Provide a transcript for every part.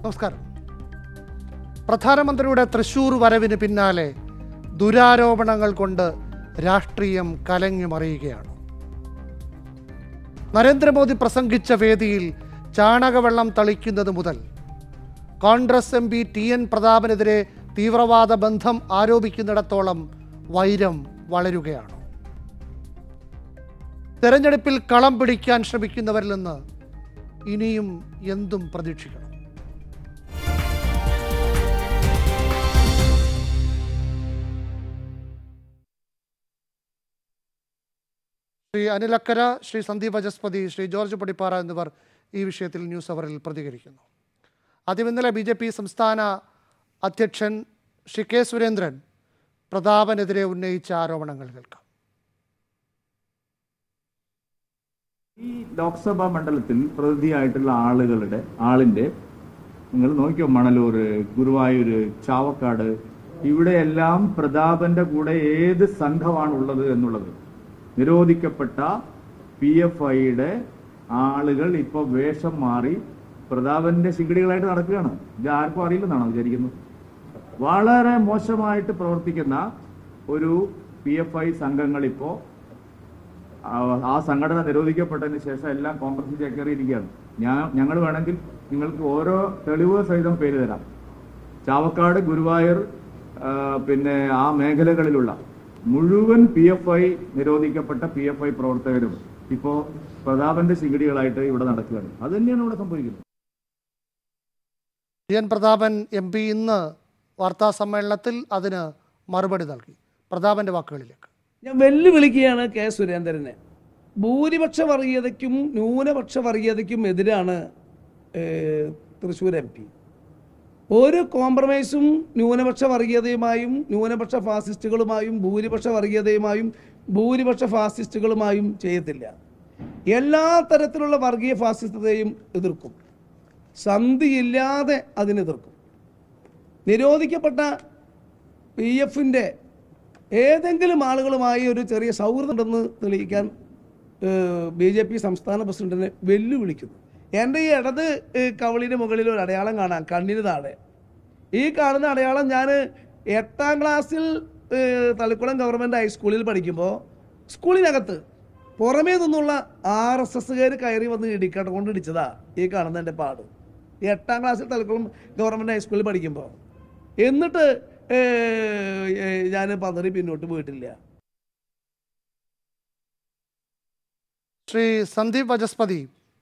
നമസ്കാരം പ്രധാനമന്ത്രിയുടെ തൃശൂർ വരവിന് പിന്നാലെ ദുരാരോപണങ്ങൾ കൊണ്ട് രാഷ്ട്രീയം കലങ്ങി മറിയുകയാണ് നരേന്ദ്രമോദി പ്രസംഗിച്ച വേദിയിൽ ചാണകവെള്ളം തളിക്കുന്നത് മുതൽ Congress M P T N പ്രതാപനെതിരെ തീവ്രവാദ ബന്ധം ആരോപിക്കുന്നിടത്തോളം വൈരം വളരുകയാണ് തെരഞ്ഞെടുപ്പിൽ കളം പിടിക്കാൻ ശ്രമിക്കുന്നവരിൽ നിന്ന് ഇനിയും എന്തും പ്രതീക്ഷിക്കണം ശ്രീ അനിലക്കര ശ്രീ സന്ദീപ് വജസ്പതി ശ്രീ ജോർജ് പടിപ്പാറ എന്നിവർ ഈ വിഷയത്തിൽ ന്യൂസ് അവറിൽ പ്രതികരിക്കുന്നു ആദ്യം ഇന്നലെ ബി ജെ പി സംസ്ഥാന അധ്യക്ഷൻ ശ്രീ കെ സുരേന്ദ്രൻ പ്രതാപനെതിരെ ഉന്നയിച്ച ആരോപണങ്ങൾ കേൾക്കാം ഈ ലോക്സഭാ മണ്ഡലത്തിൽ പ്രതിനിധിയായിട്ടുള്ള ആളുകളുടെ ആളിന്റെ നിങ്ങൾ നോക്കിയോ മണലൂര് ഗുരുവായൂര് ചാവക്കാട് ഇവിടെയെല്ലാം പ്രതാപന്റെ കൂടെ ഏത് സംഘമാണ് ഉള്ളത് എന്നുള്ളത് നിരോധിക്കപ്പെട്ട പി എഫ് ഐയുടെ ആളുകൾ ഇപ്പൊ വേഷം മാറി പ്രതാപന്റെ ശിങ്കിടികളായിട്ട് നടക്കുകയാണ് ഇത് ആർക്കും അറിയില്ലെന്നാണോ വിചാരിക്കുന്നത് വളരെ മോശമായിട്ട് പ്രവർത്തിക്കുന്ന ഒരു പി എഫ് ഐ സംഘങ്ങൾ ഇപ്പോ ആ- ആ സംഘടന നിരോധിക്കപ്പെട്ടതിന് ശേഷം എല്ലാം കോൺഗ്രസിൽ ചേക്കേറിയിരിക്കുകയാണ് ഞാൻ ഞങ്ങൾ വേണമെങ്കിൽ നിങ്ങൾക്ക് ഓരോ തെളിവ് സഹിതം പേര് തരാം ചാവക്കാട് ഗുരുവായൂർ ആ, പിന്നെ ആ മേഖലകളിലുള്ള മുഴുവൻ പി എഫ് ഐ നിരോധിക്കപ്പെട്ട പി എഫ് ഐ പ്രവർത്തകരും ഇപ്പോ പ്രതാപന്റെ ശിങ്കിടികളായിട്ട് ഇവിടെ നടക്കുകയാണ് അത് തന്നെയാണ് ഇവിടെ സംഭവിക്കുന്നത് T N Prathapan M P ഇന്ന് വാർത്താ സമ്മേളനത്തിൽ അതിന് മറുപടി നൽകി പ്രതാപന്റെ വാക്കുകളിലേക്ക് ഞാൻ വെല്ലുവിളിക്കുകയാണ് കെ സുരേന്ദ്രനെ ഭൂരിപക്ഷ വർഗീയതയ്ക്കും ന്യൂനപക്ഷ വർഗീയതയ്ക്കും എതിരാണ് ഏഹ്, തൃശ്ശൂർ എം പി ഒരു കോംപ്രമൈസും ന്യൂനപക്ഷ വർഗീയതയുമായും ന്യൂനപക്ഷ ഫാസിസ്റ്റുകളുമായും ഭൂരിപക്ഷ വർഗീയതയുമായും ഭൂരിപക്ഷ ഫാസിസ്റ്റുകളുമായും ചെയ്യത്തില്ല എല്ലാ തരത്തിലുള്ള വർഗീയ ഫാസിസ്റ്റത്തെയും എതിർക്കും സന്ധിയില്ലാതെ അതിനെതിർക്കും നിരോധിക്കപ്പെട്ട പി എഫിൻ്റെ ഏതെങ്കിലും ആളുകളുമായി ഒരു ചെറിയ സൗഹൃദമുണ്ടെന്ന് തെളിയിക്കാൻ ബി ജെ പി സംസ്ഥാന പ്രസിഡന്റിനെ വെല്ലുവിളിക്കുന്നു എൻ്റെ ഈ ഇടത് ഏഹ്, കവിളിന് മുകളിൽ ഒരു അടയാളം കാണാം കണ്ണിന് താഴെ ഈ കാണുന്ന അടയാളം ഞാൻ എട്ടാം ക്ലാസ്സിൽ ഏഹ്, തളിക്കുളം ഗവൺമെൻറ് ഹൈസ്കൂളിൽ പഠിക്കുമ്പോൾ സ്കൂളിനകത്ത് പുറമേ നിന്നുള്ള ആർ എസ് എസ്സുകാർ കയറി വന്ന് ഇടിക്കട്ട കൊണ്ട് ഇടിച്ചതാ ഈ കാണുന്ന എൻ്റെ പാട് ഈ എട്ടാം ക്ലാസ്സിൽ തളിക്കുളം ഗവൺമെൻറ് ഹൈസ്കൂളിൽ പഠിക്കുമ്പോൾ എന്നിട്ട് ഞാൻ പന്തറി പിന്നോട്ട് പോയിട്ടില്ല ശ്രീ സന്ദീപ് വജസ്പതി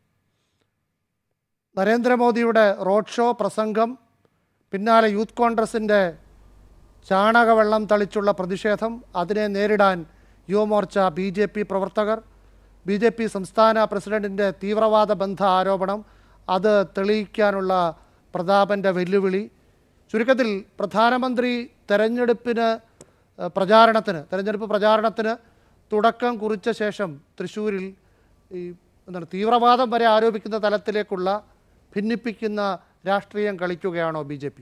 നരേന്ദ്രമോദിയുടെ റോഡ് ഷോ പ്രസംഗം പിന്നാലെ യൂത്ത് കോൺഗ്രസിൻ്റെ ചാണകവെള്ളം തളിച്ചുള്ള പ്രതിഷേധം അതിനെ നേരിടാൻ യുവമോർച്ച ബി ജെ പി പ്രവർത്തകർ ബി ജെ പി സംസ്ഥാന പ്രസിഡന്റിൻ്റെ തീവ്രവാദ ബന്ധ ആരോപണം അത് തെളിയിക്കാനുള്ള പ്രതാപൻ്റെ വെല്ലുവിളി ചുരുക്കത്തിൽ പ്രധാനമന്ത്രി തെരഞ്ഞെടുപ്പിന് ഏഹ്, പ്രചാരണത്തിന് തെരഞ്ഞെടുപ്പ് പ്രചാരണത്തിന് തുടക്കം കുറിച്ച ശേഷം തൃശ്ശൂരിൽ ഈ എന്താണ് തീവ്രവാദം വരെ ആരോപിക്കുന്ന തലത്തിലേക്കുള്ള ഭിന്നിപ്പിക്കുന്ന രാഷ്ട്രീയം കളിക്കുകയാണോ ബി ജെ പി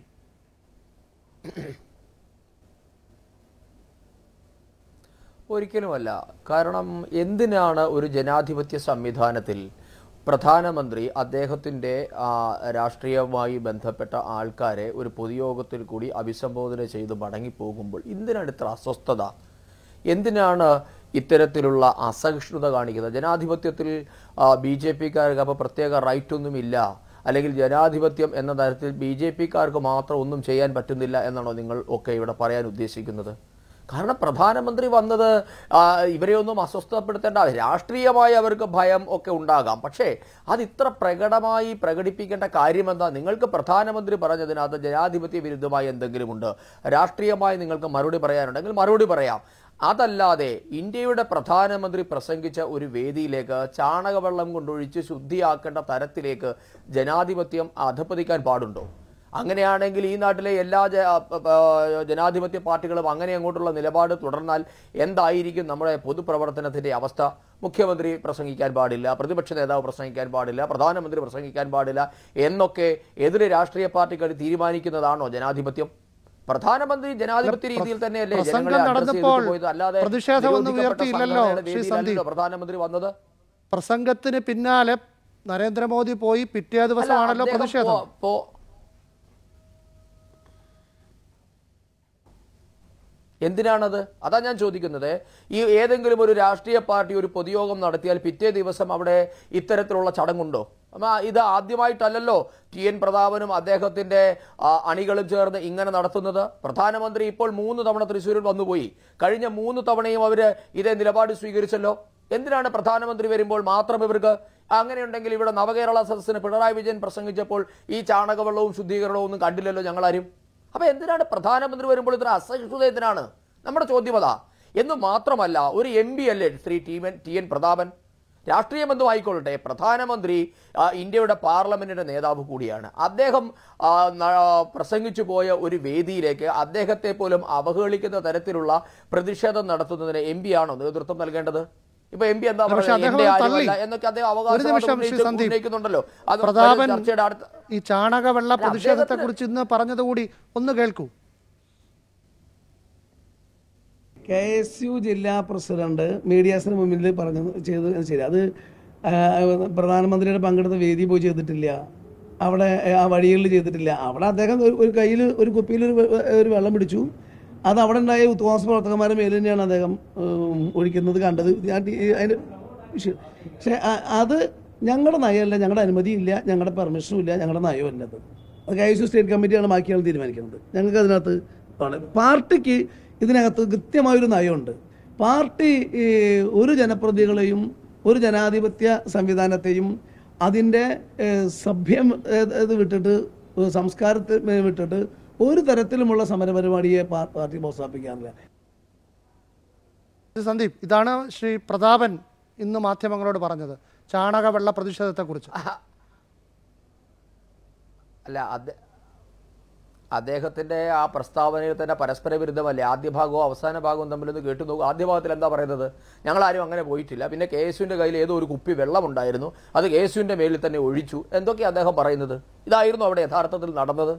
ഒരിക്കലുമല്ല കാരണം എന്തിനാണ് ഒരു ജനാധിപത്യ സംവിധാനത്തിൽ പ്രധാനമന്ത്രി അദ്ദേഹത്തിൻ്റെ ആ, രാഷ്ട്രീയവുമായി ബന്ധപ്പെട്ട ആൾക്കാരെ ഒരു പൊതുയോഗത്തിൽ കൂടി അഭിസംബോധന ചെയ്ത് മടങ്ങിപ്പോകുമ്പോൾ എന്തിനാണ് ഇത്ര അസ്വസ്ഥത എന്തിനാണ് ഇത്തരത്തിലുള്ള അസഹിഷ്ണുത കാണിക്കുന്നത് ജനാധിപത്യത്തിൽ ബി ജെ പിക്കാർക്ക് അപ്പോൾ പ്രത്യേക റൈറ്റ് ഒന്നുമില്ല അല്ലെങ്കിൽ ജനാധിപത്യം എന്ന തരത്തിൽ ബി ജെ പിക്കാർക്ക് മാത്രം ഒന്നും ചെയ്യാൻ പറ്റുന്നില്ല എന്നാണോ നിങ്ങൾ ഒക്കെ ഇവിടെ പറയാൻ ഉദ്ദേശിക്കുന്നത് കാരണം പ്രധാനമന്ത്രി വന്നത് ആ, ഇവരെയൊന്നും അസ്വസ്ഥപ്പെടുത്തേണ്ട രാഷ്ട്രീയമായി അവർക്ക് ഭയം ഒക്കെ ഉണ്ടാകാം പക്ഷേ അത് ഇത്ര പ്രകടമായി പ്രകടിപ്പിക്കേണ്ട കാര്യമെന്താ നിങ്ങൾക്ക് പ്രധാനമന്ത്രി പറഞ്ഞതിനകത്ത് ജനാധിപത്യ വിരുദ്ധമായി എന്തെങ്കിലുമുണ്ട് രാഷ്ട്രീയമായി നിങ്ങൾക്ക് മറുപടി പറയാനുണ്ടെങ്കിൽ മറുപടി പറയാം അതല്ലാതെ ഇന്ത്യയുടെ പ്രധാനമന്ത്രി പ്രസംഗിച്ച ഒരു വേദിയിലേക്ക് ചാണകവെള്ളം കൊണ്ടൊഴിച്ച് ശുദ്ധിയാക്കേണ്ട തരത്തിലേക്ക് ജനാധിപത്യം അധപ്പതിക്കാൻ പാടുണ്ടോ അങ്ങനെയാണെങ്കിൽ ഈ നാട്ടിലെ എല്ലാ ജ- ആ, ആ, ജനാധിപത്യ പാർട്ടികളും അങ്ങനെ അങ്ങോട്ടുള്ള നിലപാട് തുടർന്നാൽ എന്തായിരിക്കും നമ്മുടെ പൊതുപ്രവർത്തനത്തിന്റെ അവസ്ഥ മുഖ്യമന്ത്രി പ്രസംഗിക്കാൻ പാടില്ല പ്രതിപക്ഷ നേതാവ് പ്രസംഗിക്കാൻ പാടില്ല പ്രധാനമന്ത്രി പ്രസംഗിക്കാൻ പാടില്ല എന്നൊക്കെ എതിരെ രാഷ്ട്രീയ പാർട്ടികൾ തീരുമാനിക്കുന്നതാണോ ജനാധിപത്യം പ്രധാനമന്ത്രി ജനാധിപത്യ രീതിയിൽ തന്നെയല്ലേ പ്രസംഗം ജനങ്ങളെ address നടന്നപ്പോൾ ചെയ്തിട്ട് പോയത് അല്ലാതെ പ്രതിഷേധമൊന്നും നിരോധിക്കപ്പെട്ട ഉയർത്തിയില്ലല്ലോ, സംഘടനയുടെ ശ്രീ വേദിയിലല്ലല്ലോ സന്ദീപ്. പ്രധാനമന്ത്രി വന്നത് പ്രസംഗത്തിന് പിന്നാലെ നരേന്ദ്രമോദി പോയി പിറ്റേ ദിവസമാണല്ലോ അദ്ദേഹം പ്രതിഷേധം പോ- പോ- എന്തിനാണത് അതാ ഞാൻ ചോദിക്കുന്നത് ഈ ഏതെങ്കിലും ഒരു രാഷ്ട്രീയ പാർട്ടി ഒരു പൊതുയോഗം നടത്തിയാൽ പിറ്റേ ദിവസം അവിടെ ഇത്തരത്തിലുള്ള ചടങ്ങുണ്ടോ അമ്മ ഇത് ആദ്യമായിട്ടല്ലല്ലോ ടി എൻ പ്രതാപനും അദ്ദേഹത്തിന്റെ ആ, അണികളും ചേർന്ന് ഇങ്ങനെ നടത്തുന്നത് പ്രധാനമന്ത്രി ഇപ്പോൾ മൂന്ന് തവണ തൃശ്ശൂരിൽ വന്നുപോയി കഴിഞ്ഞ മൂന്ന് തവണയും അവര് ഇതേ നിലപാട് സ്വീകരിച്ചല്ലോ എന്തിനാണ് പ്രധാനമന്ത്രി വരുമ്പോൾ മാത്രം ഇവർക്ക് അങ്ങനെയുണ്ടെങ്കിൽ ഇവിടെ നവകേരള സദസ്സിന് പിണറായി വിജയൻ പ്രസംഗിച്ചപ്പോൾ ഈ ചാണകവെള്ളവും ശുദ്ധീകരണവും ഒന്നും കണ്ടില്ലല്ലോ ഞങ്ങളാരും അപ്പൊ എന്തിനാണ് പ്രധാനമന്ത്രി വരുമ്പോൾ ഇത്ര അസഹിഷ്ണുത എന്തിനാണ് നമ്മുടെ ചോദ്യം അതാ എന്ന് മാത്രമല്ല ഒരു എം പി അല്ലേ Shri T N T N Prathapan രാഷ്ട്രീയം എന്തോ ആയിക്കൊള്ളട്ടെ പ്രധാനമന്ത്രി ആ, ഇന്ത്യയുടെ പാർലമെന്റിന്റെ നേതാവ് കൂടിയാണ് അദ്ദേഹം ആ, ന- പ്രസംഗിച്ചു പോയ ഒരു വേദിയിലേക്ക് അദ്ദേഹത്തെ പോലും അവഹേളിക്കുന്ന തരത്തിലുള്ള പ്രതിഷേധം നടത്തുന്നതിന് എം പി ആണോ നേതൃത്വം നൽകേണ്ടത് ഇപ്പൊ എം പി എന്താ പക്ഷേ പറയുന്നത് അദ്ദേഹം എന്റെ അത് ആരുമല്ല തള്ളി. എന്നൊക്കെ അദ്ദേഹം ഒരു അവകാശവാദം നിമിഷം ശ്രീ ഉന്നയിച്ച് സന്ദീപ് ഉന്നയിക്കുന്നുണ്ടല്ലോ അത് പ്രതാപൻ ചർച്ചയുടെ അടുത്ത ഈ ചാണകവെള്ള അല്ല, പ്രതിഷേധത്തെ അദ്ദേഹത്തിന് കുറിച്ച് ഇന്ന് പറഞ്ഞത് കൂടി ഒന്ന് കേൾക്കൂ കെ എസ് യു ജില്ലാ പ്രസിഡന്റ് മീഡിയാസിന് മുമ്പിൽ പറഞ്ഞത് ചെയ്ത് ശരി അത് ആ, പ്രധാനമന്ത്രിയുടെ പങ്കെടുത്ത വേദി പോയി ചെയ്തിട്ടില്ല അവിടെ ആ വഴികളിൽ ചെയ്തിട്ടില്ല അവിടെ അദ്ദേഹം ഒരു- ഒരു കയ്യിൽ ഒരു കുപ്പിയിൽ ഒരു വെ- ഒരു വെള്ളം പിടിച്ചു അത് അവിടെ ഉണ്ടായ ഉദ്യോഗസ്ഥ പ്രവർത്തകന്മാരുടെ മേലിൽ തന്നെയാണ് അദ്ദേഹം ഉം, ഒഴിക്കുന്നത് കണ്ടത് ഞാൻ ടി- അതിന്റെ വിഷയം പക്ഷെ ആ- അത് ഞങ്ങളുടെ നയമല്ല ഞങ്ങളുടെ അനുമതിയില്ല ഞങ്ങളുടെ പെർമിഷനും ഇല്ല ഞങ്ങളുടെ നയമല്ല അത് അത് കെ എസ് യു സ്റ്റേറ്റ് കമ്മിറ്റിയാണ് ബാക്കിയാൾ തീരുമാനിക്കുന്നത് ഞങ്ങൾക്ക് അതിനകത്ത് ആണ് പാർട്ടിക്ക് ഇതിനകത്ത് കൃത്യമായൊരു നയമുണ്ട് പാർട്ടി ഈ, ഒരു ജനപ്രതികളെയും ഒരു ജനാധിപത്യ സംവിധാനത്തെയും അതിൻ്റെ ഏഹ്, സഭ്യം ഏഹ്, ഇത് വിട്ടിട്ട് ഏഹ്, സംസ്കാരത്തെ ഏഹ്, വിട്ടിട്ട് ഒരു തരത്തിലുമുള്ള സമരപരിപാടിയെ പാ- പാർട്ടി പ്രോത്സാഹിപ്പിക്കാറില്ല ശ്രീ സന്ദീപ് ഇതാണ് ശ്രീ പ്രതാപൻ ഇന്ന് മാധ്യമങ്ങളോട് പറഞ്ഞത് ചാണകവെള്ള പ്രതിഷേധത്തെക്കുറിച്ച് അല്ല അദ്ദേ- അദ്ദേഹത്തിന്റെ ആ പ്രസ്താവനയിൽ തന്നെ പരസ്പര വിരുദ്ധമല്ലേ ആദ്യ ഭാഗവും അവസാന ഭാഗവും തമ്മിലൊന്ന് കേട്ടു നോക്കും ആദ്യ ഭാഗത്തിൽ എന്താ പറയുന്നത് ഞങ്ങൾ ആരും അങ്ങനെ പോയിട്ടില്ല പിന്നെ കെ എസ് യുവിന്റെ കയ്യിൽ ഏതോ ഒരു കുപ്പി വെള്ളമുണ്ടായിരുന്നു അത് കെ എസ് യുവിന്റെ മേലിൽ തന്നെ ഒഴിച്ചു എന്തൊക്കെയാ അദ്ദേഹം പറയുന്നത് ഇതായിരുന്നു അവിടെ യഥാർത്ഥത്തിൽ നടന്നത്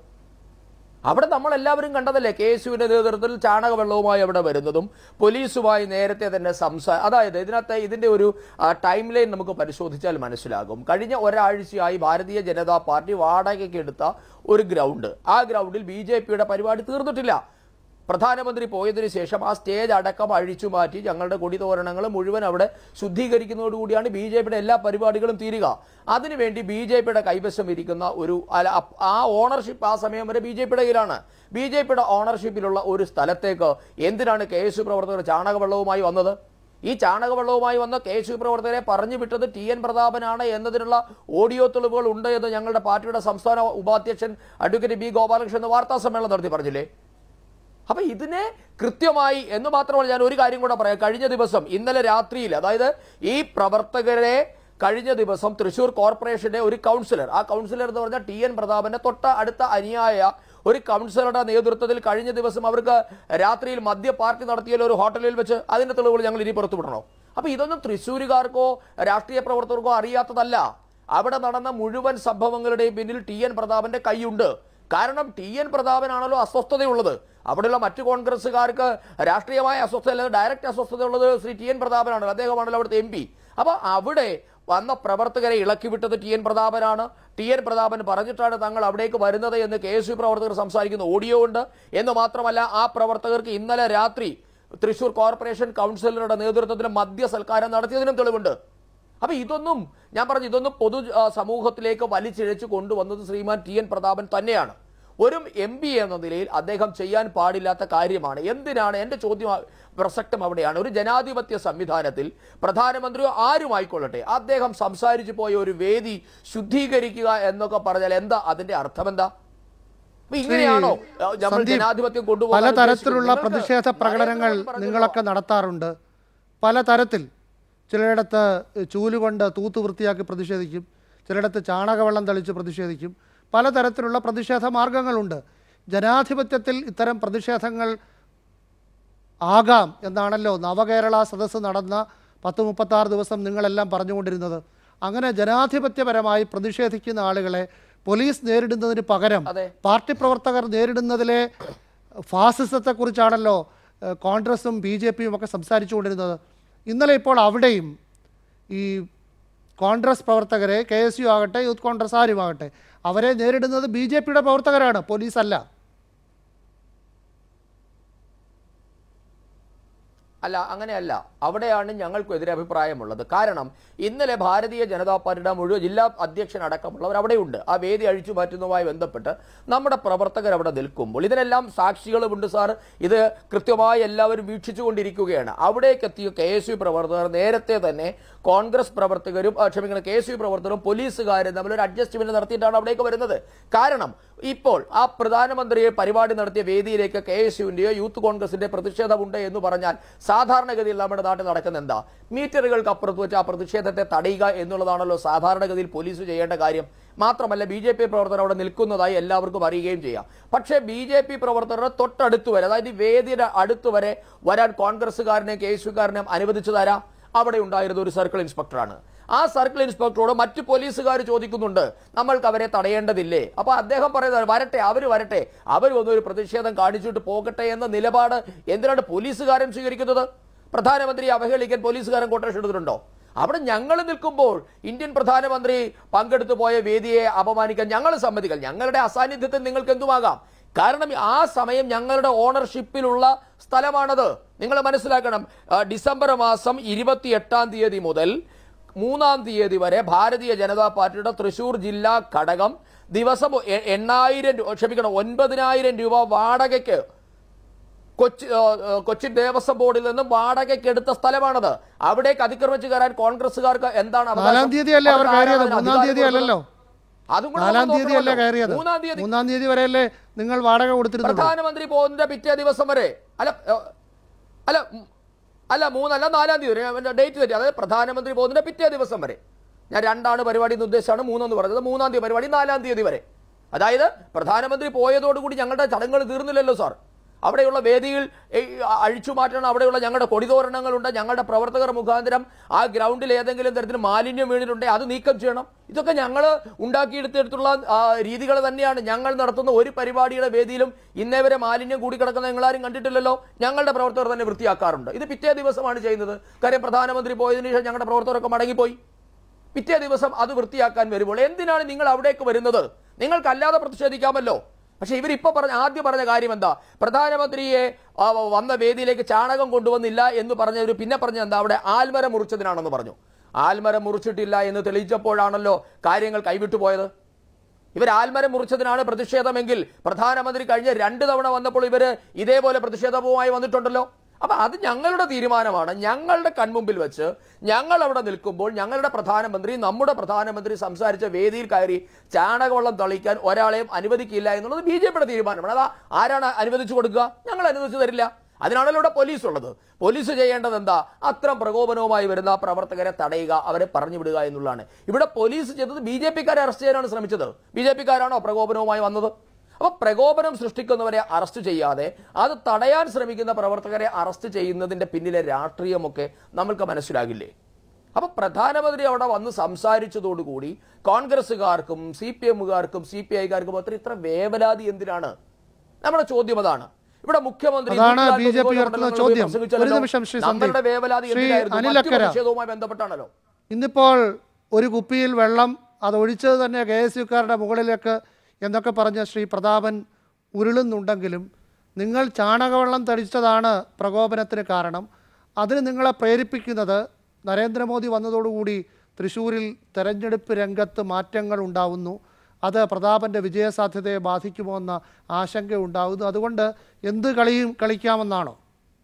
അവിടെ നമ്മൾ എല്ലാവരും കണ്ടതല്ലേ കെ എസ് യുവിന്റെ നേതൃത്വത്തിൽ ചാണകവെള്ളവുമായി അവിടെ വരുന്നതും പോലീസുമായി നേരത്തെ തന്നെ സംസാ അതായത് ഇതിനകത്ത് ഇതിന്റെ ഒരു ടൈം ലൈൻ നമുക്ക് പരിശോധിച്ചാൽ മനസ്സിലാകും കഴിഞ്ഞ ഒരാഴ്ചയായി ഭാരതീയ ജനതാ പാർട്ടി വാടകയ്ക്ക് എടുത്ത ഒരു ഗ്രൗണ്ട് ആ ഗ്രൗണ്ടിൽ ബി ജെ പിയുടെ പരിപാടി തീർന്നിട്ടില്ല പ്രധാനമന്ത്രി പോയതിനു ശേഷം ആ സ്റ്റേജ് അടക്കം അഴിച്ചു മാറ്റി ഞങ്ങളുടെ കൊടിതോരണങ്ങൾ മുഴുവൻ അവിടെ ശുദ്ധീകരിക്കുന്നതോടുകൂടിയാണ് ബി ജെ പിയുടെ എല്ലാ പരിപാടികളും തീരുക അതിനുവേണ്ടി ബി ജെ പിയുടെ കൈവശം ഇരിക്കുന്ന ഒരു അല്ല, അപ്പ് ആ ഓണർഷിപ്പ് ആ സമയം വരെ ബി ജെ പിയുടെ കയ്യിലാണ് ബി ജെ പിയുടെ ഓണർഷിപ്പിലുള്ള ഒരു സ്ഥലത്തേക്ക് എന്തിനാണ് കെ എസ് യു പ്രവർത്തകർ ചാണകവെള്ളവുമായി വന്നത് ഈ ചാണകവെള്ളവുമായി വന്ന കെ എസ് യു പ്രവർത്തകരെ പറഞ്ഞു വിട്ടത് ടി എൻ പ്രതാപനാണ് എന്നതിനുള്ള ഓഡിയോ തെളിവുകൾ ഉണ്ട് എന്ന് ഞങ്ങളുടെ പാർട്ടിയുടെ സംസ്ഥാന ഉപാധ്യക്ഷൻ അഡ്വക്കേറ്റ് ബി ഗോപാലകൃഷ്ണൻ വാർത്താ സമ്മേളനം നടത്തി പറഞ്ഞില്ലേ അപ്പൊ ഇതിനെ കൃത്യമായി എന്ന് മാത്രമല്ല ഞാൻ ഒരു കാര്യം കൂടെ പറയാം കഴിഞ്ഞ ദിവസം ഇന്നലെ രാത്രിയിൽ അതായത് ഈ പ്രവർത്തകരെ കഴിഞ്ഞ ദിവസം തൃശൂർ കോർപ്പറേഷന്റെ ഒരു കൗൺസിലർ ആ കൗൺസിലർ എന്ന് പറഞ്ഞാൽ ടി എൻ പ്രതാപന്റെ തൊട്ട അടുത്ത അനിയായ ഒരു കൗൺസിലറുടെ നേതൃത്വത്തിൽ കഴിഞ്ഞ ദിവസം അവർക്ക് രാത്രിയിൽ മദ്യ പാർട്ടി നടത്തിയല്ലോ ഒരു ഹോട്ടലിൽ വെച്ച് അതിന്റെ തെളിവുകൾ ഞങ്ങൾ ഇനി പുറത്തു വിടണോ അപ്പൊ ഇതൊന്നും തൃശ്ശൂരുകാർക്കോ രാഷ്ട്രീയ പ്രവർത്തകർക്കോ അറിയാത്തതല്ല അവിടെ നടന്ന മുഴുവൻ സംഭവങ്ങളുടെയും പിന്നിൽ ടി എൻ പ്രതാപന്റെ കൈയുണ്ട് കാരണം ടി എൻ പ്രതാപനാണല്ലോ അസ്വസ്ഥതയുള്ളത് അവിടെയുള്ള മറ്റു കോൺഗ്രസ്സുകാർക്ക് രാഷ്ട്രീയമായ അസ്വസ്ഥത അല്ലാതെ ഡയറക്റ്റ് അസ്വസ്ഥതയുള്ളത് ശ്രീ ടി എൻ പ്രതാപനാണല്ലോ അദ്ദേഹമാണല്ലോ അവിടുത്തെ എം പി അപ്പൊ അവിടെ വന്ന പ്രവർത്തകരെ ഇളക്കി വിട്ടത് ടി എൻ പ്രതാപനാണ് ടി എൻ പ്രതാപൻ പറഞ്ഞിട്ടാണ് തങ്ങൾ അവിടേക്ക് വരുന്നത് എന്ന് കെ എസ് യു പ്രവർത്തകർ സംസാരിക്കുന്ന ഓഡിയോ ഉണ്ട് എന്ന് മാത്രമല്ല ആ പ്രവർത്തകർക്ക് ഇന്നലെ രാത്രി തൃശൂർ കോർപ്പറേഷൻ കൗൺസിലറുടെ നേതൃത്വത്തിൽ മദ്യ സൽക്കാരം നടത്തിയതിനും തെളിവുണ്ട് അപ്പൊ ഇതൊന്നും ഞാൻ പറഞ്ഞു ഇതൊന്നും പൊതു ആ, സമൂഹത്തിലേക്ക് വലിച്ചിഴച്ച് കൊണ്ടുവന്നത് ശ്രീമാൻ ടി എൻ പ്രതാപൻ തന്നെയാണ് ഒരു എം പി എന്ന നിലയിൽ അദ്ദേഹം ചെയ്യാൻ പാടില്ലാത്ത കാര്യമാണ് എന്തിനാണ് എൻ്റെ ചോദ്യം ആ- പ്രസക്തം അവിടെയാണ് ഒരു ജനാധിപത്യ സംവിധാനത്തിൽ പ്രധാനമന്ത്രിയോ ആരുമായിക്കൊള്ളട്ടെ അദ്ദേഹം സംസാരിച്ചു പോയ ഒരു വേദി ശുദ്ധീകരിക്കുക എന്നൊക്കെ പറഞ്ഞാൽ എന്താ അതിന്റെ അർത്ഥം എന്താ അപ്പൊ ഇങ്ങനെയാണോ ആ, നമ്മൾ സന്ദീപ്, ജനാധിപത്യം കൊണ്ടുപോകാൻ പലതരത്തിലുള്ള ഉദ്ദേശിക്കുന്നത്? പ്രതിഷേധ നിങ്ങൾക്ക് പ്രകടനങ്ങൾ നയത്തോട് പറഞ്ഞല്ലോ. നിങ്ങളൊക്കെ നടത്താറുണ്ട് പലതരത്തിൽ ചിലയിടത്ത് ചൂലുകൊണ്ട് തൂത്ത് വൃത്തിയാക്കി പ്രതിഷേധിക്കും ചിലയിടത്ത് ചാണകവെള്ളം തളിച്ച് പ്രതിഷേധിക്കും പലതരത്തിലുള്ള പ്രതിഷേധ മാർഗങ്ങളുണ്ട് ജനാധിപത്യത്തിൽ ഇത്തരം പ്രതിഷേധങ്ങൾ ആകാം എന്നാണല്ലോ നവകേരള സദസ്സ് നടന്ന പത്ത് മുപ്പത്താറ് ദിവസം നിങ്ങളെല്ലാം പറഞ്ഞുകൊണ്ടിരുന്നത് അങ്ങനെ ജനാധിപത്യപരമായി പ്രതിഷേധിക്കുന്ന ആളുകളെ പോലീസ് നേരിടുന്നതിന് പകരം അതെ. പാർട്ടി പ്രവർത്തകർ നേരിടുന്നതിലെ ഫാസിസത്തെക്കുറിച്ചാണല്ലോ ഏഹ്, കോൺഗ്രസും ബി ജെ പിയും ഒക്കെ സംസാരിച്ചുകൊണ്ടിരുന്നത് ഇന്നലെ ഇപ്പോൾ അവിടെയും ഈ കോൺഗ്രസ് പ്രവർത്തകരെ കെ എസ് യു ആകട്ടെ യൂത്ത് കോൺഗ്രസ് ആരുമാകട്ടെ അവരെ നേരിടുന്നത് ബി ജെ പിയുടെ പ്രവർത്തകരാണ് പോലീസല്ല അല്ല അങ്ങനെയല്ല അവിടെയാണ് ഞങ്ങൾക്കും എതിരെ അഭിപ്രായമുള്ളത് കാരണം ഇന്നലെ ഭാരതീയ ജനതാ പാർട്ടിയുടെ മുഴുവൻ ജില്ലാ അധ്യക്ഷൻ അടക്കമുള്ളവർ അവിടെയുണ്ട് ആ വേദി അഴിച്ചു മാറ്റുന്നതുമായി ബന്ധപ്പെട്ട് നമ്മുടെ പ്രവർത്തകർ അവിടെ നിൽക്കുമ്പോൾ ഇതിനെല്ലാം സാക്ഷികളുമുണ്ട് സാർ ഇത് കൃത്യമായി എല്ലാവരും വീക്ഷിച്ചുകൊണ്ടിരിക്കുകയാണ് അവിടേക്ക് എത്തിയ കെ എസ് യു പ്രവർത്തകർ നേരത്തെ തന്നെ കോൺഗ്രസ് പ്രവർത്തകരും ആ, ക്ഷമിക്കണം കെ എസ് യു പ്രവർത്തകരും പോലീസുകാരും തമ്മിൽ ഒരു അഡ്ജസ്റ്റ്മെന്റ് നടത്തിയിട്ടാണ് അവിടേക്ക് വരുന്നത് കാരണം ഇപ്പോൾ ആ പ്രധാനമന്ത്രിയെ പരിപാടി നടത്തിയ വേദിയിലേക്ക് കെ എസ് യുവിൻ്റെയോ യൂത്ത് കോൺഗ്രസിന്റെ പ്രതിഷേധമുണ്ട് എന്ന് പറഞ്ഞാൽ സാധാരണഗതിയിൽ നമ്മുടെ നാട്ടിൽ നടക്കുന്ന എന്താ മീറ്ററുകൾക്ക് അപ്പുറത്ത് വെച്ച് ആ പ്രതിഷേധത്തെ തടയുക എന്നുള്ളതാണല്ലോ സാധാരണഗതിയിൽ പോലീസ് ചെയ്യേണ്ട കാര്യം മാത്രമല്ല ബി ജെ പി പ്രവർത്തകർ അവിടെ നിൽക്കുന്നതായി എല്ലാവർക്കും അറിയുകയും ചെയ്യാം പക്ഷേ ബി ജെ പി പ്രവർത്തകരുടെ തൊട്ടടുത്ത് വരെ അതായത് ഈ വേദിയുടെ അടുത്ത് വരെ വരാൻ കോൺഗ്രസ്സുകാരനെയും കെ എസ് യുക്കാരനെയും അനുവദിച്ചു തരാം അവിടെ ഉണ്ടായിരുന്ന ഒരു സർക്കിൾ ഇൻസ്പെക്ടറാണ് ആ സർക്കിൾ ഇൻസ്പെക്ടറോട് മറ്റു പോലീസുകാർ ചോദിക്കുന്നുണ്ട് നമ്മൾക്ക് അവരെ തടയേണ്ടതില്ലേ അപ്പൊ അദ്ദേഹം പറയുന്നത് വരട്ടെ അവർ വരട്ടെ അവർ വന്നൊരു പ്രതിഷേധം കാണിച്ചിട്ട് പോകട്ടെ എന്ന നിലപാട് എന്തിനാണ് പോലീസുകാരൻ സ്വീകരിക്കുന്നത് പ്രധാനമന്ത്രി അവഹേളിക്കാൻ പോലീസുകാരൻ കൊട്ടേഷൻ എടുത്തിട്ടുണ്ടോ അവിടെ ഞങ്ങൾ നിൽക്കുമ്പോൾ ഇന്ത്യൻ പ്രധാനമന്ത്രി പങ്കെടുത്തു പോയ വേദിയെ അപമാനിക്കാൻ ഞങ്ങൾ സമ്മതിക്കാം ഞങ്ങളുടെ അസാന്നിധ്യത്തിൽ നിങ്ങൾക്ക് എന്തുമാകാം കാരണം ആ സമയം ഞങ്ങളുടെ ഓണർഷിപ്പിലുള്ള സ്ഥലമാണത് നിങ്ങൾ മനസ്സിലാക്കണം ആ, ഡിസംബർ മാസം ഇരുപത്തി എട്ടാം തീയതി മുതൽ മൂന്നാം തീയതി വരെ ഭാരതീയ ജനതാ പാർട്ടിയുടെ തൃശൂർ ജില്ലാ ഘടകം ദിവസം എ- എണ്ണായിരം രൂ- ക്ഷമിക്കണം ഒൻപതിനായിരം രൂപ വാടകയ്ക്ക് കൊച്ചി ആ, ആ, കൊച്ചിൻ ദേവസ്വം ബോർഡിൽ നിന്നും വാടകയ്ക്ക് എടുത്ത സ്ഥലമാണത് അവിടേക്ക് അതിക്രമിച്ച് കയറാൻ കോൺഗ്രസ്സുകാർക്ക് എന്താണ് അവകാശം? നാലാം തീയതി അല്ലേ അവർ അവർക്ക് കയറിയത് ആരാണ് മൂന്നാം അധികാരം തീയതി കൊടുത്തത്? അല്ലല്ലോ അതും കൂടെ നാലാം നമ്മൾ തീയതി അല്ലേ നോക്കണമല്ലോ. കയറിയത് മൂന്നാം തീയതി മൂന്നാം തീയതി വരെയല്ലേ നിങ്ങൾ വാടക കൊടുത്തിരുന്നത് പ്രധാനമന്ത്രി പോകുന്നതിന്റെ പിറ്റേ ദിവസം വരെ അല്ല ഏ, അല്ല ഉം, അല്ല മൂന്നല്ല നാലാം തീയതി വരെ ഡേറ്റ് തെറ്റി അതായത് പ്രധാനമന്ത്രി പോകുന്നതിന്റെ പിറ്റേ ദിവസം വരെ ഞാൻ രണ്ടാണ് പരിപാടി എന്ന് ഉദ്ദേശിച്ചാണ് മൂന്നെന്ന് പറഞ്ഞത് മൂന്നാം തീയതി പരിപാടി നാലാം തീയതി വരെ അതായത് പ്രധാനമന്ത്രി പോയതോടുകൂടി ഞങ്ങളുടെ ചടങ്ങുകൾ തീർന്നില്ലല്ലോ സാർ അവിടെയുള്ള വേദിയിൽ ഈ അഴിച്ചു മാറ്റണം അവിടെയുള്ള ഞങ്ങളുടെ കൊടിതോരണങ്ങളുണ്ട് ഞങ്ങളുടെ പ്രവർത്തകർ മുഖാന്തരം ആ ഗ്രൗണ്ടിൽ ഏതെങ്കിലും തരത്തിൽ മാലിന്യം വീണിട്ടുണ്ടെങ്കിൽ അത് നീക്കം ചെയ്യണം ഇതൊക്കെ ഞങ്ങൾ ഉണ്ടാക്കിയെടുത്തിടത്തുള്ള രീതികൾ തന്നെയാണ് ഞങ്ങൾ നടത്തുന്ന ഒരു പരിപാടിയുടെ വേദിയിലും ഇന്നേ വരെ മാലിന്യം കൂടിക്കിടക്കുന്ന നിങ്ങളാരും കണ്ടിട്ടില്ലല്ലോ ഞങ്ങളുടെ പ്രവർത്തകർ തന്നെ വൃത്തിയാക്കാറുണ്ട് ഇത് പിറ്റേ ദിവസമാണ് ചെയ്യുന്നത് കാര്യം പ്രധാനമന്ത്രി പോയതിനു ശേഷം ഞങ്ങളുടെ പ്രവർത്തകരൊക്കെ മടങ്ങിപ്പോയി പിറ്റേ ദിവസം അത് വൃത്തിയാക്കാൻ വരുമ്പോൾ എന്തിനാണ് നിങ്ങൾ അവിടേക്ക് വരുന്നത് നിങ്ങൾക്കല്ലാതെ പ്രതിഷേധിക്കാമല്ലോ പക്ഷെ ഇവരിപ്പോ പറഞ്ഞ ആദ്യം പറഞ്ഞ കാര്യം എന്താ പ്രധാനമന്ത്രിയെ ആ, വന്ന വേദിയിലേക്ക് ചാണകം കൊണ്ടുവന്നില്ല എന്ന് പറഞ്ഞ ഒരു പിന്നെ പറഞ്ഞ എന്താ അവിടെ ആൽമരം മുറിച്ചതിനാണെന്ന് പറഞ്ഞു ആൽമരം മുറിച്ചിട്ടില്ല എന്ന് തെളിയിച്ചപ്പോഴാണല്ലോ കാര്യങ്ങൾ കൈവിട്ടു പോയത് ഇവർ ആൽമരം മുറിച്ചതിനാണ് പ്രതിഷേധമെങ്കിൽ പ്രധാനമന്ത്രി കഴിഞ്ഞ രണ്ട് തവണ വന്നപ്പോൾ ഇവര് ഇതേപോലെ പ്രതിഷേധവുമായി വന്നിട്ടുണ്ടല്ലോ അപ്പൊ അത് ഞങ്ങളുടെ തീരുമാനമാണ് ഞങ്ങളുടെ കൺമുമ്പിൽ വെച്ച് ഞങ്ങൾ അവിടെ നിൽക്കുമ്പോൾ ഞങ്ങളുടെ പ്രധാനമന്ത്രി നമ്മുടെ പ്രധാനമന്ത്രി സംസാരിച്ച വേദിയിൽ കയറി ചാണകവെള്ളം തളിക്കാൻ ഒരാളെയും അനുവദിക്കില്ല എന്നുള്ളത് ബി ജെ പിയുടെ തീരുമാനമാണ് അതാ ആരാണ് അനുവദിച്ചു കൊടുക്കുക ഞങ്ങൾ അനുവദിച്ചു തരില്ല അതിനാണല്ലോ ഇവിടെ പോലീസ് ഉള്ളത് പോലീസ് ചെയ്യേണ്ടത് എന്താ അത്തരം പ്രകോപനവുമായി വരുന്ന പ്രവർത്തകരെ തടയുക അവരെ പറഞ്ഞു വിടുക എന്നുള്ളതാണ് ഇവിടെ പോലീസ് ചെയ്തത് ബി ജെ പിക്കാരെ അറസ്റ്റ് ചെയ്യാനാണ് ശ്രമിച്ചത് ബി ജെ പിക്കാരാണോ പ്രകോപനവുമായി വന്നത് അപ്പൊ പ്രകോപനം സൃഷ്ടിക്കുന്നവരെ അറസ്റ്റ് ചെയ്യാതെ അത് തടയാൻ ശ്രമിക്കുന്ന പ്രവർത്തകരെ അറസ്റ്റ് ചെയ്യുന്നതിന്റെ പിന്നിലെ രാഷ്ട്രീയമൊക്കെ നമ്മൾക്ക് മനസ്സിലാകില്ലേ അപ്പൊ പ്രധാനമന്ത്രി അവിടെ വന്ന് സംസാരിച്ചതോടുകൂടി കോൺഗ്രസ്സുകാർക്കും സി പി എമ്മുകാർക്കും സി പി ഐക്കാർക്കും അത്ര ഇത്ര വേവലാതി എന്തിനാണ് നമ്മുടെ ചോദ്യം അതാണ് ഇവിടെ മുഖ്യമന്ത്രി അതാണ് നൂറ്റിനാൽപ്പത് ബി ജെ പി കോടി ഉയർത്തുന്ന മണ്ഡലങ്ങളിൽ ചോദ്യം. പ്രസംഗിച്ചല്ലോ. ഒരു നിമിഷം ശ്രീ സന്ദീപ്. നമ്മളുടെ വേവലാതി ശ്രീ എന്തിനായിരുന്നു മറ്റു അനിലക്കര. പ്രതിഷേധവുമായി ബന്ധപ്പെട്ടാണല്ലോ ഇന്നിപ്പോൾ ഒരു കുപ്പിയിൽ വെള്ളം അത് ഒഴിച്ചത് തന്നെ കെ എസ് യുക്കാരുടെ മുകളിലേക്ക് എന്നൊക്കെ പറഞ്ഞ ശ്രീ പ്രതാപൻ ഉരുളുന്നുണ്ടെങ്കിലും നിങ്ങൾ ചാണകവെള്ളം തളിച്ചതാണ് പ്രകോപനത്തിന് കാരണം അതിന് നിങ്ങളെ പ്രേരിപ്പിക്കുന്നത് നരേന്ദ്രമോദി വന്നതോടുകൂടി തൃശ്ശൂരിൽ തെരഞ്ഞെടുപ്പ് രംഗത്ത് മാറ്റങ്ങൾ ഉണ്ടാവുന്നു അത് പ്രതാപൻ്റെ വിജയസാധ്യതയെ ബാധിക്കുമോ എന്ന ആശങ്ക ഉണ്ടാകുന്നു അതുകൊണ്ട് എന്ത് കളിയും കളിക്കാമെന്നാണോ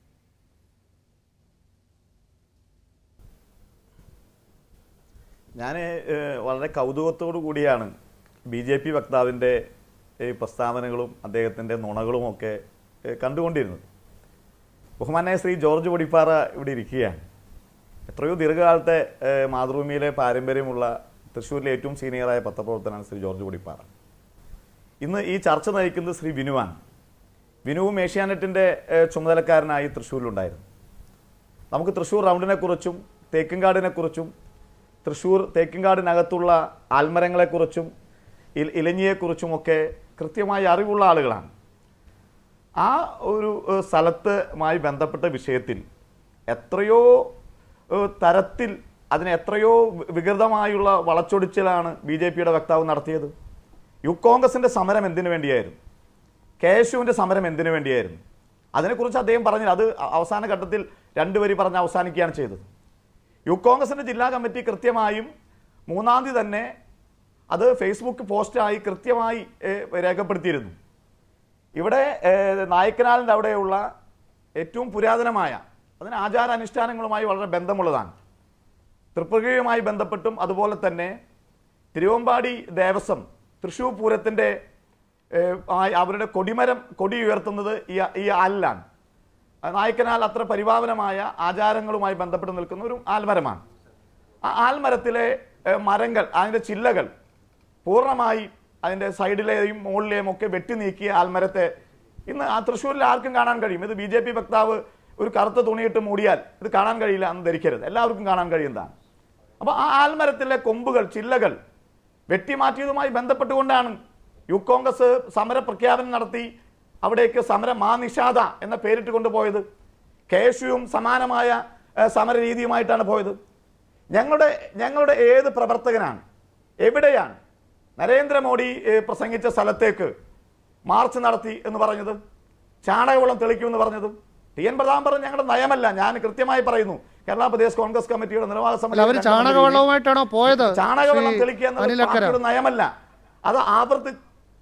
ഞാൻ വളരെ കൗതുകത്തോടു കൂടിയാണ് ബി ജെ പി വക്താവിൻ്റെ ഈ പ്രസ്താവനകളും അദ്ദേഹത്തിൻ്റെ നുണകളുമൊക്കെ ഏഹ്, കണ്ടുകൊണ്ടിരുന്നത് ബഹുമാനായ ശ്രീ ജോർജ് പൊടിപ്പാറ ഇവിടെ ഇരിക്കുകയാണ് എത്രയോ ദീർഘകാലത്തെ ഏഹ്, മാതൃഭൂമിയിലെ പാരമ്പര്യമുള്ള തൃശ്ശൂരിലെ ഏറ്റവും സീനിയറായ പത്രപ്രവർത്തനാണ് ശ്രീ ജോർജ് പൊടിപ്പാറ ഇന്ന് ഈ ചർച്ച നയിക്കുന്നത് ശ്രീ വിനുവാണ് വിനുവും ഏഷ്യാനെറ്റിൻ്റെ ഏഹ്, ചുമതലക്കാരനായി തൃശ്ശൂരിലുണ്ടായിരുന്നു നമുക്ക് തൃശ്ശൂർ റൗണ്ടിനെ കുറിച്ചും തേക്കിൻകാടിനെ കുറിച്ചും തൃശ്ശൂർ തേക്കിൻകാടിനകത്തുള്ള ആൽമരങ്ങളെക്കുറിച്ചും ഇൽ- ഇലഞ്ഞിയെക്കുറിച്ചുമൊക്കെ കൃത്യമായി അറിവുള്ള ആളുകളാണ് ആ ഒരു ഏഹ്, സ്ഥലത്തുമായി ബന്ധപ്പെട്ട വിഷയത്തിൽ എത്രയോ ഏഹ്, തരത്തിൽ അതിന് എത്രയോ വി- വികൃതമായുള്ള വളച്ചൊടിച്ചിലാണ് ബി ജെ പിയുടെ വക്താവ് നടത്തിയത് യു കോൺഗ്രസിന്റെ സമരം എന്തിനു വേണ്ടിയായിരുന്നു കെ എസ് യുവിൻ്റെ സമരം എന്തിനു വേണ്ടിയായിരുന്നു അതിനെക്കുറിച്ച് അദ്ദേഹം പറഞ്ഞില്ല അത് അ- അവസാന ഘട്ടത്തിൽ രണ്ട് വരി പറഞ്ഞ് അവസാനിക്കുകയാണ് ചെയ്തത് യൂത്ത് കോൺഗ്രസിന്റെ ജില്ലാ കമ്മിറ്റി കൃത്യമായും മൂന്നാം തീയതി തന്നെ അത് ഫേസ്ബുക്ക് പോസ്റ്റായി കൃത്യമായി ഏഹ്, രേഖപ്പെടുത്തിയിരുന്നു ഇവിടെ ഏഹ്, നായക്കനാലിൻ്റെ അവിടെയുള്ള ഏറ്റവും പുരാതനമായ അതിന് ആചാരാനുഷ്ഠാനങ്ങളുമായി വളരെ ബന്ധമുള്ളതാണ് തൃപ്പുകയുമായി ബന്ധപ്പെട്ടും അതുപോലെ തന്നെ തിരുവമ്പാടി ദേവസ്വം തൃശ്ശൂർ പൂരത്തിൻ്റെ ഏഹ്, ആയി അവരുടെ കൊടിമരം കൊടി ഉയർത്തുന്നത് ഈ ഈ ആലിലാണ് ആ നായക്കനാൽ അത്ര പരിപാവനമായ ആചാരങ്ങളുമായി ബന്ധപ്പെട്ട് നിൽക്കുന്ന ഒരു ആൽമരമാണ് ആ ആൽമരത്തിലെ ഏഹ്, മരങ്ങൾ അതിൻ്റെ ചില്ലകൾ പൂർണ്ണമായി അതിൻ്റെ സൈഡിലെയും മുകളിലെയും ഒക്കെ വെട്ടി നീക്കിയ ആൽമരത്തെ ഇന്ന് ആ തൃശ്ശൂരിൽ ആർക്കും കാണാൻ കഴിയും ഇത് ബി ജെ പി വക്താവ് ഒരു കറുത്ത തുണിയിട്ട് മൂടിയാൽ ഇത് കാണാൻ കഴിയില്ല എന്ന് ധരിക്കരുത് എല്ലാവർക്കും കാണാൻ കഴിയുന്നതാണ് അപ്പോൾ ആ ആൽമരത്തിലെ കൊമ്പുകൾ ചില്ലകൾ വെട്ടിമാറ്റിയതുമായി ബന്ധപ്പെട്ടുകൊണ്ടാണ് യൂത്ത് കോൺഗ്രസ് സമര പ്രഖ്യാപനം നടത്തി അവിടേക്ക് സമര മാ നിഷാദ എന്ന പേരിട്ട് കൊണ്ടുപോയത് കെ എസ് യുവും സമാനമായ ഏഹ്, സമര രീതിയുമായിട്ടാണ് പോയത് ഞങ്ങളുടെ ഞങ്ങളുടെ ഏത് പ്രവർത്തകനാണ് എവിടെയാണ് നരേന്ദ്രമോദി ഏഹ്, പ്രസംഗിച്ച സ്ഥലത്തേക്ക് മാർച്ച് നടത്തി എന്ന് പറഞ്ഞത് ചാണകവെള്ളം തെളിക്കുമെന്ന് പറഞ്ഞതും ടി എൻ പ്രധാൻ പറഞ്ഞ ഞങ്ങളുടെ നയമല്ല ഞാൻ കൃത്യമായി പറയുന്നു കേരള പ്രദേശ് കോൺഗ്രസ് കമ്മിറ്റിയുടെ നിർവാഹക അല്ല സമിതി അവർ ചാണകവെള്ളവുമായിട്ടാണോ പോയത് ചാണകവെള്ളം ശ്രീ തെളിക്കുക എന്നത് അനിലക്കര പാർട്ടിയുടെ നയമല്ല അത് ആവർത്തി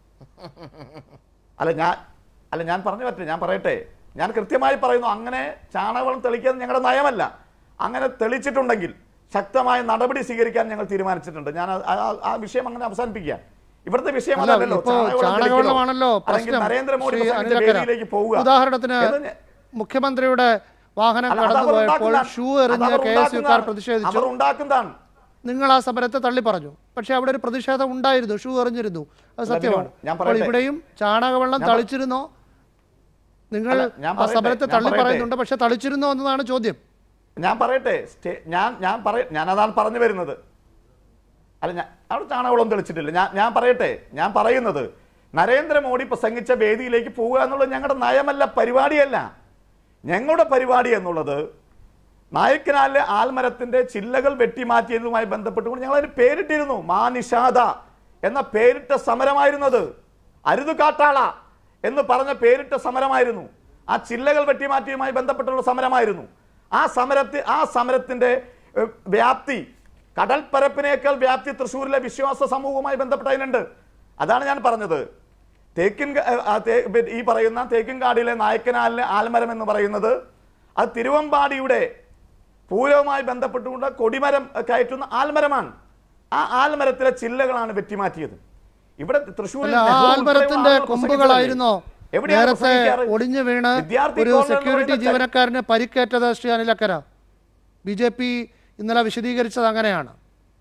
അല്ല ഞാൻ അല്ല ഞാൻ പറഞ്ഞു പറ്റില്ല ഞാൻ പറയട്ടെ ഞാൻ കൃത്യമായി പറയുന്നു അങ്ങനെ ചാണകവെള്ളം തെളിക്കുക ഞങ്ങളുടെ നയമല്ല അങ്ങനെ തെളിച്ചിട്ടുണ്ടെങ്കിൽ ശക്തമായ നടപടി സ്വീകരിക്കാൻ ഞങ്ങൾ തീരുമാനിച്ചിട്ടുണ്ട് ഞാൻ ആ- ആ- ആ വിഷയം അങ്ങനെ അവസാനിപ്പിക്കുക ഇവിടുത്തെ വിഷയം അല്ല അതല്ലല്ലോ ഇപ്പോ ചാണകവെള്ളം ചാണകവെള്ളമാണല്ലോ തെളിക്കലോ, അല്ലെങ്കിൽ പ്രശ്നം നരേന്ദ്രമോദി ശ്രീ പ്രസംഗിച്ച അനിലക്കര വേദിയിലേക്ക് പോവുക ഉദാഹരണത്തിന് എന്ന് ഞാൻ- മുഖ്യമന്ത്രിയുടെ വാഹനം അല്ല, അത് കടന്നു അവർ പോയപ്പോൾ ഉണ്ടാക്കുന്നതാണ്. ഷൂ അത് എറിഞ്ഞ് അവർ കെ എസ് യുക്കാർ ഉണ്ടാക്കുന്നതാണ്. പ്രതിഷേധിച്ചു അവർ ഉണ്ടാക്കുന്നതാണ് നിങ്ങൾ ആ സമരത്തെ തള്ളി പറഞ്ഞു പക്ഷെ അവിടെ ഒരു പ്രതിഷേധം ഉണ്ടായിരുന്നു ഷൂ എറിഞ്ഞിരുന്നു അത് അല്ല, സത്യമാണ് ഞാൻ അപ്പോൾ പറയട്ടെ. ഇവിടെയും ചാണകവെള്ളം ഞാൻ പ- തളിച്ചിരുന്നോ നിങ്ങൾ അല്ല, ഞാൻ ആ പറയട്ടെ, സമരത്തെ ഞാൻ തള്ളി പറയട്ടെ. പറയുന്നുണ്ട് പക്ഷെ തളിച്ചിരുന്നോ എന്നതാണ് ചോദ്യം ഞാൻ പറയട്ടെ സ്റ്റേ- ഞാൻ ഞാൻ പറയ ഞാൻ അതാണ് പറഞ്ഞു വരുന്നത് അല്ല ഞാൻ അവിടെ ചാണകവെള്ളം തെളിച്ചിട്ടില്ല ഞാൻ ഞാൻ പറയട്ടെ ഞാൻ പറയുന്നത് നരേന്ദ്രമോദി പ്രസംഗിച്ച വേദിയിലേക്ക് പോവുക എന്നുള്ളത് ഞങ്ങളുടെ നയമല്ല പരിപാടിയല്ല ഞങ്ങളുടെ പരിപാടി എന്നുള്ളത് നായക്കനാലിലെ ആൽമരത്തിന്റെ ചില്ലകൾ വെട്ടിമാറ്റിയതുമായി ബന്ധപ്പെട്ടുകൊണ്ട് ഞങ്ങൾ അതിന് പേരിട്ടിരുന്നു മാ നിഷാദ എന്ന പേരിട്ട സമരമായിരുന്നത് അരുത് കാട്ടാള എന്ന് പറഞ്ഞ പേരിട്ട സമരമായിരുന്നു ആ ചില്ലകൾ വെട്ടിമാറ്റിയുമായി ബന്ധപ്പെട്ടുള്ള സമരമായിരുന്നു ആ സമരത്തിൽ ആ സമരത്തിന്റെ ഏഹ്, വ്യാപ്തി കടൽപ്പരപ്പിനേക്കാൾ വ്യാപ്തി തൃശ്ശൂരിലെ വിശ്വാസ സമൂഹവുമായി ബന്ധപ്പെട്ടതിനുണ്ട് അതാണ് ഞാൻ പറഞ്ഞത് തേക്കിൻ ക- ആ തേ- പി- ഈ പറയുന്ന തേക്കിൻകാടിലെ നായക്കനാലിലെ ആൽമരം എന്ന് പറയുന്നത് അത് തിരുവമ്പാടിയുടെ പൂരവുമായി ബന്ധപ്പെട്ടുകൊണ്ട് കൊടിമരം കയറ്റുന്ന ആൽമരമാണ് ആ ആൽമരത്തിലെ ചില്ലകളാണ് വെട്ടിമാറ്റിയത് ഇവിടെ തൃശ്ശൂരിൽ അല്ല ആ നെഹ്റു ആൽമരത്തിന്റെ ഉൾപ്പെടെ ആളുകൾ കൊമ്പുകളായിരുന്നോ പ്രസംഗിച്ചതല്ലേ? എവിടെയാണ് നേരത്തെ പ്രസംഗിക്കാറ്? ഒടിഞ്ഞു വീണ് വിദ്യാർത്ഥി ഒരു കോളനി എന്ന് സെക്യൂരിറ്റി പറയുന്ന ച- ജീവനക്കാരന് പരിക്കേറ്റത് Shri Anilakkara B J P ഇന്നലെ വിശദീകരിച്ചത് അങ്ങനെയാണ്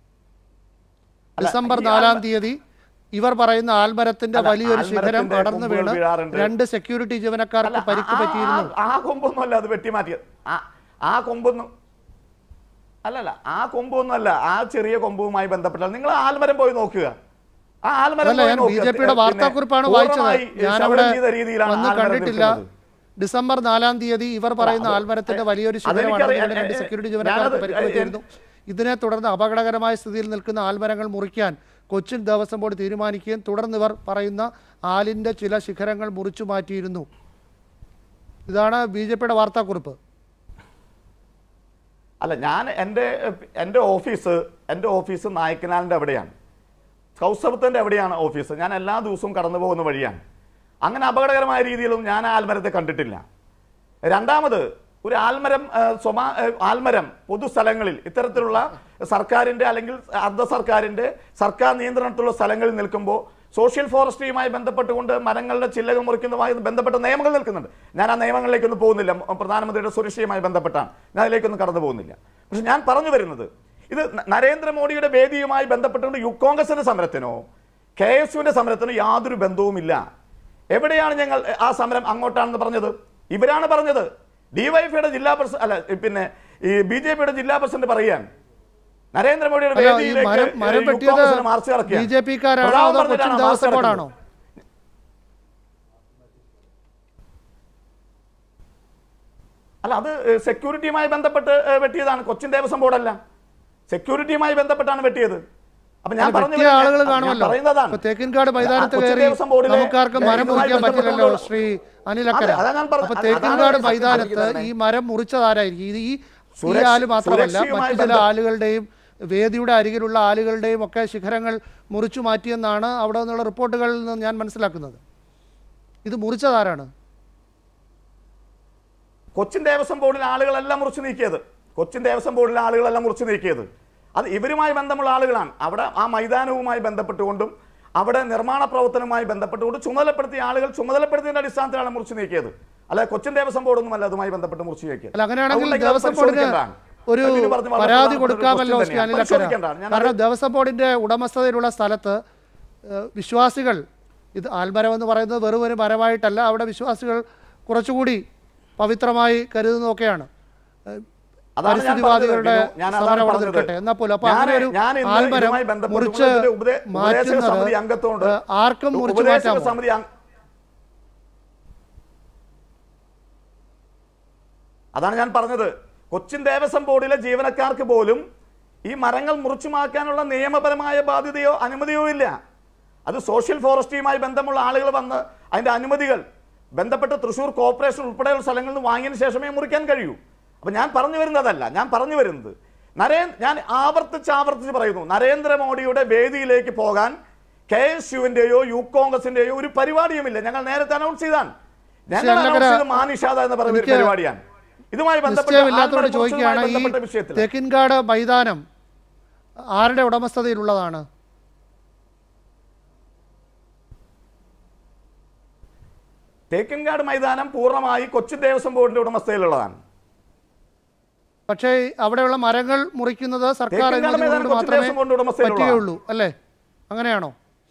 അല്ല, ഡിസംബർ ഈ നാലാം ആൽമ- തീയതി ഇവർ പറയുന്ന ആൽമരത്തിന്റെ അല്ല, വലിയൊരു ശിഖരം ആൽമരത്തിന്റെ അടർന്നു കൊമ്പുകൾ വീണ് വീഴാറുണ്ട്. രണ്ട് സെക്യൂരിറ്റി ജീവനക്കാർക്ക് അല്ല, പരിക്ക് ആ- പറ്റിയിരുന്നു ആ- ആ കൊമ്പൊന്നുമല്ല അത് വെട്ടിമാറ്റിയത് ആ- ആ കൊമ്പൊന്നും അല്ലല്ല ആ കൊമ്പൊന്നുമല്ല ആ ചെറിയ കൊമ്പുമായി ബന്ധപ്പെട്ട നിങ്ങൾ ആൽമരം പോയി നോക്കുക ആ ആൽമരം അതല്ല പോയി ഞാൻ ബി നോക്കുക. ജെ പിയുടെ പിന്നെ വാർത്താക്കുറിപ്പാണ് പൂർണ്ണമായി വായിച്ചത് ഞാനവിടെ ശബരം ചെയ്ത രീതിയിലാണ് വന്ന് ആൽമരം കണ്ടിട്ടില്ല നിൽക്കുന്നത്. ഡിസംബർ നാലാം തീയതി ഇവർ പറയുന്ന അത് ആൽമരത്തിന്റെ വലിയൊരു ശിഖരം അതെനിക്കറിയാം. അടർന്നു വീണ് രണ്ട് എ- എ- സെക്യൂരിറ്റി ഞാനത് ജീവനക്കാർക്ക് എ- പരിക്ക് പറ്റിയിരുന്നു ഇതിനെ തുടർന്ന് അപകടകരമായ സ്ഥിതിയിൽ നിൽക്കുന്ന ആൽമരങ്ങൾ മുറിക്കാൻ കൊച്ചിൻ ദേവസ്വം ബോർഡ് തീരുമാനിക്കുകയും തുടർന്ന് ഇവർ പറയുന്ന ആലിന്റെ ചില ശിഖരങ്ങൾ മുറിച്ചു മാറ്റിയിരുന്നു ഇതാണ് ബി ജെ പിയുടെ വാർത്താക്കുറിപ്പ് അല്ല ഞാൻ എൻ്റെ എൻ്റെ ഓഫീസ് എൻ്റെ ഓഫീസ് നായക്കനാലിൻ്റെ അവിടെയാണ് കൗസവത്തിൻ്റെ അവിടെയാണ് ഓഫീസ് ഞാൻ എല്ലാ ദിവസവും കടന്നു പോകുന്ന വഴിയാണ് അങ്ങനെ അപകടകരമായ രീതിയിലൊന്നും ഞാൻ ആ ആൽമരത്തെ കണ്ടിട്ടില്ല രണ്ടാമത് ഒരു ആൽമരം ആ, സ്വമാ ആ, ആൽമരം പൊതുസ്ഥലങ്ങളിൽ ഇത്തരത്തിലുള്ള സർക്കാരിൻ്റെ അല്ലെങ്കിൽ അർദ്ധ സർക്കാരിൻ്റെ സർക്കാർ നിയന്ത്രണത്തിലുള്ള സ്ഥലങ്ങളിൽ നിൽക്കുമ്പോൾ സോഷ്യൽ ഫോറസ്ട്രിയുമായി ബന്ധപ്പെട്ടുകൊണ്ട് മരങ്ങളുടെ ചില്ലകൾ മുറിക്കുന്നതുമായി ബന്ധപ്പെട്ട നിയമങ്ങൾ നിൽക്കുന്നുണ്ട് ഞാൻ ആ നിയമങ്ങളിലേക്കൊന്നും പോകുന്നില്ല മ- പ്രധാനമന്ത്രിയുടെ സുരക്ഷയുമായി ബന്ധപ്പെട്ടാണ് ഞാൻ അതിലേക്കൊന്നും കടന്നു പോകുന്നില്ല പക്ഷെ ഞാൻ പറഞ്ഞു വരുന്നത് ഇത് ന- നരേന്ദ്രമോദിയുടെ വേദിയുമായി ബന്ധപ്പെട്ടുകൊണ്ട് യു കോൺഗ്രസിന്റെ സമരത്തിനോ കെ എസ് യുവിന്റെ സമരത്തിനോ യാതൊരു ബന്ധവുമില്ല എവിടെയാണ് ഞങ്ങൾ എ, ആ സമരം അങ്ങോട്ടാണെന്ന് പറഞ്ഞത് ഇവരാണ് പറഞ്ഞത് ഡിവൈഫിയുടെ ജില്ലാ പ്രസിഡന്റ് അല്ല ഇ, പിന്നെ ഈ ബി ജെ പിയുടെ ജില്ലാ പ്രസിഡന്റ് പറയാൻ നരേന്ദ്രമോദിയുടെ അല്ല ഈ വേദിയിലേക്ക് മരം മരം യു വെട്ടിയത് കോൺഗ്രസിന് മാർച്ച് നടക്കുക. ബി ജെ പിക്കാരാണോ പ്രതാപൻ അതോ പറഞ്ഞിട്ടാണ് കൊച്ചിൻ മാർച്ച് ദേവസ്വം ബോർഡാണോ നടക്കുന്നത്. അല്ല അത് ഏഹ്, സെക്യൂരിറ്റിയുമായി ബന്ധപ്പെട്ട് ഏഹ്, വെട്ടിയതാണ് കൊച്ചിൻ ദേവസ്വം ബോർഡല്ല സെക്യൂരിറ്റിയുമായി ബന്ധപ്പെട്ടാണ് വെട്ടിയത് അപ്പൊ ഞാൻ അല്ല, പറഞ്ഞു പറ്റിയ വരുന്നത് ആളുകൾ ഞാൻ കാണുമല്ലോ പറയുന്നതാണ്. ഇപ്പൊ തേക്കിൻകാട് മൈതാനത്ത് കൊച്ചി കയറി ദേവസ്വം ബോർഡിലെ നമുക്കാർക്കും മരം ഇതുമായി മുറിക്കാൻ പറ്റില്ലല്ലോ ബന്ധപ്പെട്ടുകൊണ്ടുള്ള- ശ്രീ അനിലക്കര അതെ, അതാ ഞാൻ പറഞ്ഞത്. അപ്പൊ അതാണ് തേക്കിൻകാട് സത്യം മൈതാനത്ത് പറഞ്ഞത്. ഈ മരം മുറിച്ചതാരായിരിക്കും ഇത് ഈ ഈ സുരക്ഷ- ആല് മാത്രമല്ല സുരക്ഷയുമായി മറ്റു ചില ബന്ധ- ആളുകളുടെയും വേദിയുടെ അരികിലുള്ള ആളുകളുടെയും ഒക്കെ ശിഖരങ്ങൾ മുറിച്ചു മാറ്റിയെന്നാണ് അവിടെ നിന്നുള്ള റിപ്പോർട്ടുകളിൽ നിന്ന് ഞാൻ മനസ്സിലാക്കുന്നത് ഇത് മുറിച്ചതാരാണ് കൊച്ചിൻ ദേവസ്വം ബോർഡിലെ ആളുകളെല്ലാം മുറിച്ചു നീക്കിയത് കൊച്ചിൻ ദേവസ്വം ബോർഡിലെ ആളുകളെല്ലാം മുറിച്ചു നീക്കിയത് അത് ഇവരുമായി ബന്ധമുള്ള ആളുകളാണ് അവിടെ ആ മൈതാനവുമായി ബന്ധപ്പെട്ടുകൊണ്ടും അവിടെ നിർമ്മാണ പ്രവർത്തനവുമായി ബന്ധപ്പെട്ടുകൊണ്ട് ചുമതലപ്പെടുത്തിയ ആളുകൾ ചുമതലപ്പെടുത്തിയതിന്റെ അടിസ്ഥാനത്തിലാണ് മുറിച്ചു നീക്കിയത് അല്ല കൊച്ചിൻ ദേവസ്വം ബോർഡൊന്നും അല്ല അതുമായി ബന്ധപ്പെട്ട് മുറിച്ചു നീക്കിയത് അല്ല അങ്ങനെയാണെങ്കിൽ അതുകൊണ്ടെങ്കിൽ അത് ദേവസ്വം ബോർഡിന് പരിശോധിക്കേണ്ടതാണ്. ഒരു ബിനു പറഞ്ഞ വളരെ പരാതി പ്രധാനപ്പെട്ട ഒരു കൊടുക്കാമല്ലോ question ശ്രീ തന്നെയാണ്. അനിലക്കര പരിശോധിക്കേണ്ടതാണ്. ഞാൻ കാരണം ദേവസ്വം ബോർഡിന്റെ ഉടമസ്ഥതയിലുള്ള സ്ഥലത്ത് ഏഹ്, വിശ്വാസികൾ ഇത് ആൽമരം എന്ന് പറയുന്നത് വെറും ഒരു മരമായിട്ടല്ല അവിടെ വിശ്വാസികൾ കുറച്ചുകൂടി പവിത്രമായി കരുതുന്നതൊക്കെയാണ് ഏഹ്, അതാണ് ഞാൻ പരിസ്ഥിതിവാദികളുടെ പറഞ്ഞത്. ഞാൻ അതാണ് സമരം അവിടെ പറഞ്ഞത്. നിൽക്കട്ടെ എന്നാൽ പോലും അപ്പൊ ഞാൻ- അങ്ങനെ ഒരു ഞാൻ ഇന്ന് ആൽമരം ഇതുമായി ബന്ധപ്പെട്ട് മുറിച്ച് ഇതിന്റെ ഉപദേ- ഉപദേശക സമിതി മാറ്റുന്നത് അംഗത്തോട് ഏഹ്, ആർക്കും മുറിച്ച് ഉപദേശക മാറ്റാമോ സമിതി അംഗ- അതാണ് ഞാൻ പറഞ്ഞത് കൊച്ചിൻ ദേവസ്വം ബോർഡിലെ ജീവനക്കാർക്ക് പോലും ഈ മരങ്ങൾ മുറിച്ചു മാറ്റാനുള്ള നിയമപരമായ ബാധ്യതയോ അനുമതിയോ ഇല്ല അത് സോഷ്യൽ ഫോറസ്ട്രിയുമായി ബന്ധമുള്ള ആളുകൾ വന്ന് അതിന്റെ അനുമതികൾ ബന്ധപ്പെട്ട് തൃശ്ശൂർ കോർപ്പറേഷൻ ഉൾപ്പെടെയുള്ള സ്ഥലങ്ങളിൽ നിന്ന് വാങ്ങിയതിന് ശേഷമേ മുറിക്കാൻ കഴിയൂ അപ്പൊ ഞാൻ പറഞ്ഞു വരുന്നതല്ല ഞാൻ പറഞ്ഞു വരുന്നത് നരേ ഞാൻ ആവർത്തിച്ച് ആവർത്തിച്ച് പറയുന്നു നരേന്ദ്രമോദിയുടെ വേദിയിലേക്ക് പോകാൻ കെ എസ് യുവിന്റെയോ യൂത്ത് കോൺഗ്രസിന്റെയോ ഒരു പരിപാടിയുമില്ല ഞങ്ങൾ നേരത്തെ അനൗൺസ് ചെയ്താണ് ഞങ്ങൾ അന്നകര- അനൗൺസ് ചെയ്ത് മാനിഷാദ എന്ന് പറയുന്ന ഒരു എനിക്ക് പരിപാടിയാണ് ഇതുമായി ബന്ധപ്പെട്ട നിശ്ചയമില്ലാത്തവരോട് ആത്മഹത്യ ചോദിക്കുകയാണ് ഈ ബന്ധപ്പെട്ട വിഷയത്തിൽ തെക്കിൻകാട് മൈതാനം ആരുടെ ഉടമസ്ഥതയിലുള്ളതാണ് തേക്കിൻകാട് മൈതാനം പൂർണ്ണമായി കൊച്ചിൻ ദേവസ്വം ബോർഡിന്റെ ഉടമസ്ഥയിലുള്ളതാണ് പക്ഷേ അവിടെയുള്ള മരങ്ങൾ മുറിക്കുന്നത് സർക്കാർ തേക്കിൻകാട് അനുമതി മൈതാനം കൊണ്ട് കൊച്ചിൻ മാത്രമേ ദേവസ്വം ബോർഡിന്റെ ഉടമസ്ഥയിലുള്ളതാണ്. പറ്റുകയുള്ളൂ അല്ലേ അങ്ങനെയാണോ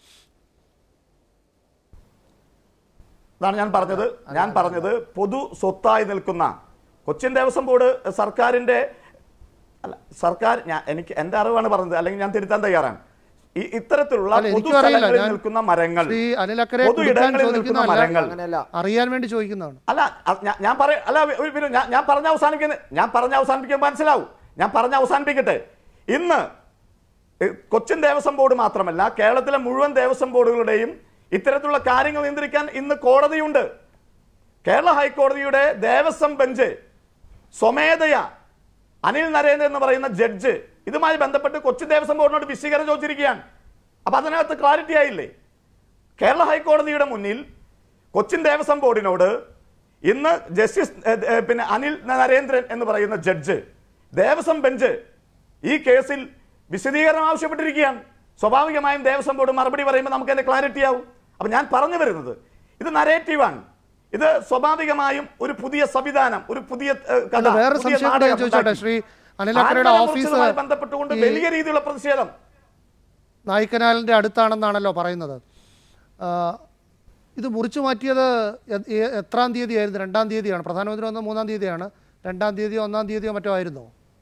അതാണ് ഞാൻ പറഞ്ഞത് ഞാൻ പറഞ്ഞത് പൊതു സ്വത്തായി നിൽക്കുന്ന കൊച്ചിൻ ദേവസ്വം ബോർഡ് സർക്കാരിന്റെ അല്ല സർക്കാർ ഞാൻ എനിക്ക് എന്റെ അറിവാണ് പറഞ്ഞത് അല്ലെങ്കിൽ ഞാൻ തിരുത്താൻ തയ്യാറാണ് ഈ ഇത്തരത്തിലുള്ള അല്ല, പൊതു എനിക്കും അറിയില്ല. സ്ഥലങ്ങളിൽ ഞാൻ നിൽക്കുന്ന മരങ്ങൾ ശ്രീ അനിലക്കരെ പൊതു കുടുക്കാൻ ഇടങ്ങളിൽ നിൽക്കുന്ന ചോദിക്കുന്നതല്ല. മരങ്ങൾ അങ്ങനെയല്ല അറിയാൻ വേണ്ടി ചോദിക്കുന്നതാണ് അല്ല അത് ഞാൻ- ഞാൻ പറയ അല്ല ഒരു മിനിറ്റ്, ഞാൻ ഞാൻ പറഞ്ഞ അവസാനിക്കുന്ന ഞാൻ പറഞ്ഞ അവസാനിപ്പിക്കുമ്പോൾ മനസ്സിലാവും ഞാൻ പറഞ്ഞ അവസാനിപ്പിക്കട്ടെ ഇന്ന് ഏ, കൊച്ചിൻ ദേവസ്വം ബോർഡ് മാത്രമല്ല കേരളത്തിലെ മുഴുവൻ ദേവസ്വം ബോർഡുകളുടെയും ഇത്തരത്തിലുള്ള കാര്യങ്ങൾ നിയന്ത്രിക്കാൻ ഇന്ന് കോടതിയുണ്ട് കേരള ഹൈക്കോടതിയുടെ ദേവസ്വം ബെഞ്ച് സ്വമേധയ അനിൽ നരേന്ദ്രൻ എന്ന് പറയുന്ന ജഡ്ജ് ഇതുമായി ബന്ധപ്പെട്ട് കൊച്ചിൻ ദേവസ്വം ബോർഡിനോട് വിശദീകരണം ചോദിച്ചിരിക്കുകയാണ് അപ്പൊ അതിനകത്ത് ക്ലാരിറ്റി ആയില്ലേ കേരള ഹൈക്കോടതിയുടെ മുന്നിൽ കൊച്ചിൻ ദേവസ്വം ബോർഡിനോട് ഇന്ന് ജസ്റ്റിസ് ഏ, ഏ, പിന്നെ അനിൽ നരേന്ദ്രൻ എന്ന് പറയുന്ന ജഡ്ജ് ദേവസ്വം ബെഞ്ച് ഈ കേസിൽ വിശദീകരണം ആവശ്യപ്പെട്ടിരിക്കുകയാണ് സ്വാഭാവികമായും ദേവസ്വം ബോർഡ് മറുപടി പറയുമ്പോൾ നമുക്ക് അതിന്റെ ക്ലാരിറ്റി ആവും അപ്പൊ ഞാൻ പറഞ്ഞു വരുന്നത് ഇത് നരേറ്റീവാണ് ഇത് സ്വാഭാവികമായും ഒരു പുതിയ സംവിധാനം ഒരു പുതിയ ഏ, കഥ, അല്ല വേറെ പുതിയ സംശയം കൂടെ ഞാൻ നാടകം ചോദിച്ചോട്ടെ ഉണ്ടാക്കി. ശ്രീ അനിലക്കരയുടെ ആത്മഹത്യ ഓഫീസ് കുറിച്ചതുമായി ബന്ധപ്പെട്ടുകൊണ്ട് ഈ വലിയ രീതിയിലുള്ള പ്രതിഷേധം നായിക്കനാലിൻ്റെ അടുത്താണെന്നാണല്ലോ പറയുന്നത് ആ, ഇത് മുറിച്ചു മാറ്റിയത് എ- എ- എത്രാം തീയതി ആയിരുന്നു രണ്ടാം തീയതിയാണ് പ്രധാനമന്ത്രി വന്ന മൂന്നാം തീയതിയാണ് രണ്ടാം തീയതിയോ ഒന്നാം തീയതിയോ മറ്റോ ആയിരുന്നോ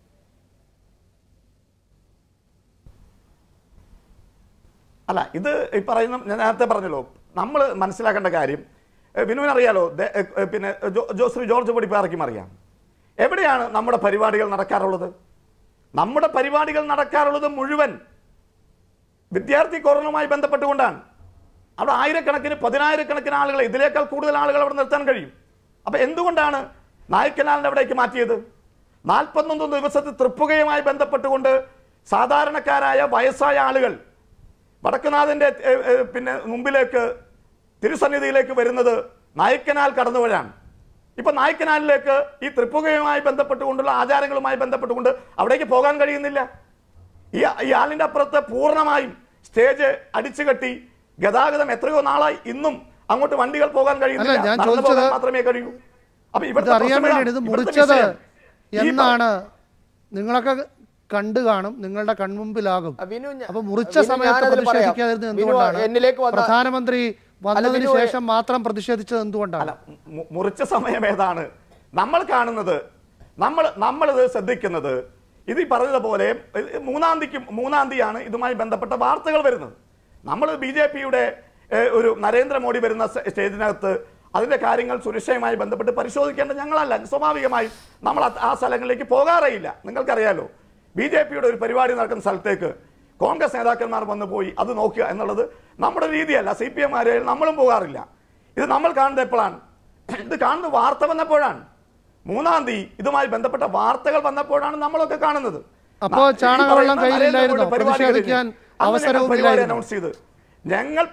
അല്ല ഇത് ഈ പറയുന്ന ഞാൻ നേരത്തെ പറഞ്ഞല്ലോ നമ്മൾ മനസ്സിലാക്കേണ്ട കാര്യം ഏഹ് വിനുവിന് അറിയാലോ ദേ- ഏഹ് ഏഹ് പിന്നെ ജോ- ജോ ശ്രീ ജോർജ് പൊടിപ്പാറയ്ക്കും അറിയാം എവിടെയാണ് നമ്മുടെ പരിപാടികൾ നടക്കാറുള്ളത് നമ്മുടെ പരിപാടികൾ നടക്കാറുള്ളത് മുഴുവൻ വിദ്യാർത്ഥി കോറനുമായി ബന്ധപ്പെട്ടുകൊണ്ടാണ് അവിടെ ആയിരക്കണക്കിന് പതിനായിരക്കണക്കിന് ആളുകൾ ഇതിനേക്കാൾ കൂടുതൽ ആളുകൾ അവിടെ നിർത്താൻ കഴിയും അപ്പൊ എന്തുകൊണ്ടാണ് നായ്ക്കനാലിന്റെ അവിടേക്ക് മാറ്റിയത് നാൽപ്പത്തൊന്ന് ദിവസത്തെ തൃപ്പുകയുമായി ബന്ധപ്പെട്ടുകൊണ്ട് സാധാരണക്കാരായ വയസ്സായ ആളുകൾ വടക്കുനാഥന്റെ ഏ, ഏ, പിന്നെ മുമ്പിലേക്ക് തിരുസന്നിധിയിലേക്ക് വരുന്നത് നായ്ക്കനാൽ കടന്നുവഴാണ് ഇപ്പൊ നായ്ക്കനാലിലേക്ക് ഈ തൃപ്പുകയുമായി ബന്ധപ്പെട്ടുകൊണ്ടുള്ള ആചാരങ്ങളുമായി ബന്ധപ്പെട്ടുകൊണ്ട് അവിടേക്ക് പോകാൻ കഴിയുന്നില്ല ഈ ഈ ആളിന്റെ അപ്പുറത്ത് പൂർണ്ണമായും സ്റ്റേജ് അടിച്ചുകെട്ടി ഗതാഗതം എത്രയോ നാളായി ഇന്നും അങ്ങോട്ട് വണ്ടികൾ പോകാൻ കഴിയുന്നില്ല അല്ല, ഞാൻ നടന്നു പോകാൻ ചോദിച്ചത് മാത്രമേ കഴിയൂ അപ്പൊ ഇത് ഇവിടുത്തെ അറിയാൻ പ്രശ്നം വേണ്ടിയാണ് ഇത് ഇതാണ്. ഇവിടുത്തെ മുറിച്ചത് വിഷയം. ഈ പ- എന്നാണ് നിങ്ങളൊക്കെ കണ്ടു കാണും നിങ്ങളുടെ കൺമുമ്പിലാകും ആ, വിനു ഞാ- അപ്പൊ മുറിച്ച വിനു, സമയത്ത് ഞാനതിൽ പറയാം. പ്രതിഷേധിക്കാതിരുന്നത് വിനു, എന്തുകൊണ്ടാണ് എന്നിലേക്ക് വന്ന- പ്രധാനമന്ത്രി വന്നതിന് വിനു, ശേഷം മാത്രം പ്രതിഷേധിച്ചത് എന്തുകൊണ്ടാണ് അല്ല മു- മുറിച്ച സമയം ഏതാണ് നമ്മൾ കാണുന്നത് നമ്മൾ നമ്മളിത് ശ്രദ്ധിക്കുന്നത് ഇത് ഈ പറഞ്ഞതുപോലെ ഇത് മൂന്നാം തീയതിക്ക് മൂന്നാം തീയതിയാണ് ഇതുമായി ബന്ധപ്പെട്ട വാർത്തകൾ വരുന്നത് നമ്മൾ ബി ജെ പിയുടെ ഒരു നരേന്ദ്രമോദി വരുന്ന സ്റ്റേ- സ്റ്റേജിനകത്ത് അതിന്റെ കാര്യങ്ങൾ സുരക്ഷയുമായി ബന്ധപ്പെട്ട് പരിശോധിക്കേണ്ട ഞങ്ങളല്ല സ്വാഭാവികമായും നമ്മൾ അത് ആ സ്ഥലങ്ങളിലേക്ക് പോകാറേയില്ല നിങ്ങൾക്കറിയാലോ ബി ജെ പിയുടെ ഒരു പരിപാടി നടക്കുന്ന സ്ഥലത്തേക്ക് കോൺഗ്രസ് നേതാക്കന്മാർ വന്നു പോയി അത് നോക്കുക എന്നുള്ളത് നമ്മുടെ രീതിയല്ല സി പി എം നമ്മളും പോകാറില്ല ഇത് നമ്മൾ കാണുന്നത് എപ്പോഴാണ് ഇത് കാണുന്നത് വാർത്ത വന്നപ്പോഴാണ് മൂന്നാം തീയതി ഇതുമായി ബന്ധപ്പെട്ട വാർത്തകൾ വന്നപ്പോഴാണ് നമ്മളൊക്കെ കാണുന്നത് അപ്പോ ഈ ചാണകവെള്ളം പറയുന്ന കയ്യിലില്ലായിരുന്നോ? നരേന്ദ്രമോദി പരിപാടി പ്രതിഷേധിക്കാൻ കഴിഞ്ഞ് അന്ന് ഞങ്ങൾ അവസരവും പരിപാടി ഇല്ലായിരുന്നോ? അനൗൺസ് ചെയ്ത് ഞങ്ങൾ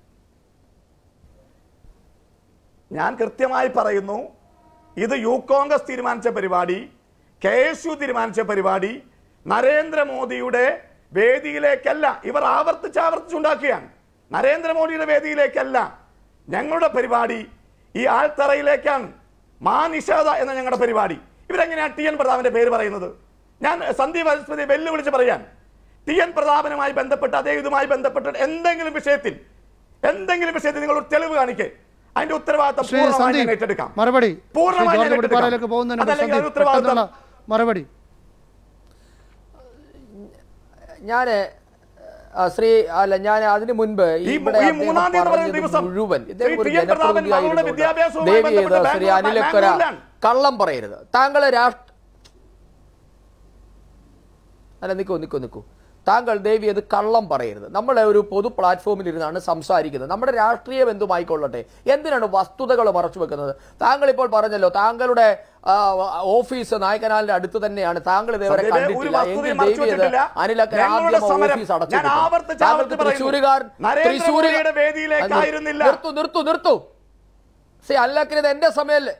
ഞാൻ കൃത്യമായി പറയുന്നു ഇത് യു കോൺഗ്രസ് തീരുമാനിച്ച പരിപാടി കെ എസ് യു തീരുമാനിച്ച പരിപാടി നരേന്ദ്രമോദിയുടെ വേദിയിലേക്കല്ല ഇവർ ആവർത്തിച്ച് ആവർത്തിച്ചുണ്ടാക്കുകയാണ് നരേന്ദ്രമോദിയുടെ വേദിയിലേക്കല്ല ഞങ്ങളുടെ പരിപാടി ഈ ആൾത്തറയിലേക്കാണ് മാ നിഷേധ എന്ന ഞങ്ങളുടെ പരിപാടി ഇവരെങ്ങനെയാണ് ടി എൻ പ്രതാപന്റെ പേര് പറയുന്നത് ഞാൻ സന്ദീപ് വനസ്പതിയെ വെല്ലുവിളിച്ച് പറയാൻ ടി എൻ പ്രതാപനുമായി ബന്ധപ്പെട്ട് അതേ ഇതുമായി ബന്ധപ്പെട്ട് എന്തെങ്കിലും വിഷയത്തിൽ എന്തെങ്കിലും വിഷയത്തിൽ നിങ്ങൾ ഒരു തെളിവ് കാണിക്കേ അതിന്റെ ഉത്തരവാദിത്തം ശ്രീ പൂർണ്ണമായി ഞാൻ സന്ദീപ് ഏറ്റെടുക്കാം മറുപടി ശ്രീ പൂർണ്ണമായി ഞാൻ ജോർജ് ഏറ്റെടുക്കാം. കുടിപ്പാറയിലേക്ക് പോകുന്നതിന് മുമ്പ് അതല്ലെങ്കിൽ സന്ദീപ് അതിന് ഉത്തരവാദിത്തം പെട്ടെന്നുള്ള മറുപടി ഞാൻ ശ്രീ അല്ല ഞാൻ അതിനു മുൻപ് ഈ ഇവിടെ ഈ അദ്ദേഹം മൂന്നാം തീയതി പറയുന്ന പറഞ്ഞത് ദിവസം മുഴുവൻ ഇദ്ദേഹം ശ്രീ ഒരു ടി എൻ പ്രതാപൻ മകളുടെ ജനപ്രതിനിധിയായിരുന്നുകൊണ്ട് വിദ്യാഭ്യാസവുമായി ദയവ് ചെയ്ത് ബന്ധപ്പെട്ട് ശ്രീ ബാംഗ്ലൂർ- അനിലക്കര ബാംഗ്ലൂരിലാണ്. കള്ളം പറയരുത് താങ്കളെ രാഷ്ട്ര അല്ല നിൽക്കൂ നിൽക്കൂ നിൽക്കൂ താങ്കൾ ദേവി അത് കള്ളം പറയരുത് നമ്മൾ ഒരു പൊതു പ്ലാറ്റ്ഫോമിൽ ഇരുന്നാണ് സംസാരിക്കുന്നത് നമ്മുടെ രാഷ്ട്രീയം എന്തുമായിക്കൊള്ളട്ടെ എന്തിനാണ് വസ്തുതകൾ മറച്ചു വെക്കുന്നത് താങ്കൾ ഇപ്പോൾ പറഞ്ഞല്ലോ താങ്കളുടെ ആ, ഓഫീസ് നായകനാലിന്റെ അടുത്ത് തന്നെയാണ് താങ്കൾ ഇതേവരെ സന്ദീപേ, ഒരു കണ്ടിട്ടില്ല വസ്തുതയും എങ്കിൽ മറച്ചു ദേവി അത് വെച്ചിട്ടില്ല. അനിലക്കര ഞങ്ങളുടെ ആദ്യം സമരം ഓഫീസ് അടച്ചു ഞാൻ ആവർത്തിച്ച് താങ്കൾക്ക് ആവർത്തിച്ച് പറയുന്നു. തൃശ്ശൂരുകാർ നരേന്ദ്രമോദിയുടെ വേദിയിലേക്കായിരുന്നില്ല. നിർത്തു നിർത്തു നിർത്തു സി അല്ലക്കിന് ഇത് എന്റെ സമയമല്ലേ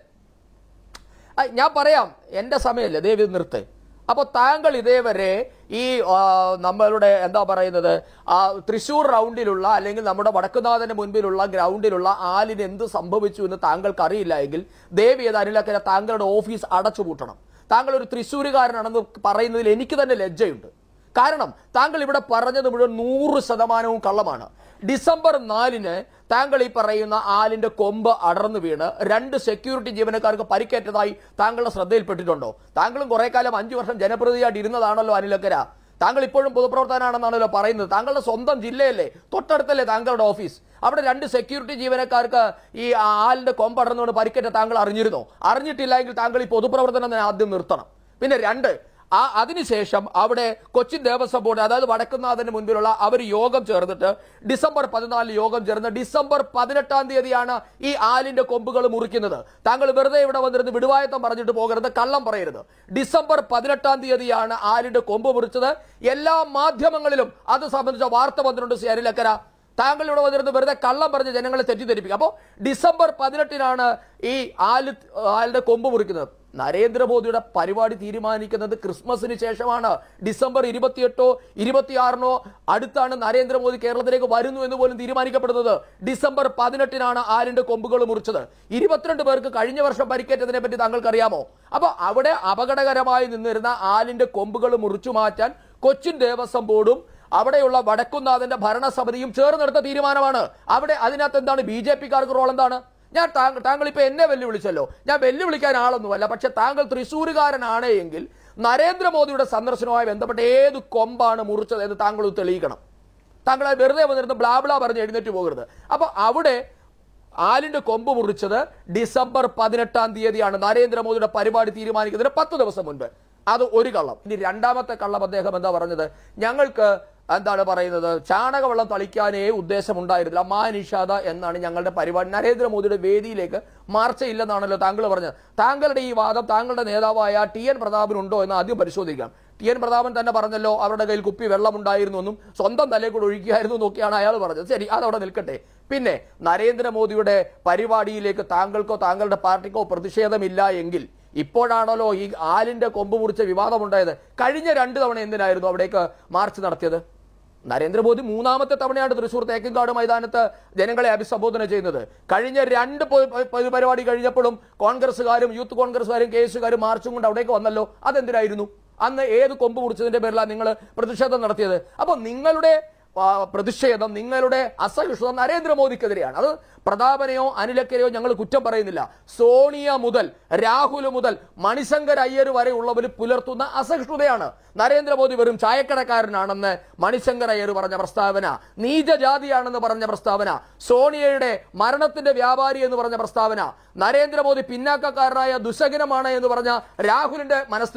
ആ, ഞാൻ പറയാം എൻ്റെ സമയമല്ലേ ദേവി നിർത്ത് അപ്പോൾ താങ്കൾ ഇതേവരെ ഈ ആ, നമ്മളുടെ എന്താ പറയുന്നത് ആ തൃശ്ശൂർ റൗണ്ടിലുള്ള അല്ലെങ്കിൽ നമ്മുടെ വടക്കുനാഥന് മുൻപിലുള്ള ഗ്രൗണ്ടിലുള്ള ആലിന് എന്ത് സംഭവിച്ചു എന്ന് താങ്കൾക്ക് അറിയില്ല എങ്കിൽ ദേവി ഏത് അനിലക്കര താങ്കളുടെ ഓഫീസ് അടച്ചുപൂട്ടണം താങ്കൾ ഒരു തൃശ്ശൂരുകാരനാണെന്ന് പറയുന്നതിൽ എനിക്ക് തന്നെ ലജ്ജയുണ്ട് കാരണം താങ്കൾ ഇവിടെ പറഞ്ഞത് മുഴുവൻ നൂറ് ശതമാനവും കള്ളമാണ് ഡിസംബർ നാലിന് താങ്കൾ ഈ പറയുന്ന ആലിന്റെ കൊമ്പ് അടർന്നു വീണ് രണ്ട് സെക്യൂരിറ്റി ജീവനക്കാർക്ക് പരിക്കേറ്റതായി താങ്കളുടെ ശ്രദ്ധയിൽപ്പെട്ടിട്ടുണ്ടോ താങ്കളും കുറെ കാലം അഞ്ചു വർഷം ജനപ്രതിയായിട്ട് ഇരുന്നതാണല്ലോ അനിലക്കര താങ്കൾ ഇപ്പോഴും പൊതുപ്രവർത്തനാണെന്നാണല്ലോ പറയുന്നത് താങ്കളുടെ സ്വന്തം ജില്ലയല്ലേ തൊട്ടടുത്തല്ലേ താങ്കളുടെ ഓഫീസ് അവിടെ രണ്ട് സെക്യൂരിറ്റി ജീവനക്കാർക്ക് ഈ ആലിന്റെ കൊമ്പ് അടർന്നുകൊണ്ട് പരിക്കേറ്റ താങ്കൾ അറിഞ്ഞിരുന്നോ അറിഞ്ഞിട്ടില്ല എങ്കിൽ താങ്കൾ ഈ പൊതുപ്രവർത്തനം ആദ്യം നിർത്തണം പിന്നെ രണ്ട് ആ അതിനുശേഷം അവിടെ കൊച്ചിൻ ദേവസ്വം ബോർഡ് അതായത് വടക്കുന്നാഥന് മുൻപിലുള്ള അവർ യോഗം ചേർന്നിട്ട് ഡിസംബർ പതിനാലിന് യോഗം ചേർന്ന് ഡിസംബർ പതിനെട്ടാം തീയതിയാണ് ഈ ആലിന്റെ കൊമ്പുകൾ മുറിക്കുന്നത് താങ്കൾ വെറുതെ ഇവിടെ വന്നിരുന്ന് വിടുവായത്തം പറഞ്ഞിട്ട് പോകരുത് കള്ളം പറയരുത് ഡിസംബർ പതിനെട്ടാം തീയതിയാണ് ആലിന്റെ കൊമ്പ് മുറിച്ചത് എല്ലാ മാധ്യമങ്ങളിലും അത് സംബന്ധിച്ച വാർത്ത വന്നിട്ടുണ്ട് സി അനിലക്കര താങ്കൾ ഇവിടെ വന്നിരുന്ന് വെറുതെ കള്ളം പറഞ്ഞ് ജനങ്ങളെ തെറ്റിദ്ധരിപ്പിക്കും അപ്പോൾ ഡിസംബർ പതിനെട്ടിനാണ് ഈ ആല് ആലിന്റെ കൊമ്പ് മുറിക്കുന്നത് നരേന്ദ്രമോദിയുടെ പരിപാടി തീരുമാനിക്കുന്നത് ക്രിസ്മസിന് ശേഷമാണ് ഡിസംബർ ഇരുപത്തിയെട്ടോ ഇരുപത്തിയാറിനോ അടുത്താണ് നരേന്ദ്രമോദി കേരളത്തിലേക്ക് വരുന്നു എന്ന് പോലും തീരുമാനിക്കപ്പെടുന്നത് ഡിസംബർ പതിനെട്ടിനാണ് ആലിന്റെ കൊമ്പുകൾ മുറിച്ചത് ഇരുപത്തിരണ്ട് പേർക്ക് കഴിഞ്ഞ വർഷം പരിക്കേറ്റതിനെ പറ്റി താങ്കൾക്ക് അറിയാമോ അപ്പൊ അവിടെ അപകടകരമായി നിന്നിരുന്ന ആലിന്റെ കൊമ്പുകൾ മുറിച്ചു മാറ്റാൻ കൊച്ചിൻ ദേവസ്വം ബോർഡും അവിടെയുള്ള വടക്കുന്നാഥന്റെ ഭരണസമിതിയും ചേർന്നെടുത്ത തീരുമാനമാണ് അവിടെ അതിനകത്ത് എന്താണ് ബി ജെ പിക്കാർക്ക് റോൾ എന്താണ് ഞാൻ താങ്കൾ താങ്കൾ ഇപ്പൊ എന്നെ വെല്ലുവിളിച്ചല്ലോ ഞാൻ വെല്ലുവിളിക്കാൻ ആളൊന്നുമല്ല പക്ഷെ താങ്കൾ തൃശ്ശൂരുകാരനാണ് എങ്കിൽ നരേന്ദ്രമോദിയുടെ സന്ദർശനവുമായി ബന്ധപ്പെട്ട് ഏത് കൊമ്പാണ് മുറിച്ചത് എന്ന് താങ്കൾ ഒന്ന് തെളിയിക്കണം താങ്കൾ അത് വെറുതെ വന്നിരുന്ന് ബ്ലാബ്ലാ പറഞ്ഞ് എഴുന്നേറ്റ് പോകരുത് അപ്പൊ അവിടെ ആലിന്റെ കൊമ്പ് മുറിച്ചത് ഡിസംബർ പതിനെട്ടാം തീയതിയാണ് നരേന്ദ്രമോദിയുടെ പരിപാടി തീരുമാനിക്കുന്നതിന് പത്ത് ദിവസം മുൻപ് അത് ഒരു കള്ളം ഇനി രണ്ടാമത്തെ കള്ളം അദ്ദേഹം എന്താ പറഞ്ഞത് ഞങ്ങൾക്ക് എന്താണ് പറയുന്നത് ചാണകവെള്ളം തളിക്കാനേ ഉദ്ദേശമുണ്ടായിരുന്നില്ല മാ നിഷാദ എന്നാണ് ഞങ്ങളുടെ പരിപാടി നരേന്ദ്രമോദിയുടെ വേദിയിലേക്ക് മാർച്ചയില്ലെന്നാണല്ലോ താങ്കൾ പറഞ്ഞത് താങ്കളുടെ ഈ വാദം താങ്കളുടെ നേതാവായ ടി എൻ പ്രതാപനുണ്ടോ എന്ന് ആദ്യം പരിശോധിക്കാം ടി എൻ പ്രതാപൻ തന്നെ പറഞ്ഞല്ലോ അവരുടെ കയ്യിൽ കുപ്പി വെള്ളമുണ്ടായിരുന്നു എന്നും സ്വന്തം തലയിൽ കൂടെ ഒഴിക്കുകയായിരുന്നു എന്നൊക്കെയാണ് അയാൾ പറഞ്ഞത് ശരി അതവിടെ നിൽക്കട്ടെ പിന്നെ നരേന്ദ്രമോദിയുടെ പരിപാടിയിലേക്ക് താങ്കൾക്കോ താങ്കളുടെ പാർട്ടിക്കോ പ്രതിഷേധമില്ല എങ്കിൽ ഇപ്പോഴാണല്ലോ ഈ ആലിന്റെ കൊമ്പ് മുറിച്ച വിവാദമുണ്ടായത് കഴിഞ്ഞ രണ്ട് തവണ എന്തിനായിരുന്നു അവിടേക്ക് മാർച്ച് നടത്തിയത് നരേന്ദ്രമോദി മൂന്നാമത്തെ തവണയാണ് തൃശൂർ തേക്കിൻകാട് മൈതാനത്ത് ജനങ്ങളെ അഭിസംബോധന ചെയ്യുന്നത് കഴിഞ്ഞ രണ്ട് പൊ- പൊ- പൊതുപരിപാടി കഴിഞ്ഞപ്പോഴും കോൺഗ്രസ്സുകാരും യൂത്ത് കോൺഗ്രസ്സുകാരും കെ എസുകാരും മാർച്ചും കൊണ്ട് അവിടേക്ക് വന്നല്ലോ അതെന്തിനായിരുന്നു അന്ന് ഏത് കൊമ്പ് മുറിച്ചതിന്റെ പേരിലാണ് നിങ്ങൾ പ്രതിഷേധം നടത്തിയത് അപ്പോൾ നിങ്ങളുടെ ആ, പ്രതിഷേധം നിങ്ങളുടെ അസഹിഷ്ണുത നരേന്ദ്രമോദിക്കെതിരെയാണ് അത് പ്രതാപനെയോ അനിലക്കരെയോ ഞങ്ങൾ കുറ്റം പറയുന്നില്ല സോണിയ മുതൽ രാഹുൽ മുതൽ മണിശങ്കർ അയ്യർ വരെ ഉള്ളവർ പുലർത്തുന്ന അസഹിഷ്ണുതയാണ് നരേന്ദ്രമോദി വെറും ചായക്കടക്കാരനാണെന്ന് മണിശങ്കർ അയ്യർ പറഞ്ഞ പ്രസ്താവന നീചജാതിയാണെന്ന് പറഞ്ഞ പ്രസ്താവന സോണിയയുടെ മരണത്തിന്റെ വ്യാപാരി എന്ന് പറഞ്ഞ പ്രസ്താവന നരേന്ദ്രമോദി പിന്നാക്കക്കാരനായ ദുശകനമാണ് എന്ന് പറഞ്ഞ രാഹുലിന്റെ മനസ്ഥിതി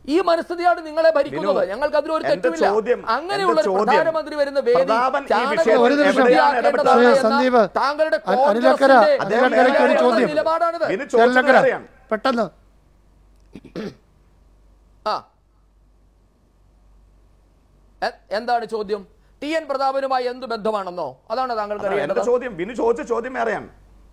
ഈ മനസ്ഥിതിയാണ് നിങ്ങളെ ഭരിക്കുന്നത് വിനു, ഞങ്ങൾക്ക് അതിലൊരു എന്റെ തെറ്റുമില്ല ചോദ്യം- അങ്ങനെയുള്ള എന്റെ ഒരു ചോദ്യം, പ്രധാനമന്ത്രി വരുന്ന വേദി പ്രതാപൻ ഈ ചാണകം വിഷയത്തിൽ ഒരു നിമിഷം. വൃത്തിയാക്കേണ്ടതാണ് ശ്രീ എന്ന സന്ദീപ്, താങ്കളുടെ അ- അനിലക്കര, കോൺഗ്രസിന്റെ അനിലക്കരയ്ക്ക് ഒരു ചോദ്യം. നിലപാടാണിത് വിനു ചോദിച്ചത് ചെല്ലക്കര വേറെയാണ്. പെട്ടെന്ന് ആ എ- എന്താണ് ചോദ്യം ടി എൻ പ്രതാപനുമായി എന്ത് ബന്ധമാണെന്നോ അതാണ് താങ്കൾക്ക് അതാണ് അറിയേണ്ടത് എന്റെ ചോദ്യം വിനു ചോദിച്ച ചോദ്യം വേറെയാണ്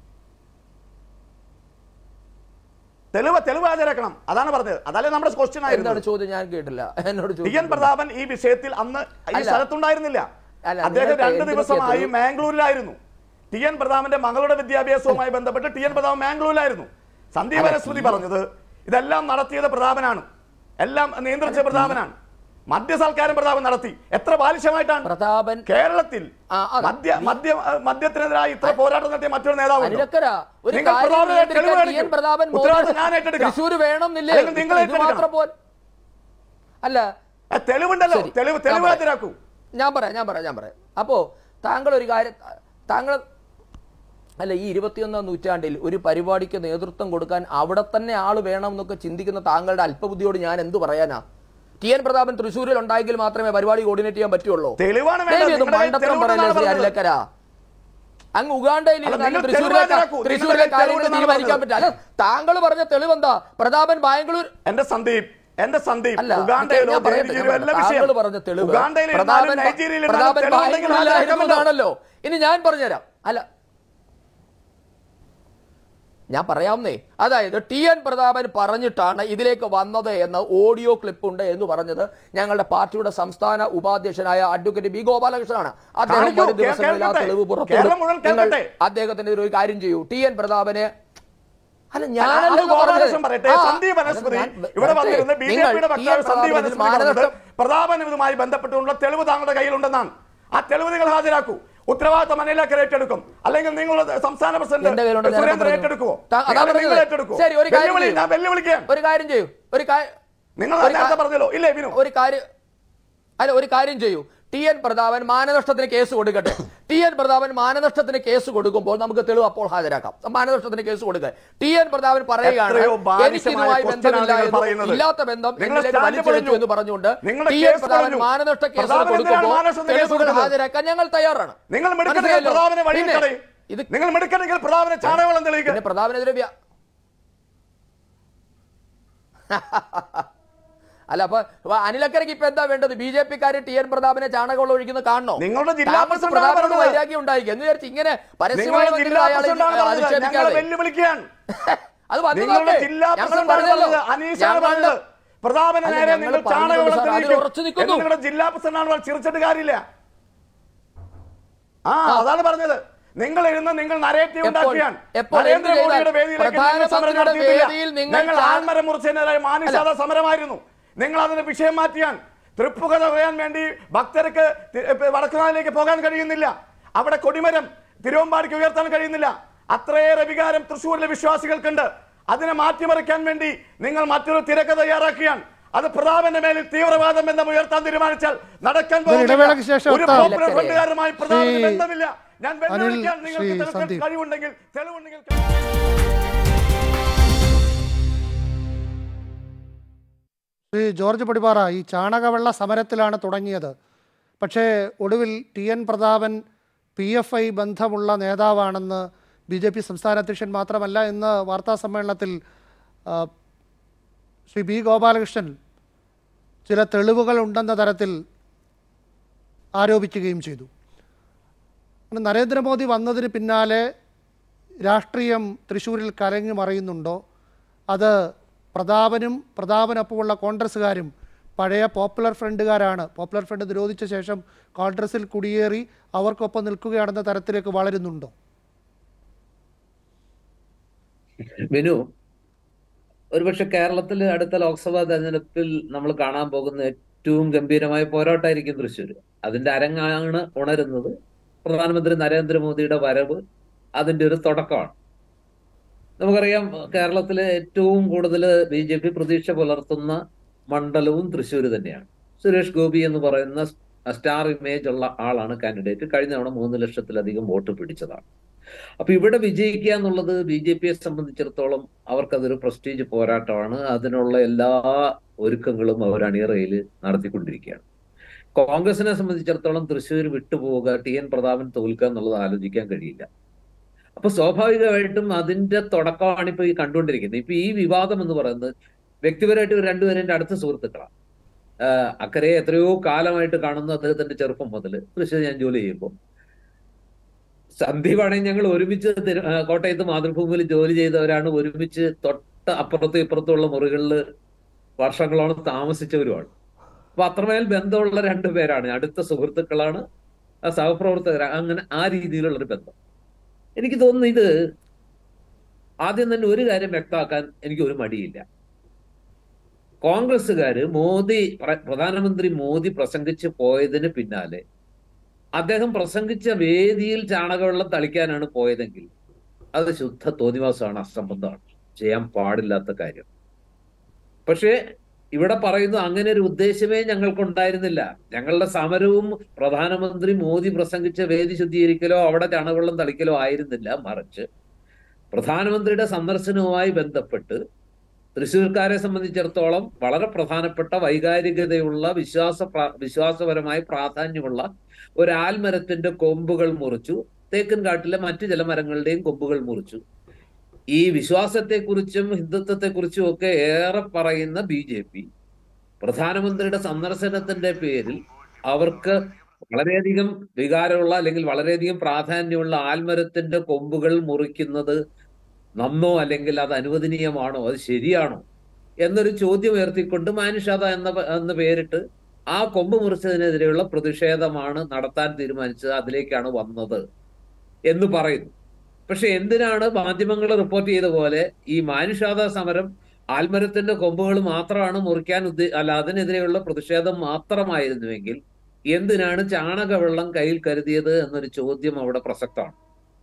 തെളിവ് തെളിവ് ഹാജരാക്കണം അതാണ് പറഞ്ഞത് അതല്ലേ നമ്മുടെ ക്വസ്റ്റ്യൻ എന്താണ് ആയിരുന്നു ചോദ്യം ഞാൻ കേട്ടില്ല എന്നോട് ടി എൻ ചോദിച്ചു പ്രതാപൻ ഈ വിഷയത്തിൽ അന്ന് ഈ അല്ല. സ്ഥലത്തുണ്ടായിരുന്നില്ല അല്ല, അദ്ദേഹം നിങ്ങൾക്ക് രണ്ട് എന്തിനൊക്കെ ദിവസമായി തെളിവ്? മാംഗ്ലൂരിലായിരുന്നു ടി എൻ പ്രതാപന്റെ മകളുടെ വിദ്യാഭ്യാസവുമായി ബന്ധപ്പെട്ട് ടി എൻ പ്രതാപൻ മാംഗ്ലൂരിലായിരുന്നു സന്ദീപ് അല്ല, അനുസ്മൃതി പറഞ്ഞത് ഇതെല്ലാം നടത്തിയത് പ്രതാപനാണ് എല്ലാം നിയന്ത്രിച്ച പ്രതാപനാണ് മദ്യസൽക്കാരം പ്രതാപൻ നടത്തി എത്ര ബാലിശമായിട്ടാണ് പ്രതാപൻ കേരളത്തിൽ ആ, അതെ. മദ്യ മദ്യ മദ്യത്തിനെതിരായി ഇത്ര പോരാട്ടം നടത്തിയ മറ്റൊരു നേതാവ് അനിലക്കര ഒരു നിങ്ങൾ കാര്യം പ്രതാപനെ നിയന്ത്രിക്കാൻ തെളിവ് ടി എൻ കാണിക്കൂ. പ്രതാപൻ ഉത്തരവാദിത്വം ഞാൻ ഏറ്റെടുക്കാം. തൃശ്ശൂർ വേണമെന്നില്ലേ അല്ലെങ്കിൽ നിങ്ങൾ ഇത് മാത്രം ഏറ്റെടുക്കണം. പോൽ അല്ല ആ, തെളിവുണ്ടല്ലോ ശരി. തെളിവ് ഞാൻ തെളിവ് പറയാം. ഹാജരാക്കൂ ഞാൻ പറയാം ഞാൻ പറയാം ഞാൻ പറയാം അപ്പോ താങ്കൾ ഒരു കാര്യം താങ്കൾ അല്ല ഈ ഇരുപത്തിയൊന്നാം നൂറ്റാണ്ടിൽ ഒരു പരിപാടിക്ക് നേതൃത്വം കൊടുക്കാൻ അവിടെ തന്നെ ആള് വേണം എന്നൊക്കെ ചിന്തിക്കുന്ന താങ്കളുടെ അല്പബുദ്ധിയോട് ഞാൻ എന്ത് പറയാനാ ടി എൻ പ്രതാപൻ തൃശ്ശൂരിൽ ഉണ്ടായെങ്കിൽ മാത്രമേ പരിപാടി കോർഡിനേറ്റ് ചെയ്യാൻ പറ്റുള്ളൂ തെളിവാണ് വേണ്ടത്. ദയവ് ചെയ്ത് നിങ്ങളുടെ കയ്യിൽ മണ്ടത്തരം തെളിവുണ്ടെന്നാണ് പറയല്ലേ ശ്രീ പറഞ്ഞത്. അനിലക്കര അങ്ങ് ഉഗാണ്ടയിൽ അല്ല, ഇരുന്നാലും നിങ്ങൾ തൃശ്ശൂരിലെ തെളിവ് ഹാജരാക്കൂ. തൃശ്ശൂരിലെ നിങ്ങളുടെ കാര്യങ്ങൾ തെളിവുണ്ടെന്നാണ് തീരുമാനിക്കാൻ പറഞ്ഞത്. പറ്റില്ല അല്ല താങ്കൾ പറഞ്ഞ തെളിവെന്താ പ്രതാപൻ ബാംഗ്ലൂർ എന്റെ സന്ദീപ് എന്റെ സന്ദീപ് അല്ല, ഉഗാണ്ടയിലോ ഞാൻ പറയട്ടെ, നൈജീരിയയിലോ ഞാൻ എല്ലാ താങ്കൾ വിഷയം പറഞ്ഞ തെളിവ് ഉഗാണ്ടയിൽ പ്രതാപൻ ഇരുന്നാലും നൈജീരിയയിൽ ഇരുന്നാലും പ്രതാപൻ തെളിവുണ്ടെങ്കിൽ ബാംഗ്ലൂരിലായിരുന്നു ഹാജരാക്കാമല്ലോ. എന്നാണല്ലോ ഇനി ഞാൻ പറഞ്ഞുതരാം അല്ല ഞാൻ പറയാവുന്നേ അതായത് ടി എൻ പ്രതാപൻ പറഞ്ഞിട്ടാണ് ഇതിലേക്ക് വന്നത് എന്ന് ഓഡിയോ ക്ലിപ്പ് ഉണ്ട് എന്ന് പറഞ്ഞത് ഞങ്ങളുടെ പാർട്ടിയുടെ സംസ്ഥാന ഉപാധ്യക്ഷനായ അഡ്വക്കേറ്റ് ബി ഗോപാലകൃഷ്ണനാണ് അദ്ദേഹം കാണിക്കൂ, വരും ദിവസങ്ങളിൽ ആ കേൾക്കട്ടെ. തെളിവ് കേരളം മുഴുവൻ പുറത്തു നിങ്ങൾ കേൾക്കട്ടെ. അദ്ദേഹത്തിന് ഒരു കാര്യം ചെയ്യൂ ടി എൻ പ്രതാപന് അല്ല അത് ഞാനല്ലോ ഗോപാലകൃഷ്ണൻ പറയട്ടെ സന്ദീപ് അനുസ്മൃതി ഇവിടെ വന്നിരുന്ന ബി ജെ പിയുടെ വക്താവ് സന്ദീപ് അനുസ്മൃതി പറഞ്ഞത് പ്രതാപൻ ഇതുമായി ബന്ധപ്പെട്ടുള്ള തെളിവ് താങ്കളുടെ കയ്യിലുണ്ടെന്നാണ് ആ തെളിവ് നിങ്ങൾ ഹാജരാക്കൂ ഉത്തരവാദിത്തം അനിലക്കര ഏറ്റെടുക്കും അല്ലെങ്കിൽ നിങ്ങളുടെ സംസ്ഥാന എന്റെ പ്രസിഡന്റ് കയ്യിലുണ്ട് ഞാൻ സുരേന്ദ്രൻ പറഞ്ഞു. ഏറ്റെടുക്കുമോ താ- അതാ നിങ്ങൾ പറഞ്ഞത്. ഏറ്റെടുക്കുമോ ശരി, ഒരു കാര്യം വെല്ലുവിളി ചെയ്യൂ. ഞാൻ വെല്ലുവിളിക്കാം ഒരു കാര്യം ചെയ്യൂ ഒരു കാര്യം നിങ്ങൾ ഒരു നേരത്തെ കാ- പറഞ്ഞല്ലോ ഇല്ലേ വിനു ഒരു കാര്യം അല്ല ഒരു കാര്യം ചെയ്യൂ ടി എൻ പ്രതാപൻ മാനനഷ്ടത്തിന് കേസ് കൊടുക്കട്ടെ ടി എൻ പ്രതാപൻ മാനനഷ്ടത്തിന് കേസ് കൊടുക്കുമ്പോൾ നമുക്ക് തെളിവ് അപ്പോൾ ഹാജരാക്കാം മാനനഷ്ടത്തിന് കേസ് കൊടുക്കുക ടി എൻ പ്രതാപൻ പറയുകയാണ് എത്രയോ ബാലിശമായ എനിക്ക് ഇതുമായി question ആണ് ബന്ധമില്ല നിങ്ങൾ എന്നും പറയുന്നത്. ഇല്ലാത്ത ബന്ധം നിങ്ങൾ എന്നിലേക്ക് stand വലിച്ചെടുത്തു പറഞ്ഞു. എന്ന് പറഞ്ഞുകൊണ്ട് നിങ്ങളുടെ ടി എൻ കേസ് പ്രതാപൻ പറഞ്ഞു. മാനനഷ്ട കേസ് പ്രതാപൻ എന്തിനാണ് കൊടുക്കുമ്പോൾ മാനനഷ്ടത്തിന് കേസ് തെളിവുകൾ കൊടുത്തത്? ഹാജരാക്കാൻ ഞങ്ങൾ തയ്യാറാണ് നിങ്ങൾ മിടുക്കനെങ്കിൽ മനസ്സിലായല്ലോ? പ്രതാപനെ വഴി പിന്നെ കളയും ഇത് നിങ്ങൾ മിടുക്കനെങ്കിൽ പ്രതാപനെ ചാണകവെള്ളം തെളിയിക്കുക പിന്നെ പ്രതാപനെതിരെ വ്യ- അല്ല അപ്പൊ അപ്പൊ അനിലക്കരയ്ക്ക് ഇപ്പൊ എന്താ വേണ്ടത് ബി ജെ പിക്കാര് ടി എൻ പ്രതാപനെ ചാണകവെള്ളം ഒഴിക്കുന്നത് കാണണോ നിങ്ങളുടെ ജില്ലാ താങ്കൾക്ക് പ്രസിഡന്റാണ് പ്രതാപനോട് പറഞ്ഞത്. വൈരാഗ്യം ഉണ്ടായിരിക്കും എന്ന് വിചാരിച്ച് ഇങ്ങനെ പരസ്യമായി നിങ്ങളുടെ വന്നിരുന്ന ജില്ലാ അയാളെ പ്രസിഡന്റാണ് പറഞ്ഞത് ഞങ്ങൾ അധിക്ഷേപിക്കാതെ വെല്ലുവിളിക്കുകയാണ് അത് വന്നു നിങ്ങളുടെ നോക്കേ. ജില്ലാ ഞങ്ങൾ പ്രസിഡന്റാണ് പറഞ്ഞല്ലോ. പറഞ്ഞത് അനീഷാണ് ഞങ്ങളുടെ- പറഞ്ഞത് പ്രതാപന് അല്ല, നേരെ ഞങ്ങൾ നിങ്ങൾ പറഞ്ഞത് ചാണകവെള്ളം സാർ, അതിൽ തെളിയിക്കും ഉറച്ചു നിൽക്കുന്നു. എന്ന് നിങ്ങളുടെ ജില്ലാ പ്രസിഡന്റാണ് പറഞ്ഞത്. ചിരിച്ചിട്ട് കാര്യമില്ല ആ അതാണ് പറഞ്ഞത് നിങ്ങൾ ഇരുന്ന് നിങ്ങൾ നരേറ്റീവ് എപ്പോൾ- ഉണ്ടാക്കിയാണ് എപ്പോൾ എന്ത് നരേന്ദ്രമോദിയുടെ ചെയ്താൽ വേദിയിലേക്ക് നിങ്ങൾ സമരം പ്രധാനമന്ത്രിയുടെ നടത്തിയിട്ടില്ല വേദിയിൽ നിങ്ങൾ നിങ്ങൾ ചാ- ആൺമരം മുറിച്ചതിനെതിരായ മാനുഷാദ സമരമായിരുന്നു നിങ്ങൾ അതിന് വിഷയം മാറ്റിയാൻ തൃപ്പുകഥ പറയാൻ വേണ്ടി ഭക്തർക്ക് തി- ഇപ്പൊ വടക്കുനാഥിലേക്ക് പോകാൻ കഴിയുന്നില്ല അവിടെ കൊടിമരം തിരുവമ്പാടിക്ക് ഉയർത്താൻ കഴിയുന്നില്ല അത്രയേറെ വികാരം തൃശ്ശൂരിലെ വിശ്വാസികൾക്കുണ്ട് അതിനെ മാറ്റിമറിക്കാൻ വേണ്ടി നിങ്ങൾ മറ്റൊരു തിരക്കഥ തയ്യാറാക്കിയാണ് അത് പ്രതാപന്റെ മേലിൽ തീവ്രവാദം ബന്ധം ഉയർത്താൻ തീരുമാനിച്ചാൽ നടക്കാൻ ഒരു ഇടവേളയ്ക്ക് പോകുന്നില്ല. ശേഷം ഒരു എത്താം. പോപ്പുലർ ഫ്രണ്ടുകാരുമായി പ്രതാപന് ശ്രീ ബന്ധമില്ല ഞാൻ വെല്ലുവിളിക്കാൻ അനിൽ, നിങ്ങൾക്ക് ശ്രീ ഇതിനൊക്കെ സന്ദീപ്. കഴിവുണ്ടെങ്കിൽ തെളിവുണ്ടെങ്കിൽ ശ്രീ ജോർജ് പടിപ്പാറ ഈ ചാണകവെള്ള സമരത്തിലാണ് തുടങ്ങിയത് പക്ഷേ ഒടുവിൽ T N Prathapan P F I ബന്ധമുള്ള നേതാവാണെന്ന് ബി ജെ പി സംസ്ഥാന അധ്യക്ഷൻ മാത്രമല്ല ഇന്ന് വാർത്താ സമ്മേളനത്തിൽ ആ, ശ്രീ ബി ഗോപാലകൃഷ്ണൻ ചില തെളിവുകൾ ഉണ്ടെന്ന തരത്തിൽ ആരോപിക്കുകയും ചെയ്തു അങ്ങനെ നരേന്ദ്രമോദി വന്നതിന് പിന്നാലെ രാഷ്ട്രീയം തൃശ്ശൂരിൽ കരങ്ങി മറയുന്നുണ്ടോ അത് പ്രതാപനും പ്രതാപനൊപ്പമുള്ള കോൺഗ്രസ്സുകാരും പഴയ പോപ്പുലർ ഫ്രണ്ടുകാരാണ് പോപ്പുലർ ഫ്രണ്ട് നിരോധിച്ച ശേഷം കോൺഗ്രസിൽ കുടിയേറി അവർക്കൊപ്പം നിൽക്കുകയാണെന്ന തരത്തിലേക്ക് വളരുന്നുണ്ടോ വിനു ഒരുപക്ഷെ കേരളത്തിൽ അടുത്ത ലോക്സഭാ തെരഞ്ഞെടുപ്പിൽ നമ്മൾ കാണാൻ പോകുന്ന ഏറ്റവും ഗംഭീരമായ പോരാട്ടമായിരിക്കും തൃശ്ശൂർ അതിന്റെ അരങ്ങാണ് ഉണരുന്നത് പ്രധാനമന്ത്രി നരേന്ദ്രമോദിയുടെ വരവ് അതിന്റെ ഒരു തുടക്കമാണ് നമുക്കറിയാം കേരളത്തിലെ ഏറ്റവും കൂടുതൽ ബി ജെ പി പ്രതീക്ഷ പുലർത്തുന്ന മണ്ഡലവും തൃശ്ശൂർ തന്നെയാണ് സുരേഷ് ഗോപി എന്ന് പറയുന്ന സ്റ്റാർ ഇമേജ് ഉള്ള ആളാണ് കാൻഡിഡേറ്റ് കഴിഞ്ഞ തവണ മൂന്ന് ലക്ഷത്തിലധികം വോട്ട് പിടിച്ചതാണ് അപ്പൊ ഇവിടെ വിജയിക്കുക എന്നുള്ളത് ബി ജെ പിയെ സംബന്ധിച്ചിടത്തോളം അവർക്കതൊരു പ്രസ്റ്റീജ് പോരാട്ടമാണ് അതിനുള്ള എല്ലാ ഒരുക്കങ്ങളും അവർ അണിയറയിൽ നടത്തിക്കൊണ്ടിരിക്കുകയാണ് കോൺഗ്രസിനെ സംബന്ധിച്ചിടത്തോളം തൃശ്ശൂർ വിട്ടുപോവുക ടി എൻ പ്രതാപൻ തോൽക്കുക എന്നുള്ളത് ആലോചിക്കാൻ കഴിയില്ല അപ്പൊ സ്വാഭാവികമായിട്ടും അതിന്റെ തുടക്കമാണ് ഇപ്പൊ ഈ കണ്ടുകൊണ്ടിരിക്കുന്നത് ഇപ്പൊ ഈ വിവാദം എന്ന് പറയുന്നത് വ്യക്തിപരമായിട്ട് ഇവർ രണ്ടുപേരും എൻ്റെ അടുത്ത സുഹൃത്തുക്കളാണ് ആഹ് അക്കരെ എത്രയോ കാലമായിട്ട് കാണുന്ന അദ്ദേഹത്തിന്റെ ചെറുപ്പം മുതൽ തൃശ്ശൂർ ഞാൻ ജോലി ചെയ്യുമ്പോൾ സന്ദീപാണെങ്കിൽ ഞങ്ങൾ ഒരുമിച്ച് തിരു- ആ, കോട്ടയത്ത് മാതൃഭൂമിയിൽ ജോലി ചെയ്തവരാണ് ഒരുമിച്ച് തൊട്ട് അപ്പുറത്തും ഇപ്പുറത്തുമുള്ള മുറികളിൽ വർഷങ്ങളോളം താമസിച്ചവരുമാണ് അപ്പൊ അത്രമേൽ ബന്ധമുള്ള രണ്ടു പേരാണ് അടുത്ത സുഹൃത്തുക്കളാണ് ആ സഹപ്രവർത്തകർ അങ്ങനെ ആ രീതിയിലുള്ള ഒരു ബന്ധം എനിക്ക് തോന്നുന്നു ഇത് ആദ്യം തന്നെ ഒരു കാര്യം വ്യക്തമാക്കാൻ എനിക്ക് ഒരു മടിയില്ല കോൺഗ്രസ്സുകാര് മോദി പ്ര- പ്രധാനമന്ത്രി മോദി പ്രസംഗിച്ച് പോയതിന് പിന്നാലെ അദ്ദേഹം പ്രസംഗിച്ച വേദിയിൽ ചാണകവെള്ളം തളിക്കാനാണ് പോയതെങ്കിൽ അത് ശുദ്ധ തോന്നിവാസമാണ് അസംബന്ധമാണ് ചെയ്യാൻ പാടില്ലാത്ത കാര്യം പക്ഷേ ഇവിടെ പറയുന്നു അങ്ങനെ ഒരു ഉദ്ദേശമേ ഞങ്ങൾക്കുണ്ടായിരുന്നില്ല ഞങ്ങളുടെ സമരവും പ്രധാനമന്ത്രി മോദി പ്രസംഗിച്ച വേദി ശുദ്ധീകരിക്കലോ അവിടെ ചാണകവെള്ളം തളിക്കലോ ആയിരുന്നില്ല മറിച്ച് പ്രധാനമന്ത്രിയുടെ സന്ദർശനവുമായി ബന്ധപ്പെട്ട് തൃശ്ശൂർക്കാരെ സംബന്ധിച്ചിടത്തോളം വളരെ പ്രധാനപ്പെട്ട വൈകാരികതയുള്ള വിശ്വാസ പ്ര- വിശ്വാസപരമായ പ്രാധാന്യമുള്ള ഒരു ആൽമരത്തിന്റെ കൊമ്പുകൾ മുറിച്ചു തേക്കൻ കാട്ടിലെ മറ്റു ചില മരങ്ങളുടെയും കൊമ്പുകൾ മുറിച്ചു ഈ വിശ്വാസത്തെക്കുറിച്ചും ഹിന്ദുത്വത്തെക്കുറിച്ചും ഒക്കെ ഏറെ പറയുന്ന ബി ജെ പി പ്രധാനമന്ത്രിയുടെ സന്ദർശനത്തിന്റെ പേരിൽ അവർക്ക് വളരെയധികം വികാരമുള്ള അല്ലെങ്കിൽ വളരെയധികം പ്രാധാന്യമുള്ള ആൽമരത്തിന്റെ കൊമ്പുകൾ മുറിക്കുന്നത് നന്നോ അല്ലെങ്കിൽ അത് അനുവദനീയമാണോ അത് ശരിയാണോ എന്നൊരു ചോദ്യം ഉയർത്തിക്കൊണ്ട് മാനുഷാദ എന്ന പ- എന്ന പേരിട്ട് ആ കൊമ്പ് മുറിച്ചതിനെതിരെയുള്ള പ്രതിഷേധമാണ് നടത്താൻ തീരുമാനിച്ചത് അതിലേക്കാണ് വന്നത് എന്ന് പറയുന്നു പക്ഷെ എന്തിനാണ് മാധ്യമങ്ങൾ റിപ്പോർട്ട് ചെയ്ത പോലെ ഈ മാനുഷാദ സമരം ആൽമരത്തിന്റെ കൊമ്പുകൾ മാത്രമാണ് മുറിക്കാൻ ഉദ്ദേ അല്ല അതിനെതിരെയുള്ള പ്രതിഷേധം മാത്രമായിരുന്നുവെങ്കിൽ എന്തിനാണ് ചാണകവെള്ളം കയ്യിൽ കരുതിയത് എന്നൊരു ചോദ്യം അവിടെ പ്രസക്തമാണ്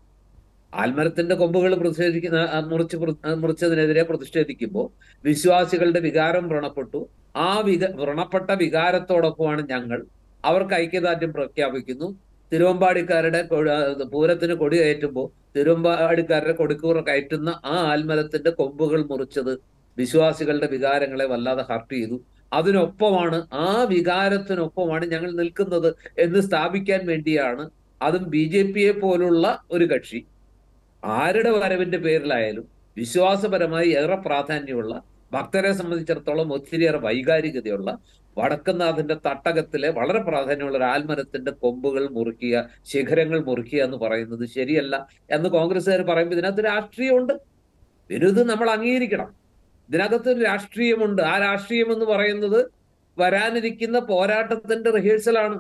ആൽമരത്തിന്റെ കൊമ്പുകൾ പ്രതിഷേധിക്കുന്ന ആ, മുറിച്ച് പ്ര- ആ, മുറിച്ചതിനെതിരെ പ്രതിഷേധിക്കുമ്പോൾ വിശ്വാസികളുടെ വികാരം വ്രണപ്പെട്ടു ആ വിക വ്രണപ്പെട്ട വികാരത്തോടൊപ്പമാണ് ഞങ്ങൾ അവർക്ക് ഐക്യദാർഢ്യം പ്രഖ്യാപിക്കുന്നു തിരുവമ്പാടിക്കാരുടെ കൊ- ആ, പൂരത്തിന് കൊടി കയറ്റുമ്പോൾ തിരുവമ്പാടിക്കാരുടെ കൊടിക്കൂറ കയറ്റുന്ന ആ ആൽമരത്തിന്റെ കൊമ്പുകൾ മുറിച്ചത് വിശ്വാസികളുടെ വികാരങ്ങളെ വല്ലാതെ ഹർട്ട് ചെയ്തു അതിനൊപ്പമാണ് ആ വികാരത്തിനൊപ്പമാണ് ഞങ്ങൾ നിൽക്കുന്നത് എന്ന് സ്ഥാപിക്കാൻ വേണ്ടിയാണ് അതും ബി ജെ പിയെ പോലുള്ള ഒരു കക്ഷി ആരുടെ വരവിന്റെ പേരിലായാലും വിശ്വാസപരമായി ഏറെ പ്രാധാന്യമുള്ള ഭക്തരെ സംബന്ധിച്ചിടത്തോളം ഒത്തിരിയേറെ വൈകാരികതയുള്ള വടക്കുന്നാഥന്റെ തട്ടകത്തിലെ വളരെ പ്രാധാന്യമുള്ള ഒരു ആൽമരത്തിന്റെ കൊമ്പുകൾ മുറിക്കുക ശിഖരങ്ങൾ മുറിക്കുക എന്ന് പറയുന്നത് ശരിയല്ല എന്ന് കോൺഗ്രസ്സുകാർ പറയുമ്പോൾ ഇതിനകത്ത് രാഷ്ട്രീയമുണ്ട് വിരുദ്ധ നമ്മൾ അംഗീകരിക്കണം ഇതിനകത്ത് ഒരു രാഷ്ട്രീയമുണ്ട് ആ രാഷ്ട്രീയം എന്ന് പറയുന്നത് വരാനിരിക്കുന്ന പോരാട്ടത്തിന്റെ റിഹേഴ്സലാണ്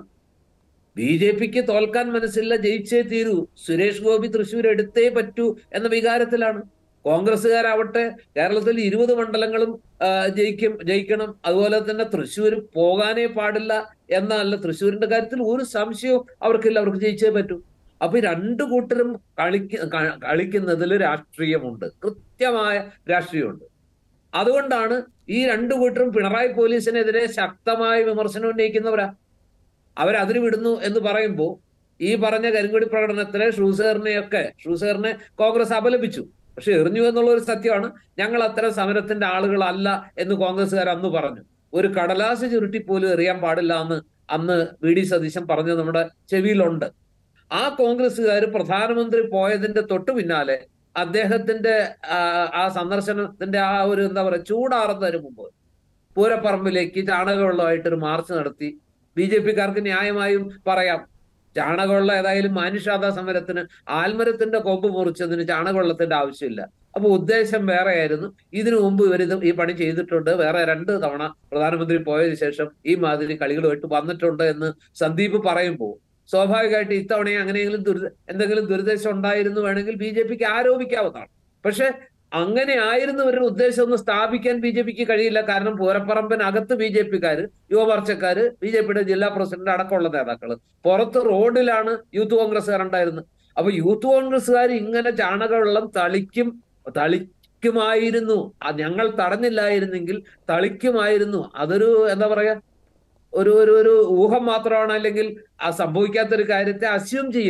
ബി ജെ പിക്ക് തോൽക്കാൻ മനസ്സില്ല ജയിച്ചേ തീരൂ സുരേഷ് ഗോപി തൃശ്ശൂർ എടുത്തേ പറ്റൂ എന്ന വികാരത്തിലാണ് കോൺഗ്രസ്സുകാരാവട്ടെ കേരളത്തിൽ ഇരുപത് മണ്ഡലങ്ങളും ആ, ജയിക്കും ജയിക്കണം അതുപോലെ തന്നെ തൃശ്ശൂർ പോകാനേ പാടില്ല എന്നല്ല തൃശ്ശൂരിന്റെ കാര്യത്തിൽ ഒരു സംശയവും അവർക്കില്ല അവർക്ക് ജയിച്ചേ പറ്റൂ അപ്പൊ ഈ രണ്ടു കൂട്ടരും കളിക്ക ക- കളിക്കുന്നതിൽ രാഷ്ട്രീയമുണ്ട് കൃത്യമായ രാഷ്ട്രീയമുണ്ട് അതുകൊണ്ടാണ് ഈ രണ്ടു കൂട്ടരും പിണറായി പോലീസിനെതിരെ ശക്തമായ വിമർശനം ഉന്നയിക്കുന്നവരാ അവരതിന് വിടുന്നു എന്ന് പറയുമ്പോൾ ഈ പറഞ്ഞ കരിങ്കൊടി പ്രകടനത്തിലെ ഷൂസേറിനെയൊക്കെ ഷൂസേറിനെ കോൺഗ്രസ് അപലപിച്ചു പക്ഷെ എറിഞ്ഞു എന്നുള്ള ഒരു സത്യമാണ് ഞങ്ങൾ അത്തരം സമരത്തിന്റെ ആളുകളല്ല എന്ന് കോൺഗ്രസ്സുകാർ അന്ന് പറഞ്ഞു ഒരു കടലാസ് ചുരുട്ടി പോലും എറിയാൻ പാടില്ല എന്ന് അന്ന് വി ഡി സതീശൻ പറഞ്ഞത് നമ്മുടെ ചെവിയിലുണ്ട് ആ കോൺഗ്രസ്സുകാർ പ്രധാനമന്ത്രി പോയതിന്റെ തൊട്ടു പിന്നാലെ അദ്ദേഹത്തിന്റെ ആ, ആ സന്ദർശനത്തിന്റെ ആ ഒരു എന്താ പറയുക ചൂടാറുന്നതിന് മുമ്പ് പൂരപ്പറമ്പിലേക്ക് ചാണകവെള്ളമായിട്ട് ഒരു മാർച്ച് നടത്തി ബി ജെ പിക്കാർക്ക് ന്യായമായും പറയാം ചാണകവെള്ളം ഏതായാലും മാനുഷാദ സമരത്തിന് ആൽമരത്തിന്റെ കൊമ്പ് മുറിച്ചതിന് ചാണകവെള്ളത്തിന്റെ ആവശ്യമില്ല അപ്പൊ ഉദ്ദേശം വേറെയായിരുന്നു ഇതിനു മുമ്പ് ഇവർ ഇത് ഈ പണി ചെയ്തിട്ടുണ്ട് വേറെ രണ്ട് തവണ പ്രധാനമന്ത്രി പോയതിനു ശേഷം ഈ മാതിരി കളികളുമായിട്ട് വന്നിട്ടുണ്ട് എന്ന് സന്ദീപ് പറയുമ്പോൾ സ്വാഭാവികമായിട്ട് ഇത്തവണ അങ്ങനെയെങ്കിലും ദുരിത എന്തെങ്കിലും ദുരുദ്ദേശം ഉണ്ടായിരുന്നു വേണമെങ്കിൽ ബി ജെ പിക്ക് ആരോപിക്കാവുന്നതാണ് പക്ഷെ അങ്ങനെ ആയിരുന്നു ഇവരുടെ ഉദ്ദേശം ഒന്ന് സ്ഥാപിക്കാൻ ബി ജെ പിക്ക് കഴിയില്ല കാരണം പൂരപ്പറമ്പിനകത്ത് ബി ജെ പിക്കാര് യുവമോർച്ചക്കാര് ബി ജെ പിയുടെ ജില്ലാ പ്രസിഡന്റ് അടക്കമുള്ള നേതാക്കൾ പുറത്ത് റോഡിലാണ് യൂത്ത് കോൺഗ്രസ്സുകാർ ഉണ്ടായിരുന്നത് അപ്പൊ യൂത്ത് കോൺഗ്രസ്സുകാർ ഇങ്ങനെ ചാണകവെള്ളം തളിക്കും തളിക്കുമായിരുന്നു ആ ഞങ്ങൾ തടഞ്ഞില്ലായിരുന്നെങ്കിൽ തളിക്കുമായിരുന്നു അതൊരു എന്താ പറയാ ഒരു ഒരു ഒരു ഊഹം മാത്രമാണ് അല്ലെങ്കിൽ ആ സംഭവിക്കാത്തൊരു കാര്യത്തെ അസ്യൂം ചെയ്യാണ്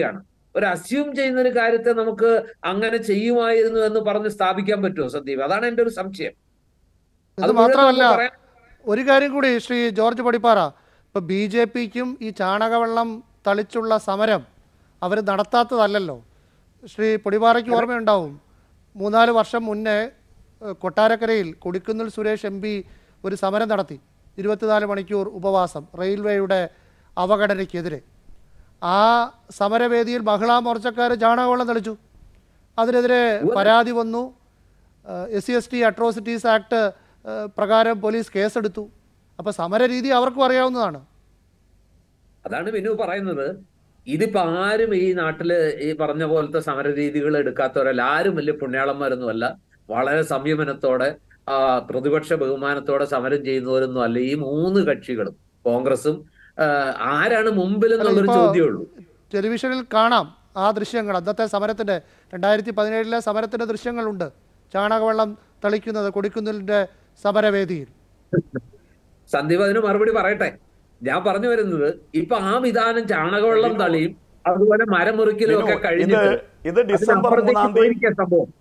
ഒരു അസ്യൂം ചെയ്യുന്ന ഒരു കാര്യത്തെ നമുക്ക് അങ്ങനെ ചെയ്യുമായിരുന്നു എന്ന് പറഞ്ഞ് സ്ഥാപിക്കാൻ പറ്റുമോ സന്ദീപ് അതാണ് എന്റെ ഒരു സംശയം ഇത് അത് മുഴുവൻ മാത്രമല്ല നമുക്ക് പറയാൻ- ഒരു കാര്യം കൂടി ശ്രീ ജോർജ് പടിപ്പാറ ഇപ്പൊ ബി ജെ പിക്കും ഈ ചാണകവെള്ളം തളിച്ചുള്ള സമരം അവർ നടത്താത്തതല്ലല്ലോ ശ്രീ പൊടിപ്പാറയ്ക്ക് ഓർമ്മയുണ്ടാവും മൂന്നാല് വർഷം മുന്നേ ഏഹ്, കൊട്ടാരക്കരയിൽ കൊടിക്കുന്നിൽ സുരേഷ് എം പി ഒരു സമരം നടത്തി ഇരുപത്തിനാല് മണിക്കൂർ ഉപവാസം റെയിൽവേയുടെ അവഗണനയ്ക്കെതിരെ ആ സമരവേദിയിൽ മഹിളാ മോർച്ചക്കാർ ചാണകവെള്ളം തളിച്ചു അതിനെതിരെ പരാതി വന്നു S C S T atrocities act ഏഹ്, പ്രകാരം പോലീസ് കേസെടുത്തു അപ്പോൾ സമരരീതി അവർക്കും അറിയാവുന്നതാണ് അതാണ് വിനു പറയുന്നത് ഇതിപ്പോ ആരും ഈ നാട്ടില് ഈ പറഞ്ഞ പോലത്തെ സമരരീതികൾ എടുക്കാത്തവരല്ല ആരും വലിയ പുണ്യാളന്മാരൊന്നുമല്ല വളരെ സംയമനത്തോടെ ആ പ്രതിപക്ഷ ബഹുമാനത്തോടെ സമരം ചെയ്യുന്നവരൊന്നും അല്ല ഈ മൂന്ന് കക്ഷികളും കോൺഗ്രസും ആ, ആരാണ് മുമ്പിൽ എന്നുള്ളൊരു ഇപ്പോ ചോദ്യമുള്ളൂ ടെലിവിഷനിൽ കാണാം ആ ദൃശ്യങ്ങൾ അന്നത്തെ സമരത്തിൻ്റെ രണ്ടായിരത്തി പതിനേഴിലെ സമരത്തിൻ്റെ ദൃശ്യങ്ങളുണ്ട് ചാണകവെള്ളം തളിക്കുന്നത് കൊടിക്കുന്നിലിൻ്റെ സമരവേദിയിൽ സന്ദീപ് അതിന് മറുപടി പറയട്ടെ ഞാൻ പറഞ്ഞു വരുന്നത് ഇപ്പൊ ആ വിധാനം ചാണകവെള്ളം തളിയും അതുപോലെ മരം മുറിക്കലും ഒക്കെ ഇത് കഴിഞ്ഞിട്ട് ഇത് ഡിസംബർ അതിനപ്പുറത്തേക്ക് മൂന്നാം തീയതി പോയിരിക്കുക സംഭവം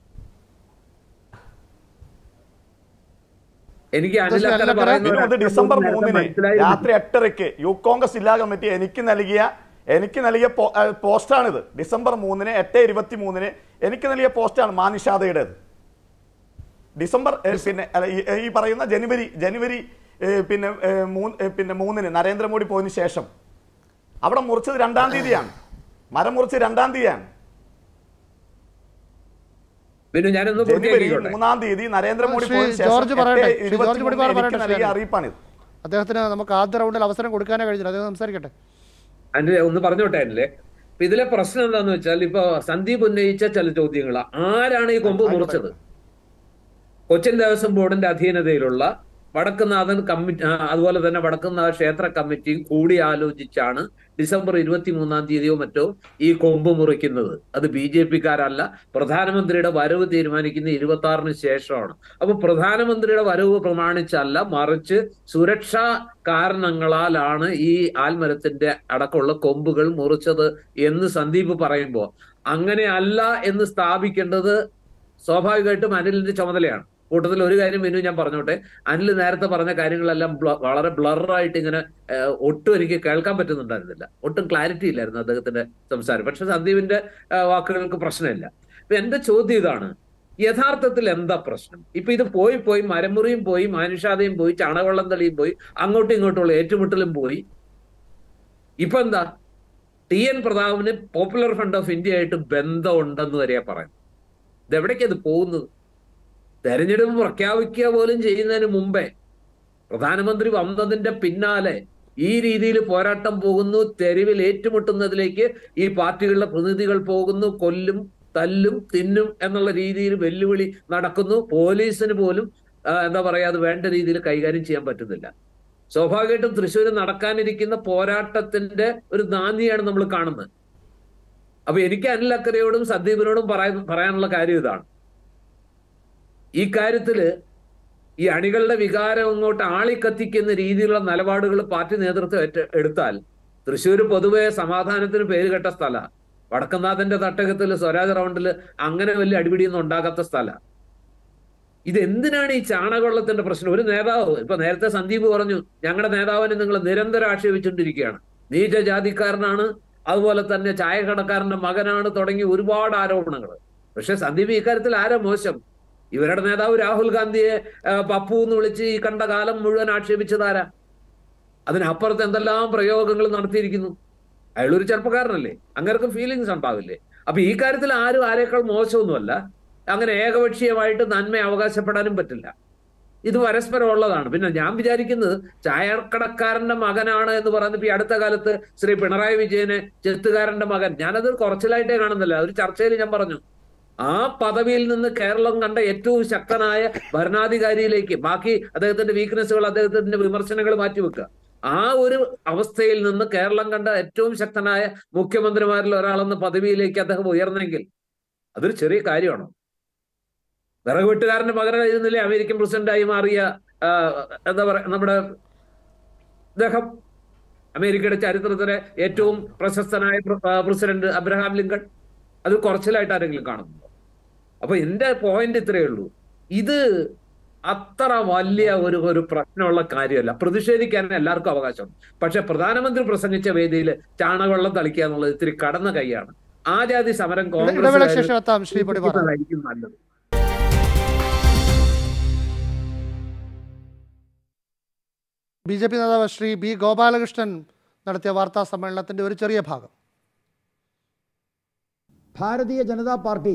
എനിക്ക് അനിൽ അല്ല, അക്കരെ അല്ല, പറയുന്ന വിനു, ഒരു ഇത് ഡിസംബർ നേരത്തെ മൂന്നിന് മനസ്സിലായിരുന്നു. രാത്രി എട്ടരയ്ക്ക് യൂത്ത് കോൺഗ്രസ് ജില്ലാ കമ്മിറ്റി എനിക്ക് നൽകിയ എനിക്ക് നൽകിയ പോ- ഏഹ് പോസ്റ്റാണിത് ഡിസംബർ മൂന്നിന് എട്ട് ഇരുപത്തി മൂന്നിന് എനിക്ക് നൽകിയ പോസ്റ്റാണ് മാനിഷാദയുടേത് ഡിസംബർ ഏഹ്, പിന്നെ അല്ല, ഈ- ഈ പറയുന്ന ജനുവരി ജനുവരി ഏഹ്, പിന്നെ ഏഹ്, മൂന്ന് ഏഹ്, പിന്നെ മൂന്നിന് നരേന്ദ്രമോദി പോയതിനു ശേഷം അവിടെ മുറിച്ചത് രണ്ടാം തീയതിയാണ് മരം മുറിച്ച് രണ്ടാം തീയതിയാണ് ബിനു ഞാനൊന്ന് ജനുവരി പൂർത്തിയാക്കിക്കോട്ടെ മൂന്നാം തീയതി നരേന്ദ്രമോദി ശ്രീ പോയതിനു ശേഷം ജോർജ് പറയട്ടെ, എട്ട് ശ്രീ ജോർജ് ഇരുപത്തിമൂന്നിന് പടിപ്പാറ എനിക്ക് പറയട്ടെ, നൽകിയ ശ്രീ അറിയിപ്പാണിത് അദ്ദേഹത്തിന് നമുക്ക് ആദ്യ റൗണ്ടിൽ അവസരം കൊടുക്കാനേ കഴിഞ്ഞില്ല അദ്ദേഹം സംസാരിക്കട്ടെ അതിന്റെ ഒന്ന് പറഞ്ഞോട്ടെ അല്ലേ ഇപ്പൊ ഇതിലെ പ്രശ്നം എന്താന്ന് വെച്ചാൽ ഇപ്പൊ സന്ദീപ് ഉന്നയിച്ച ചില ചോദ്യങ്ങൾ ആരാണ് ഈ കൊമ്പ് മുറിച്ചത് കൊച്ചിൻ ദേവസ്വം ബോർഡിന്റെ അധീനതയിലുള്ള വടക്കുന്നാഥൻ കമ്മിറ്റി ആ, അതുപോലെ തന്നെ വടക്കുന്നാഥ ക്ഷേത്ര കമ്മിറ്റിയും കൂടി ആലോചിച്ചാണ് ഡിസംബർ ഇരുപത്തി മൂന്നാം തീയതിയോ മറ്റോ ഈ കൊമ്പ് മുറിക്കുന്നത് അത് ബി ജെ പിക്കാരല്ല പ്രധാനമന്ത്രിയുടെ വരവ് തീരുമാനിക്കുന്ന ഇരുപത്തി ആറിന് ശേഷമാണ് അപ്പൊ പ്രധാനമന്ത്രിയുടെ വരവ് പ്രമാണിച്ചല്ല മറിച്ച് സുരക്ഷാ കാരണങ്ങളാലാണ് ഈ ആൽമരത്തിന്റെ അടക്കമുള്ള കൊമ്പുകൾ മുറിച്ചത് എന്ന് സന്ദീപ് പറയുമ്പോൾ അങ്ങനെ അല്ല എന്ന് സ്ഥാപിക്കേണ്ടത് സ്വാഭാവികമായിട്ടും അനിലിന്റെ ചുമതലയാണ് കൂട്ടത്തിൽ ഒരു കാര്യം വിനു ഞാൻ പറഞ്ഞോട്ടെ അനിൽ നേരത്തെ പറഞ്ഞ കാര്യങ്ങളെല്ലാം ബ്ല- വളരെ ബ്ലറായിട്ട് ഇങ്ങനെ ഏഹ്, ഒട്ടും എനിക്ക് കേൾക്കാൻ പറ്റുന്നുണ്ടായിരുന്നില്ല ഒട്ടും ക്ലാരിറ്റി ഇല്ലായിരുന്നു അദ്ദേഹത്തിന്റെ സംസാരം പക്ഷെ സന്ദീപിന്റെ ഏഹ്, വാക്കുകൾക്ക് പ്രശ്നമില്ല അപ്പൊ എന്റെ ചോദ്യം ഇതാണ് യഥാർത്ഥത്തിൽ എന്താ പ്രശ്നം ഇപ്പൊ ഇത് പോയി പോയി മരമുറിയും പോയി മാനുഷാദയും പോയി ചാണകവെള്ളം തളിയും പോയി അങ്ങോട്ടും ഇങ്ങോട്ടുള്ള ഏറ്റുമുട്ടലും പോയി ഇപ്പൊ എന്താ ടി എൻ പ്രതാപിന് പോപ്പുലർ ഫ്രണ്ട് ഓഫ് ഇന്ത്യ ആയിട്ട് ബന്ധമുണ്ടെന്ന് വരെയാ പറയുന്നത് ഇതെവിടേക്കാ ഇത് പോകുന്നത് തെരഞ്ഞെടുപ്പ് പ്രഖ്യാപിക്കുക പോലും ചെയ്യുന്നതിന് മുമ്പേ പ്രധാനമന്ത്രി വന്നതിന്റെ പിന്നാലെ ഈ രീതിയിൽ പോരാട്ടം പോകുന്നു തെരുവിൽ ഏറ്റുമുട്ടുന്നതിലേക്ക് ഈ പാർട്ടികളുടെ പ്രതിനിധികൾ പോകുന്നു കൊല്ലും തല്ലും തിന്നും എന്നുള്ള രീതിയിൽ വെല്ലുവിളി നടക്കുന്നു പോലീസിന് പോലും ആ, എന്താ പറയാ അത് വേണ്ട രീതിയിൽ കൈകാര്യം ചെയ്യാൻ പറ്റുന്നില്ല സ്വാഭാവികമായിട്ടും തൃശ്ശൂർ നടക്കാനിരിക്കുന്ന പോരാട്ടത്തിന്റെ ഒരു നാന്ദിയാണ് നമ്മൾ കാണുന്നത് അപ്പൊ എനിക്ക് അനിൽ അക്കരയോടും സന്ദീപിനോടും പറയാൻ പറയാനുള്ള കാര്യം ഇതാണ് ഈ കാര്യത്തില് ഈ അണികളുടെ വികാരം അങ്ങോട്ട് ആളിക്കത്തിക്കുന്ന രീതിയിലുള്ള നിലപാടുകൾ പാർട്ടി നേതൃത്വം ഏറ്റ എടുത്താൽ തൃശ്ശൂർ പൊതുവെ സമാധാനത്തിന് പേര് കേട്ട സ്ഥല വടക്കനാഥന്റെ തട്ടകത്തിൽ സ്വരാജ് റൗണ്ടിൽ അങ്ങനെ വലിയ അടിപിടിയൊന്നും ഉണ്ടാകാത്ത സ്ഥല ഇത് എന്തിനാണ് ഈ ചാണകവെള്ളത്തിന്റെ പ്രശ്നം ഒരു നേതാവ് ഇപ്പൊ നേരത്തെ സന്ദീപ് പറഞ്ഞു ഞങ്ങളുടെ നേതാവിനെ നിങ്ങൾ നിരന്തരം ആക്ഷേപിച്ചുകൊണ്ടിരിക്കുകയാണ് നീചജാതിക്കാരനാണ് അതുപോലെ തന്നെ ചായക്കടക്കാരന്റെ മകനാണ് തുടങ്ങി ഒരുപാട് ആരോപണങ്ങൾ പക്ഷെ സന്ദീപ് ഇക്കാര്യത്തിൽ ആരാ മോശം ഇവരുടെ നേതാവ് രാഹുൽ ഗാന്ധിയെ ആ, പപ്പു എന്ന് വിളിച്ച് ഈ കണ്ട കാലം മുഴുവൻ ആക്ഷേപിച്ചതാരാ അതിനപ്പുറത്ത് എന്തെല്ലാം പ്രയോഗങ്ങൾ നടത്തിയിരിക്കുന്നു അയാളൊരു ചെറുപ്പക്കാരനല്ലേ അങ്ങനെയൊക്കെ ഫീലിങ്സ് ഉണ്ടാവില്ലേ അപ്പൊ ഈ കാര്യത്തിൽ ആരും ആരേക്കാൾ മോശമൊന്നുമല്ല അങ്ങനെ ഏകപക്ഷീയമായിട്ട് നന്മ അവകാശപ്പെടാനും പറ്റില്ല ഇത് പരസ്പരം ഉള്ളതാണ് പിന്നെ ഞാൻ വിചാരിക്കുന്നത് ചായക്കടക്കാരന്റെ മകനാണ് എന്ന് പറയുന്നത് ഇപ്പൊ ഈ അടുത്ത കാലത്ത് ശ്രീ പിണറായി വിജയന് ചെത്തുകാരന്റെ മകൻ ഞാനത് കുറച്ചിലായിട്ടേ കാണുന്നില്ല ഒരു ചർച്ചയിൽ ഞാൻ പറഞ്ഞു ആ പദവിയിൽ നിന്ന് കേരളം കണ്ട ഏറ്റവും ശക്തനായ ഭരണാധികാരിയിലേക്ക് ബാക്കി അദ്ദേഹത്തിന്റെ വീക്ക്നെസ്സുകൾ അദ്ദേഹത്തിന്റെ വിമർശനങ്ങൾ മാറ്റിവെക്കുക ആ ഒരു അവസ്ഥയിൽ നിന്ന് കേരളം കണ്ട ഏറ്റവും ശക്തനായ മുഖ്യമന്ത്രിമാരിൽ ഒരാളെന്ന പദവിയിലേക്ക് അദ്ദേഹം ഉയർന്നെങ്കിൽ അതൊരു ചെറിയ കാര്യമാണോ വിറക് വെട്ടുകാരന്റെ മകനായിരുന്നില്ലേ അമേരിക്കൻ പ്രസിഡന്റായി മാറിയ ആ, എന്താ പറയാ നമ്മുടെ അദ്ദേഹം അമേരിക്കയുടെ ചരിത്രത്തിലെ ഏറ്റവും പ്രശസ്തനായ പ്ര- ആ, പ്രസിഡന്റ് അബ്രഹാം ലിങ്കൺ അത് കുറച്ചിലായിട്ട് ആരെങ്കിലും കാണുന്നുണ്ടോ അപ്പൊ എന്റെ പോയിന്റ് ഇത്രയേ ഉള്ളൂ ഇത് അത്ര വലിയ ഒരു ഒരു പ്രശ്നമുള്ള കാര്യമല്ല പ്രതിഷേധിക്കാൻ എല്ലാവർക്കും അവകാശം പക്ഷെ പ്രധാനമന്ത്രി പ്രസംഗിച്ച വേദിയിൽ ചാണകവെള്ളം തളിക്കുക എന്നുള്ളത് ഇത്തിരി കടന്ന കൈയാണ് ആ ജാതി സമരം ഇടവേളയ്ക്ക് ശേഷം എത്താം ശ്രീ പൊടിപാറ കോൺഗ്രസ് നല്ലത് ബി ജെ പി നേതാവ് ശ്രീ ബി ഗോപാലകൃഷ്ണൻ നടത്തിയ വാർത്താ സമ്മേളനത്തിന്റെ ഒരു ചെറിയ ഭാഗം Bharatiya Janata party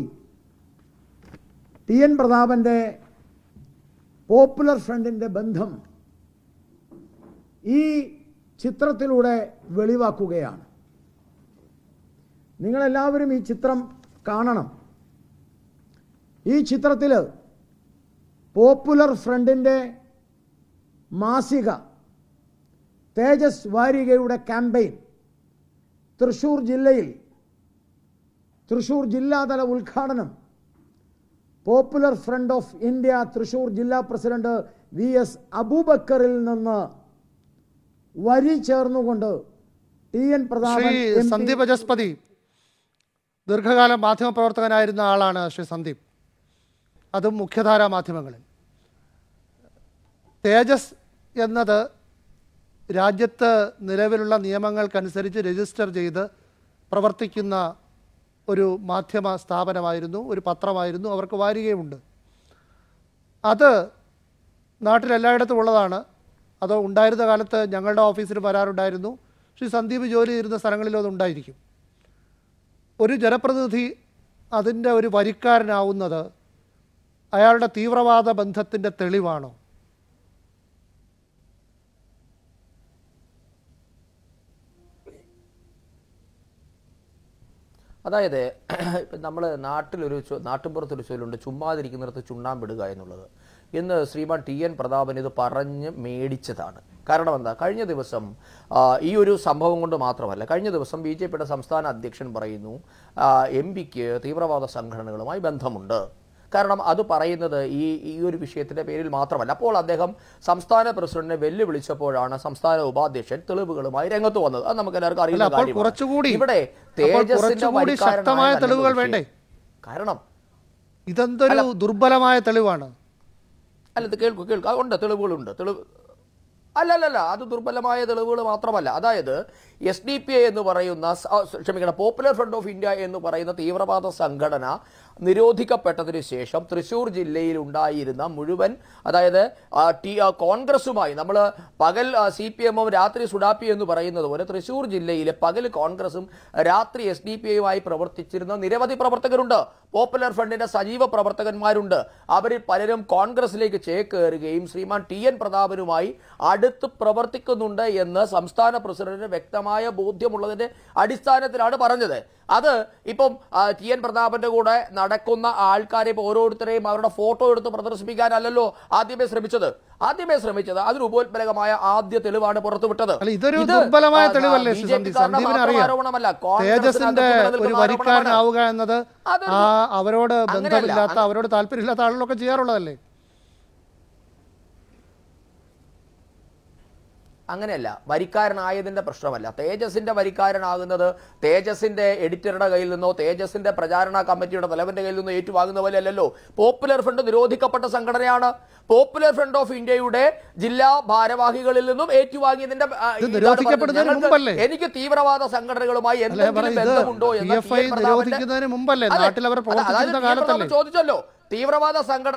T N പ്രതാപൻ്റെ പോപ്പുലർ ഫ്രണ്ടിൻ്റെ ബന്ധം ഈ ചിത്രത്തിലൂടെ വെളിവാക്കുകയാണ് നിങ്ങളെല്ലാവരും ഈ ചിത്രം കാണണം ഈ ചിത്രത്തിൽ പോപ്പുലർ ഫ്രണ്ടിൻ്റെ മാസിക തേജസ് വാരികയുടെ ക്യാമ്പയിൻ തൃശൂർ ജില്ലയിൽ തൃശൂർ ജില്ലാതല ഉദ്ഘാടനം popular front of India Thrissur ജില്ലാ പ്രസിഡന്റ് വി എസ് അബൂബക്കറിൽ നിന്ന് വരി ചേർന്നുകൊണ്ട് T N Prathapan Shri M P Sandeep അജസ്പതി ദീർഘകാലം മാധ്യമപ്രവർത്തകനായിരുന്ന ആളാണ് ശ്രീ സന്ദീപ് അതും മുഖ്യധാരാ മാധ്യമങ്ങളിൽ തേജസ് എന്നത് രാജ്യത്ത് നിലവിലുള്ള നിയമങ്ങൾക്കനുസരിച്ച് രജിസ്റ്റർ ചെയ്ത് പ്രവർത്തിക്കുന്ന ഒരു മാധ്യമ സ്ഥാപനമായിരുന്നു ഒരു പത്രമായിരുന്നു അവർക്ക് വാരികയുമുണ്ട് അത് നാട്ടിലെല്ലായിടത്തും ഉള്ളതാണ് അത് ഉണ്ടായിരുന്ന കാലത്ത് ഞങ്ങളുടെ ഓഫീസിൽ വരാറുണ്ടായിരുന്നു ശ്രീ സന്ദീപ് ജോലി ചെയ്തിരുന്ന സ്ഥലങ്ങളിലും അത് ഉണ്ടായിരിക്കും ഒരു ജനപ്രതിനിധി അതിൻ്റെ ഒരു വരിക്കാരനാവുന്നത് അയാളുടെ തീവ്രവാദ ബന്ധത്തിൻ്റെ തെളിവാണോ അതായത് ഇപ്പം നമ്മൾ നാട്ടിലൊരു ചൊ- നാട്ടിൻപുറത്തൊരു ചൊല്ലുണ്ട് ചുമ്മാതിരിക്കുന്നിടത്ത് ചുണ്ണാമ്പിടുക എന്നുള്ളത് ഇന്ന് ശ്രീമാൻ ടി എൻ പ്രതാപൻ ഇത് പറഞ്ഞ് മേടിച്ചതാണ് കാരണം എന്താ കഴിഞ്ഞ ദിവസം ആ, ഈ ഒരു സംഭവം കൊണ്ട് മാത്രമല്ല കഴിഞ്ഞ ദിവസം ബി ജെ പിയുടെ സംസ്ഥാന അധ്യക്ഷൻ പറയുന്നു എം പിക്ക് തീവ്രവാദ സംഘടനകളുമായി ബന്ധമുണ്ട് കാരണം അത് പറയുന്നത് ഈ ഈ ഒരു വിഷയത്തിന്റെ പേരിൽ മാത്രമല്ല അപ്പോൾ അദ്ദേഹം സംസ്ഥാന പ്രസിഡന്റിനെ വെല്ലുവിളിച്ചപ്പോഴാണ് സംസ്ഥാന ഉപാധ്യക്ഷൻ തെളിവുകളുമായി രംഗത്ത് വന്നത് അത് നമുക്ക് എല്ലാവർക്കും അല്ല അറിയുന്ന അപ്പോൾ കാര്യമാണ്. കുറച്ചുകൂടി ഇവിടെ അപ്പോൾ തേജസ്സിന്റെ കുറച്ചുകൂടി വരിക്കാരനായ ശക്തമായ നല്ലൊരു തെളിവുകൾ വിഷയം. വേണ്ടേ കാരണം ഇതെന്തൊരു ദുർബലമായ തെളിവാണ് അല്ല ഇത് കേൾക്കൂ കേൾക്കൂ ആ, ഉണ്ട് തെളിവുകളുണ്ട് തെളിവ് അല്ല അല്ല അല്ല അത് ദുർബലമായ തെളിവുകൾ മാത്രമല്ല അതായത് എസ് ഡി പി ഐ എന്ന് പറയുന്ന സ- ആ, ക്ഷമിക്കണം പോപ്പുലർ ഫ്രണ്ട് ഓഫ് ഇന്ത്യ എന്ന് പറയുന്ന തീവ്രവാദ സംഘടന നിരോധിക്കപ്പെട്ടതിന് ശേഷം തൃശ്ശൂർ ജില്ലയിൽ ഉണ്ടായിരുന്ന മുഴുവൻ അതായത് ആ, ടി ആ, കോൺഗ്രസുമായി നമ്മൾ പകൽ സി പി എമ്മും രാത്രി സുഡാപ്പി എന്ന് പറയുന്നത് പോലെ തൃശ്ശൂർ ജില്ലയിലെ പകൽ കോൺഗ്രസും രാത്രി എസ് ഡി പി ഐയുമായി പ്രവർത്തിച്ചിരുന്ന നിരവധി പ്രവർത്തകരുണ്ട് പോപ്പുലർ ഫ്രണ്ടിന്റെ സജീവ പ്രവർത്തകന്മാരുണ്ട് അവരിൽ പലരും കോൺഗ്രസിലേക്ക് ചേക്കേറുകയും ശ്രീമാൻ ടി എൻ പ്രതാപനുമായി അടുത്ത് പ്രവർത്തിക്കുന്നുണ്ട് എന്ന് സംസ്ഥാന പ്രസിഡന്റിന് വ്യക്തമായ ബോധ്യമുള്ളതിന്റെ അടിസ്ഥാനത്തിലാണ് പറഞ്ഞത് അത് ഇപ്പം ആ, ടി എൻ പ്രതാപന്റെ കൂടെ നടക്കുന്ന ആൾക്കാരെ ഇപ്പൊ ഓരോരുത്തരെയും അവരുടെ ഫോട്ടോ എടുത്ത് പ്രദർശിപ്പിക്കാനല്ലല്ലോ ആദ്യമേ ശ്രമിച്ചത് ആദ്യമേ ശ്രമിച്ചത് അതിന് ഉപോത്ബലകമായ ആദ്യ തെളിവാണ് പുറത്തുവിട്ടത് അല്ല ഇതൊരു ഇത്, ദുർബലമായ ആ, തെളിവല്ലേ ബി ശ്രീ ജെ സന്ദീപ് പിക്കാരുടെ സന്ദീപിന് മാത്രം അറിയാം ആരോപണമല്ല. കോൺഗ്രസിനകത്ത് തേജസിന്റെ നിലനിൽക്കുന്ന ഒരു ആരോപണമാണ്. വരിക്കാരനാവുക എന്നത് അതൊരു- ആ അവരോട് അങ്ങനെയല്ല. ബന്ധമില്ലാത്ത അവരോട് താല്പര്യമില്ലാത്ത ആളുകളൊക്കെ ചെയ്യാറുള്ളതല്ലേ അങ്ങനെയല്ല വരിക്കാരനായതിന്റെ പ്രശ്നമല്ല തേജസിന്റെ വരിക്കാരനാകുന്നത് തേജസിന്റെ എഡിറ്ററുടെ കയ്യിൽ നിന്നോ തേജസിന്റെ പ്രചാരണ കമ്മിറ്റിയുടെ തലവന്റെ കയ്യിൽ നിന്നോ ഏറ്റുവാങ്ങുന്ന പോലെ അല്ലല്ലോ പോപ്പുലർ ഫ്രണ്ട് നിരോധിക്കപ്പെട്ട സംഘടനയാണ് പോപ്പുലർ ഫ്രണ്ട് ഓഫ് ഇന്ത്യയുടെ ജില്ലാ ഭാരവാഹികളിൽ നിന്നും ഏറ്റുവാങ്ങിയതിന്റെ ആ, ഇത് ഇതാണ് നിരോധിക്കപ്പെടുന്നതിന് പറഞ്ഞത്. ഞങ്ങൾക്ക് മുമ്പല്ലേ? എനിക്ക് തീവ്രവാദ സംഘടനകളുമായി അല്ല എന്തെങ്കിലും പറയുന്നത് ബന്ധമുണ്ടോ പി എന്ന എഫ് ടി ഐ എൻ പ്രതാപന്റെ- നിരോധിക്കുന്നതിന് മുമ്പല്ലേ അതെ. നാട്ടിൽ അവർ അതെ, അതായത് പ്രവർത്തിച്ചിരുന്ന ടി എൻ പ്രതാപൻ കാലത്തല്ലേ ചോദിച്ചല്ലോ തീവ്രവാദ സംഘടന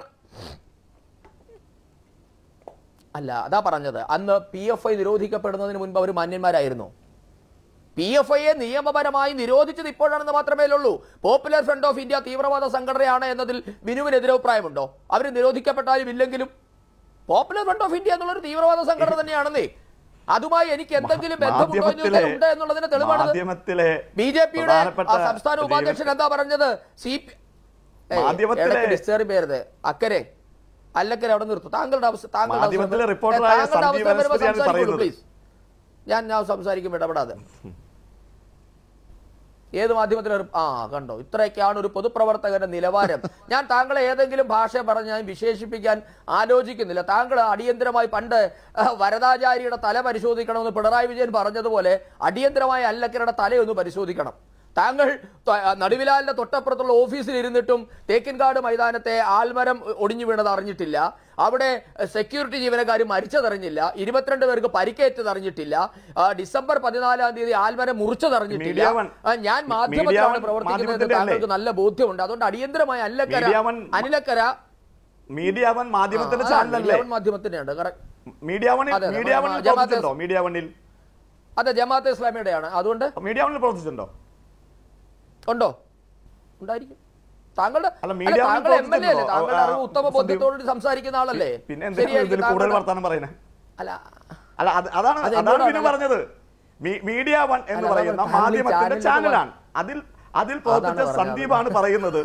അല്ല അതാ പറഞ്ഞത് അന്ന് പി എഫ് ഐ നിരോധിക്കപ്പെടുന്നതിന് മുൻപ് അവർ മാന്യന്മാരായിരുന്നു പി എഫ് ഐയെ നിയമപരമായി നിരോധിച്ചത് ഇപ്പോഴാണെന്ന് മാത്രമേ ഉള്ളൂ പോപ്പുലർ ഫ്രണ്ട് ഓഫ് ഇന്ത്യ തീവ്രവാദ സംഘടനയാണ് എന്നതിൽ ബിനുവിന് എതിരഭിപ്രായമുണ്ടോ അവർ നിരോധിക്കപ്പെട്ടാലും ഇല്ലെങ്കിലും പോപ്പുലർ ഫ്രണ്ട് ഓഫ് ഇന്ത്യ എന്നുള്ളൊരു തീവ്രവാദ സംഘടന തന്നെയാണെന്നേ അതുമായി എനിക്ക് എന്തെങ്കിലും ബന്ധമുണ്ടോ എന്ന് മാധ്യമത്തിലെ ചോദിച്ചാൽ ഉണ്ട് എന്നുള്ളതിന് തെളിവാണ് മാധ്യമത്തിലെ ബി ജെ പിയുടെ പ്രധാനപ്പെട്ട സംസ്ഥാന ഉപാധ്യക്ഷൻ എന്താ പറഞ്ഞത് സി പി മാധ്യമത്തിലെ- ഡിസ്റ്റർബ് ചെയ്യരുത് അക്കരെ അല്ലക്കരെ അവിടെ നിർത്തും താങ്കളുടെ അവസ്ഥ താങ്കളുടെ മാധ്യമത്തിലെ അവസരം- റിപ്പോർട്ടറായ താങ്കളുടെ സന്ദീപ് അവസരം വരുമ്പോൾ വനസ്പതിയാണ് സംസാരിക്കുള്ളൂ, പറയുന്നത്. please. ഞാൻ ഞാൻ സംസാരിക്കും ഇടപെടാതെ ഏത് മാധ്യമത്തിലും ആ കണ്ടോ ഇത്രയൊക്കെയാണ് ഒരു പൊതുപ്രവർത്തകന്റെ നിലവാരം ഞാൻ താങ്കളെ ഏതെങ്കിലും ഭാഷ പറഞ്ഞ് ഞാൻ വിശേഷിപ്പിക്കാൻ ആലോചിക്കുന്നില്ല താങ്കൾ അടിയന്തരമായി പണ്ട് ആ, വരദാചാരിയുടെ തല പരിശോധിക്കണമെന്ന് പിണറായി വിജയൻ പറഞ്ഞതുപോലെ അടിയന്തരമായി അല്ലക്കരുടെ തലയൊന്ന് പരിശോധിക്കണം താങ്കൾ ത- നടുവിലാലിന്റെ തൊട്ടപ്പുറത്തുള്ള ഓഫീസിൽ ഇരുന്നിട്ടും തേക്കിൻകാട് മൈതാനത്തെ ആൽമരം ഒടിഞ്ഞു വീണത് അറിഞ്ഞിട്ടില്ല അവിടെ സെക്യൂരിറ്റി ജീവനക്കാർ മരിച്ചതറിഞ്ഞില്ല ഇരുപത്തിരണ്ട് പേർക്ക് പരിക്കേറ്റത് അറിഞ്ഞിട്ടില്ല ആ, ഡിസംബർ പതിനാലാം തീയതി ആൽമരം മുറിച്ചതറിഞ്ഞിട്ടില്ല മീഡിയ വൺ- ആ, ഞാൻ മീഡിയ മാധ്യമത്തിലാണ് വൺ പ്രവർത്തിക്കുന്നത് മാധ്യമത്തിന്റെ താങ്കൾക്ക് അല്ലേ? നല്ല ബോധ്യമുണ്ട് അതുകൊണ്ട് അടിയന്തരമായി അല്ലക്കര മീഡിയ വൺ- അനിലക്കര മീഡിയ വൺ മാധ്യമത്തിന്റെ ആ, ചാനലല്ലേ മീഡിയ വൺ മാധ്യമത്തിന്റെ ഉണ്ട് correct. മീഡിയ വണ്ണിൽ അതെ, അതെ. മീഡിയ വണ്ണിൽ ജമാഅത്തെ- പ്രവർത്തിച്ചിട്ടുണ്ടോ മീഡിയ വണ്ണിൽ അതെ ജമാഅത്തെ ഇസ്ലാമിയുടെയാണ് അതുകൊണ്ട് മീഡിയ വണ്ണിൽ പ്രവർത്തിച്ചിട്ടുണ്ടോ ഉണ്ടോ ഉണ്ടായിരിക്കും താങ്കളുടെ അല്ല, അല്ല, മീഡിയ വൺ താങ്കൾ എം എൽ എ അല്ലേ പ്രവർത്തിച്ചിട്ടുണ്ടോ? താങ്കളുടെ ആ, അറിവ് ഉത്തമ സന്ദീപ്. ബോധ്യത്തോടുകൂടി സംസാരിക്കുന്ന ആളല്ലേ പിന്നെ എന്തിനാണ് ശരിയായിരിക്കും ഇതിൽ കൂടുതൽ താങ്കളുടെ- വർത്താനം പറയുന്നത് അല്ല അല്ല അത് അതാണ് അത് അതാണ് എന്നോടാണ് പിന്നെ അല്ല. പറഞ്ഞത് മീ- മീഡിയ വൺ എന്ന് അല്ല, പറയുന്ന അതാണ് താങ്കൾ ഈ മാധ്യമത്തിന്റെ ചാനലിൽ ചാനലാണ് അതിൽ അതിൽ പ്രവർത്തിച്ച പറഞ്ഞത്. സന്ദീപാണ് പറയുന്നത്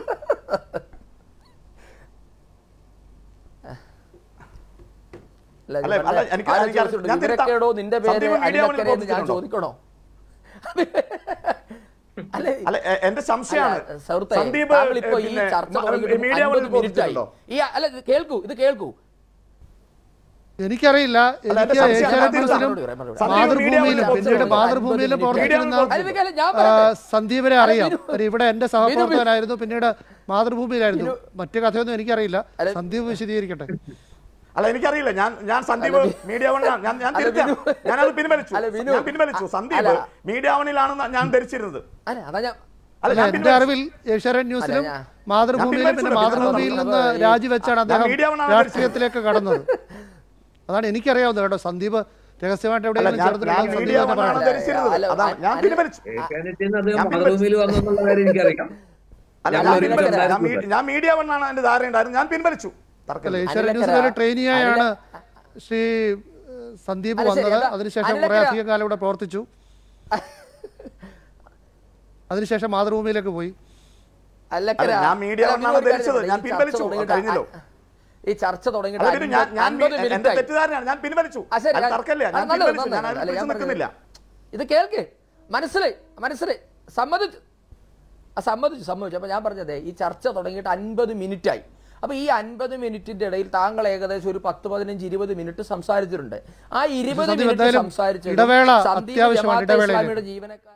അല്ല, അല്ല, ഇത് അല്ല, പറഞ്ഞ എനിക്ക് ആരോ എനിക്ക് ചോദിച്ചിട്ടുണ്ട്, ഞാൻ തിരുത്താം. ഇവരൊക്കെയാണോ നിന്റെ പേര് സന്ദീപ് മീഡിയ വണ്ണിൽ അനിലക്കരെ എന്ന് ഞാൻ പ്രവർത്തിച്ചിട്ടുണ്ടോ? ചോദിക്കണോ അല്ല അല്ല എ- എന്റെ സംശയമാണ് അല്ല, സുഹൃത്തേ, സന്ദീപ് താങ്കൾ ഇപ്പോ ഈ പിന്നെ ചർച്ച മ- തുടങ്ങിയിട്ട് മീഡിയ വണ്ണിൽ 50 മിനിറ്റായി. പ്രവർത്തിച്ചിട്ടുണ്ടോ ഈ അല്ല ഇത് കേൾക്കൂ ഇത് കേൾക്കൂ എനിക്കറിയില്ല അല്ല, എനിക്ക് എന്റെ സംശയം ഏഷ്യാനെറ്റ് അതിൽ ന്യൂസിലും മറുപടി പറയാം, മറുപടി പറയാം. മാതൃഭൂമിയിലും സന്ദീപ് പിന്നീട് മീഡിയ മാതൃഭൂമിയിലും വണ്ണിൽ പ്രവർത്തിക്കുന്ന അതിലേക്ക് അല്ല, ഞാൻ ആ, പറയട്ടെ. സന്ദീപിനെ അറിയാം ഒരു ഇവിടെ എന്റെ ബിനു, ബിനു. സഹപ്രവർത്തകനായിരുന്നു പിന്നീട് മാതൃഭൂമിയിലായിരുന്നു ബിനു. മറ്റു കഥയൊന്നും എനിക്കറിയില്ല അല്ല, സന്ദീപ് വിശദീകരിക്കട്ടെ അല്ല എനിക്കറിയില്ല ഞാൻ ഞാൻ സന്ദീപ് അല്ല, ബി- മീഡിയ വണ്ണിലാണ് ഞാൻ ഞാൻ അല്ല, തിരുത്താം ബിനു. ഞാനത് പിൻവലിച്ചു അല്ല, ബിനു. ഞാൻ പിൻവലിച്ചു സന്ദീപ് അല്ല. മീഡിയ വണ്ണിലാണെന്ന് ഞാൻ ധരിച്ചിരുന്നത് അല്ല അതാ ഞാൻ അല്ല അല്ല ഞാൻ എന്റെ പിൻവലിച്ചു. അറിവിൽ ഏഷ്യാനെറ്റ് ന്യൂസിലും ഞാൻ- മാതൃഭൂമിയിലും ഞാൻ പിന്നെ പിൻവലിച്ചു. മാതൃഭൂമിയിൽ ഞാൻ നിന്ന് പറഞ്ഞത് രാജിവെച്ചാണ് ഞാൻ അദ്ദേഹം മീഡിയ വണ്ണാണ് രാഷ്ട്രീയത്തിലേക്ക് കടന്നത് അതാണ് എനിക്കറിയാവുന്നത് കേട്ടോ സന്ദീപ് രഹസ്യമായിട്ട് അല്ല എവിടെയെങ്കിലും ഞാൻ ചേർന്നിട്ടുണ്ടെങ്കിൽ ഞാൻ സന്ദീപ് മീഡിയ തന്നെ വണ്ണാണ് പറയണം. ധരിച്ചിരുന്നത് അല്ല, അതാണ് ഞാൻ അല്ല, പിൻവലിച്ചു ഏഷ്യാനെറ്റിൽ അദ്ദേഹം ഞാൻ മാതൃഭൂമിയിൽ വന്നെന്നുള്ള കാര്യം എനിക്കറിയാം അല്ല ഞങ്ങൾ ഞാൻ ഒരുമിച്ച് പിൻവലിച്ചു. ഞാൻ ഉണ്ടായിരുന്നു. മീ- ഞാൻ മീഡിയ വണ്ണാണ് എന്റെ ധാരണ ഉണ്ടായിരുന്നു ഞാൻ പിൻവലിച്ചു അല്ല തർക്കമില്ല ഏഷ്യാനെറ്റ് അനിലക്കര- ന്യൂസിൽ ഒരു ട്രെയിനിയായാണ് അനില- ശ്രീ ഏഹ്, സന്ദീപ് അല്ല, ശരി, വന്നത് എന്താ- അതിനുശേഷം കുറെ അനിലക്കര- അധികം കാലം ഇവിടെ പ്രവർത്തിച്ചു അതിനുശേഷം മാതൃഭൂമിയിലേക്ക് പോയി അല്ലക്കര അല്ല, ഞാൻ മീഡിയ അല്ല, വണ്ണാണ് ബിനു ഒരു കാര്യം ധരിച്ചത്. പറയട്ടെ, ഞാൻ ഈ പിൻവലിച്ചു. ചർച്ച തുടങ്ങിയിട്ട് കഴിഞ്ഞല്ലോ. ഈ ചർച്ച തുടങ്ങിയിട്ട് അല്ല, പിന്നെ ഞാൻ അൻപത് ഞാൻ അൻപത് എന്റെ മിനിറ്റായി തെറ്റിദ്ധാരണയാണ് ഞാൻ പിൻവലിച്ചു ആ, ശരി, അത് ഞാൻ- തർക്കമില്ല ആ, ഞാൻ നല്ലത്, പിൻവലിച്ചു ഞാൻ നല്ലത്. അതിൽ അല്ല, ഞാൻ പിടിച്ചു നിൽക്കുന്നില്ല ഇത് കേൾക്ക് മനസ്സിലായി മനസ്സിലായി സമ്മതിച്ചു ആ, സമ്മതിച്ചു സമ്മതിച്ചു അപ്പൊ ഞാൻ പറഞ്ഞതേ ഈ ചർച്ച തുടങ്ങിയിട്ട് അൻപത് മിനിറ്റായി അപ്പൊ ഈ അൻപത് മിനിറ്റിന്റെ ഇടയിൽ താങ്കൾ ഏകദേശം ഒരു പത്ത് പതിനഞ്ച് ഇരുപത് മിനിറ്റ് സംസാരിച്ചിട്ടുണ്ട് ആ ഇരുപത് സന്ദീപ് മിനിറ്റ് എന്തായാലും സംസാരിച്ചത് ഇടവേള സന്ദീപ് അത്യാവശ്യമാണ്, ജമാഅത്തെ ഇടവേളയിലേക്ക്. ഇസ്ലാമിയുടെ ജീവനക്കാരൻ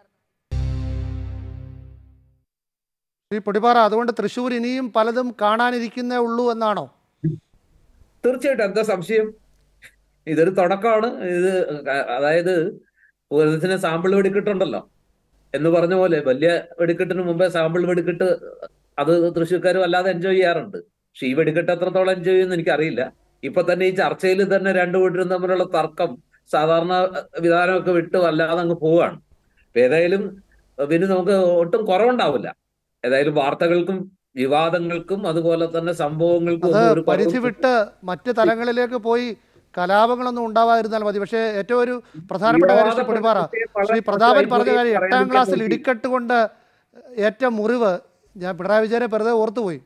ശ്രീ പൊടിപ്പാറ അതുകൊണ്ട് തൃശ്ശൂർ ഇനിയും പലതും കാണാനിരിക്കുന്നേ ഉള്ളൂ എന്നാണോ തീർച്ചയായിട്ടും എന്താ സംശയം ഇതൊരു തുടക്കമാണ് ഇത് അതായത് പൂരത്തിന് സാമ്പിൾ വെടിക്കെട്ടുണ്ടല്ലോ എന്ന് പറഞ്ഞ പോലെ വലിയ വെടിക്കെട്ടിന് മുമ്പേ സാമ്പിൾ വെടിക്കെട്ട് അത് തൃശ്ശൂർക്കാർ വല്ലാതെ എൻജോയ് ചെയ്യാറുണ്ട് പക്ഷെ ഈ വെടിക്കെട്ട് എത്രത്തോളം എൻജോയ് ചെയ്യുമെന്ന് എനിക്കറിയില്ല ഇപ്പൊ തന്നെ ഈ ചർച്ചയിൽ തന്നെ രണ്ടു കൂട്ടരും തമ്മിലുള്ള തർക്കം സാധാരണ വിധാനമൊക്കെ വിട്ട് വല്ലാതെ അങ്ങ് പോവുകയാണ് അപ്പൊ ഏതായാലും പിന്നെ നമുക്ക് ഒട്ടും കുറവുണ്ടാവില്ല ഏതായാലും വാർത്തകൾക്കും വിവാദങ്ങൾക്കും അതുപോലെ തന്നെ സംഭവങ്ങൾക്കും അത് ഒന്നും ഒരു പരിധി കുറവും വിട്ട് മറ്റ് തലങ്ങളിലേക്ക് പോയി കലാപങ്ങളൊന്നും ഉണ്ടാവാതിരുന്നാൽ മതി പക്ഷേ ഏറ്റവും ഒരു പ്രധാനപ്പെട്ട കാര്യം ശ്രീ പൊടിപ്പാറ ശ്രീ പ്രതാപൻ പറഞ്ഞ കാര്യം എട്ടാം ക്ലാസ്സിൽ ഇടിക്കെട്ട് കൊണ്ട് ഏറ്റ മുറിവ് ഞാൻ പിണറായി വിജയനെ വെറുതെ ഓർത്തുപോയി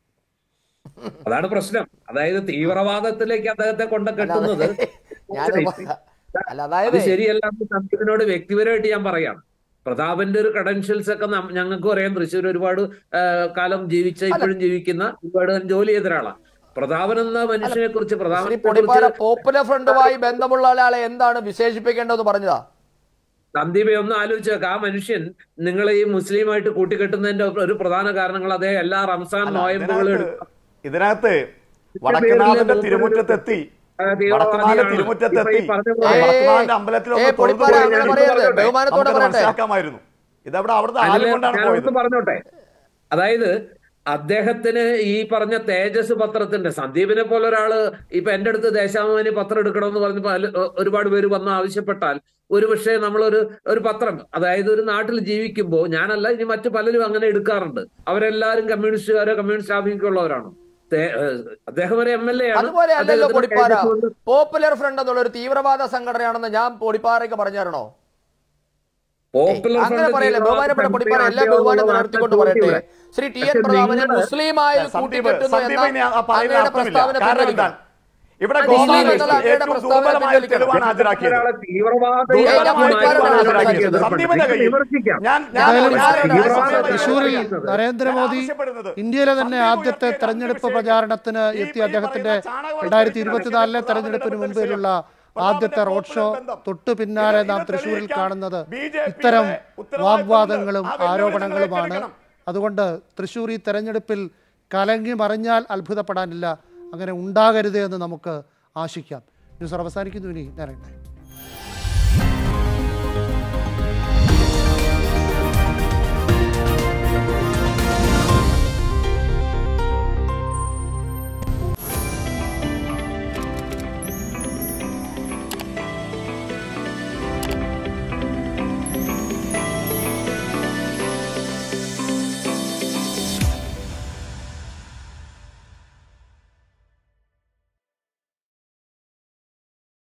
അതാണ് പ്രശ്നം അതായത് തീവ്രവാദത്തിലേക്ക് അദ്ദേഹത്തെ കൊണ്ട് കെട്ടുന്നത് ഞാനത് പറ- അല്ല അത് അതായത് ശരിയല്ല എന്ന് സംഘത്തിനോട് വ്യക്തിപരമായിട്ട് ഞാൻ പറയാം പ്രതാപന്റെ ഒരു ക്രെഡൻഷ്യൽസ് ഒക്കെ നം- ഞങ്ങൾക്കും അറിയാം തൃശ്ശൂർ ഒരുപാട് ആ, കാലം ജീവിച്ച ഇപ്പോഴും ജീവിക്കുന്ന ഒരുപാട് ജോലി ചെയ്ത ഒരാളാണ് പ്രതാപൻ എന്ന മനുഷ്യനെ കുറിച്ച് ശ്രീ പ്രതാപനെ പൊടിപ്പാറ കുറിച്ച് പോപ്പുലർ ഫ്രണ്ടുമായി ബന്ധമുള്ള ഒരാളെ എന്താണ് വിശേഷിപ്പിക്കേണ്ടതെന്ന് പറഞ്ഞതാ സന്ദീപെ ഒന്ന് ആലോചിച്ച് നോക്ക് ആ മനുഷ്യൻ നിങ്ങളെ ഈ മുസ്ലിമായിട്ട് കൂട്ടിക്കെട്ടുന്നതിന്റെ ഒരു പ്രധാന കാരണങ്ങൾ അദ്ദേഹം എല്ലാ റംസാൻ അല്ല, നോയമ്പുകളും ഇതിനകത്ത് ഇതിനകത്ത് വടക്കനാഥന്റെ തിരുമുറ്റത്തെത്തി വടക്കനാഥന്റെ തിരുമുറ്റത്തെത്തി ഇപ്പൊ ഈ പറഞ്ഞ ആ പോലെ- വടക്കനാഥന്റെ ഏ, അമ്പലത്തിലൊക്കെ തൊഴുതു പൊടിപ്പാറ പോയി അങ്ങനെ കഴിഞ്ഞാൽ പറയരുത്. നമുക്കത് ബഹുമാനത്തോടെ പറയട്ടെ. മനസ്സിലാക്കാമായിരുന്നു ഇതവിടെ അവിടുത്തെ ആളും അല്ല, കൊണ്ടാണ് ഞാനൊന്ന് പോയത് പറഞ്ഞോട്ടെ അതായത് അദ്ദേഹത്തിന് ഈ പറഞ്ഞ തേജസ് പത്രത്തിന്റെ സന്ദീപിനെ പോലെ ഒരാള് ഇപ്പൊ എന്റെ അടുത്ത് ദേശാഭിമാനി പത്രം എടുക്കണമെന്ന് പറഞ്ഞപ്പോ അതില് ഒരുപാട് പേര് വന്ന് ആവശ്യപ്പെട്ടാൽ ഒരു പക്ഷേ നമ്മളൊരു ഒരു പത്രം അതായത് ഒരു നാട്ടിൽ ജീവിക്കുമ്പോൾ ഞാനല്ല ഇനി മറ്റു പലരും അങ്ങനെ എടുക്കാറുണ്ട് അവരെല്ലാരും കമ്മ്യൂണിസ്റ്റുകാരോ കമ്മ്യൂണിസ്റ്റ് ആഭിമുഖ്യമുള്ളവരാണ് തേ- ഏഹ് അദ്ദേഹം ഒരു എം എൽ എ ആണ് അതുപോലെ അല്ലല്ലോ അദ്ദേഹത്തിന് പൊടിപ്പാറ തേജസ് കൊണ്ട് പോപ്പുലർ ഫ്രണ്ട് എന്നുള്ള ഒരു തീവ്രവാദ സംഘടനയാണെന്ന് ഞാൻ പൊടിപ്പാറയ്ക്ക് പറഞ്ഞു തരണോ പോപ്പുലർ അങ്ങനെ ഫ്രണ്ട് പറയല്ലേ തീവ്രവാദ ബഹുമാനപ്പെട്ട പൊടിപ്പാറ എല്ലാ സംഘടനയാണെന്നുള്ള ബഹുമാനം വാർത്ത നിലനിർത്തിക്കൊണ്ട് പറയട്ടെ ചോദ്യം ഇവിടെ. ശ്രീ ടി എൻ പക്ഷെ പ്രതാപനെ നിങ്ങള് മുസ്ലിമായിൽ സന്ദീപ് കൂട്ടിക്കെട്ടുന്നു സന്ദീപ് ഇനി എന്ന ആ പറയുന്ന അങ്ങയുടെ അർത്ഥമില്ല പ്രസ്താവന കാരണം പിൻവലിക്കണം എന്താണ് ഇവിടെ അത് ഗോപാലകൃഷ്ണൻ ഇസ്ലാം എന്നല്ല ഏറ്റവും അങ്ങയുടെ ദുർബലമായ പ്രസ്താവന തെളിവാണ് ഹാജരാക്കിയത് ഒരാളെ തീവ്രവാദ ഏയ് ഞാൻ ദുർബലമായ പുള്ളിക്കാരനാണ് തെളിവാണ് സംസാരിച്ചത്. ഹാജരാക്കിയത് സന്ദീപന്റെ കയ്യിൽ വിമർശിക്കാം ഞാൻ ഞാൻ ഏതായാലും ഞാൻ തീവ്രവാദ തൃശ്ശൂരിൽ ഞാൻ നരേന്ദ്രമോദി ആവശ്യപ്പെടുന്നത് ഇന്ത്യയിലെ തന്നെ സന്ദീപ് ആദ്യത്തെ ഉയർത്തിയ തെരഞ്ഞെടുപ്പ് രണ്ട് പ്രചാരണത്തിന് ഈ- എത്തിയ ഈ അദ്ദേഹത്തിന്റെ പറയുന്ന ചാണകവെള്ളം രണ്ടായിരത്തി തെളിയിക്കുന്ന ഇരുപത്തിനാലിലെ വിഷയത്തിൽ തെരഞ്ഞെടുപ്പിന് പ്രധാനപ്പെട്ട മുമ്പിലുള്ള വിഷയം. ആദ്യത്തെ പ്രധാനപ്പെട്ട റോഡ് ഷോ ബന്ധം. തൊട്ടു പിന്നാലെ ഇത് നാം ഇത് തൃശ്ശൂരിൽ തെളിയിക്കാൻ കാണുന്നത് BJP ഇത്തരം യുടെ ഉത്തരവാദിത്തമുണ്ട്. വാഗ്വാദങ്ങളും ആ വെല്ലുവിളി നിങ്ങൾ ആരോപണങ്ങളുമാണ് ഏറ്റെടുക്കണം. അതുകൊണ്ട് തൃശ്ശൂർ ഈ തെരഞ്ഞെടുപ്പിൽ കലങ്ങി മറിഞ്ഞാൽ അത്ഭുതപ്പെടാനില്ല അങ്ങനെ ഉണ്ടാകരുത് എന്ന് നമുക്ക് ആശിക്കാം ന്യൂസ് അവസാനിക്കുന്നു ഇനി ഞാൻ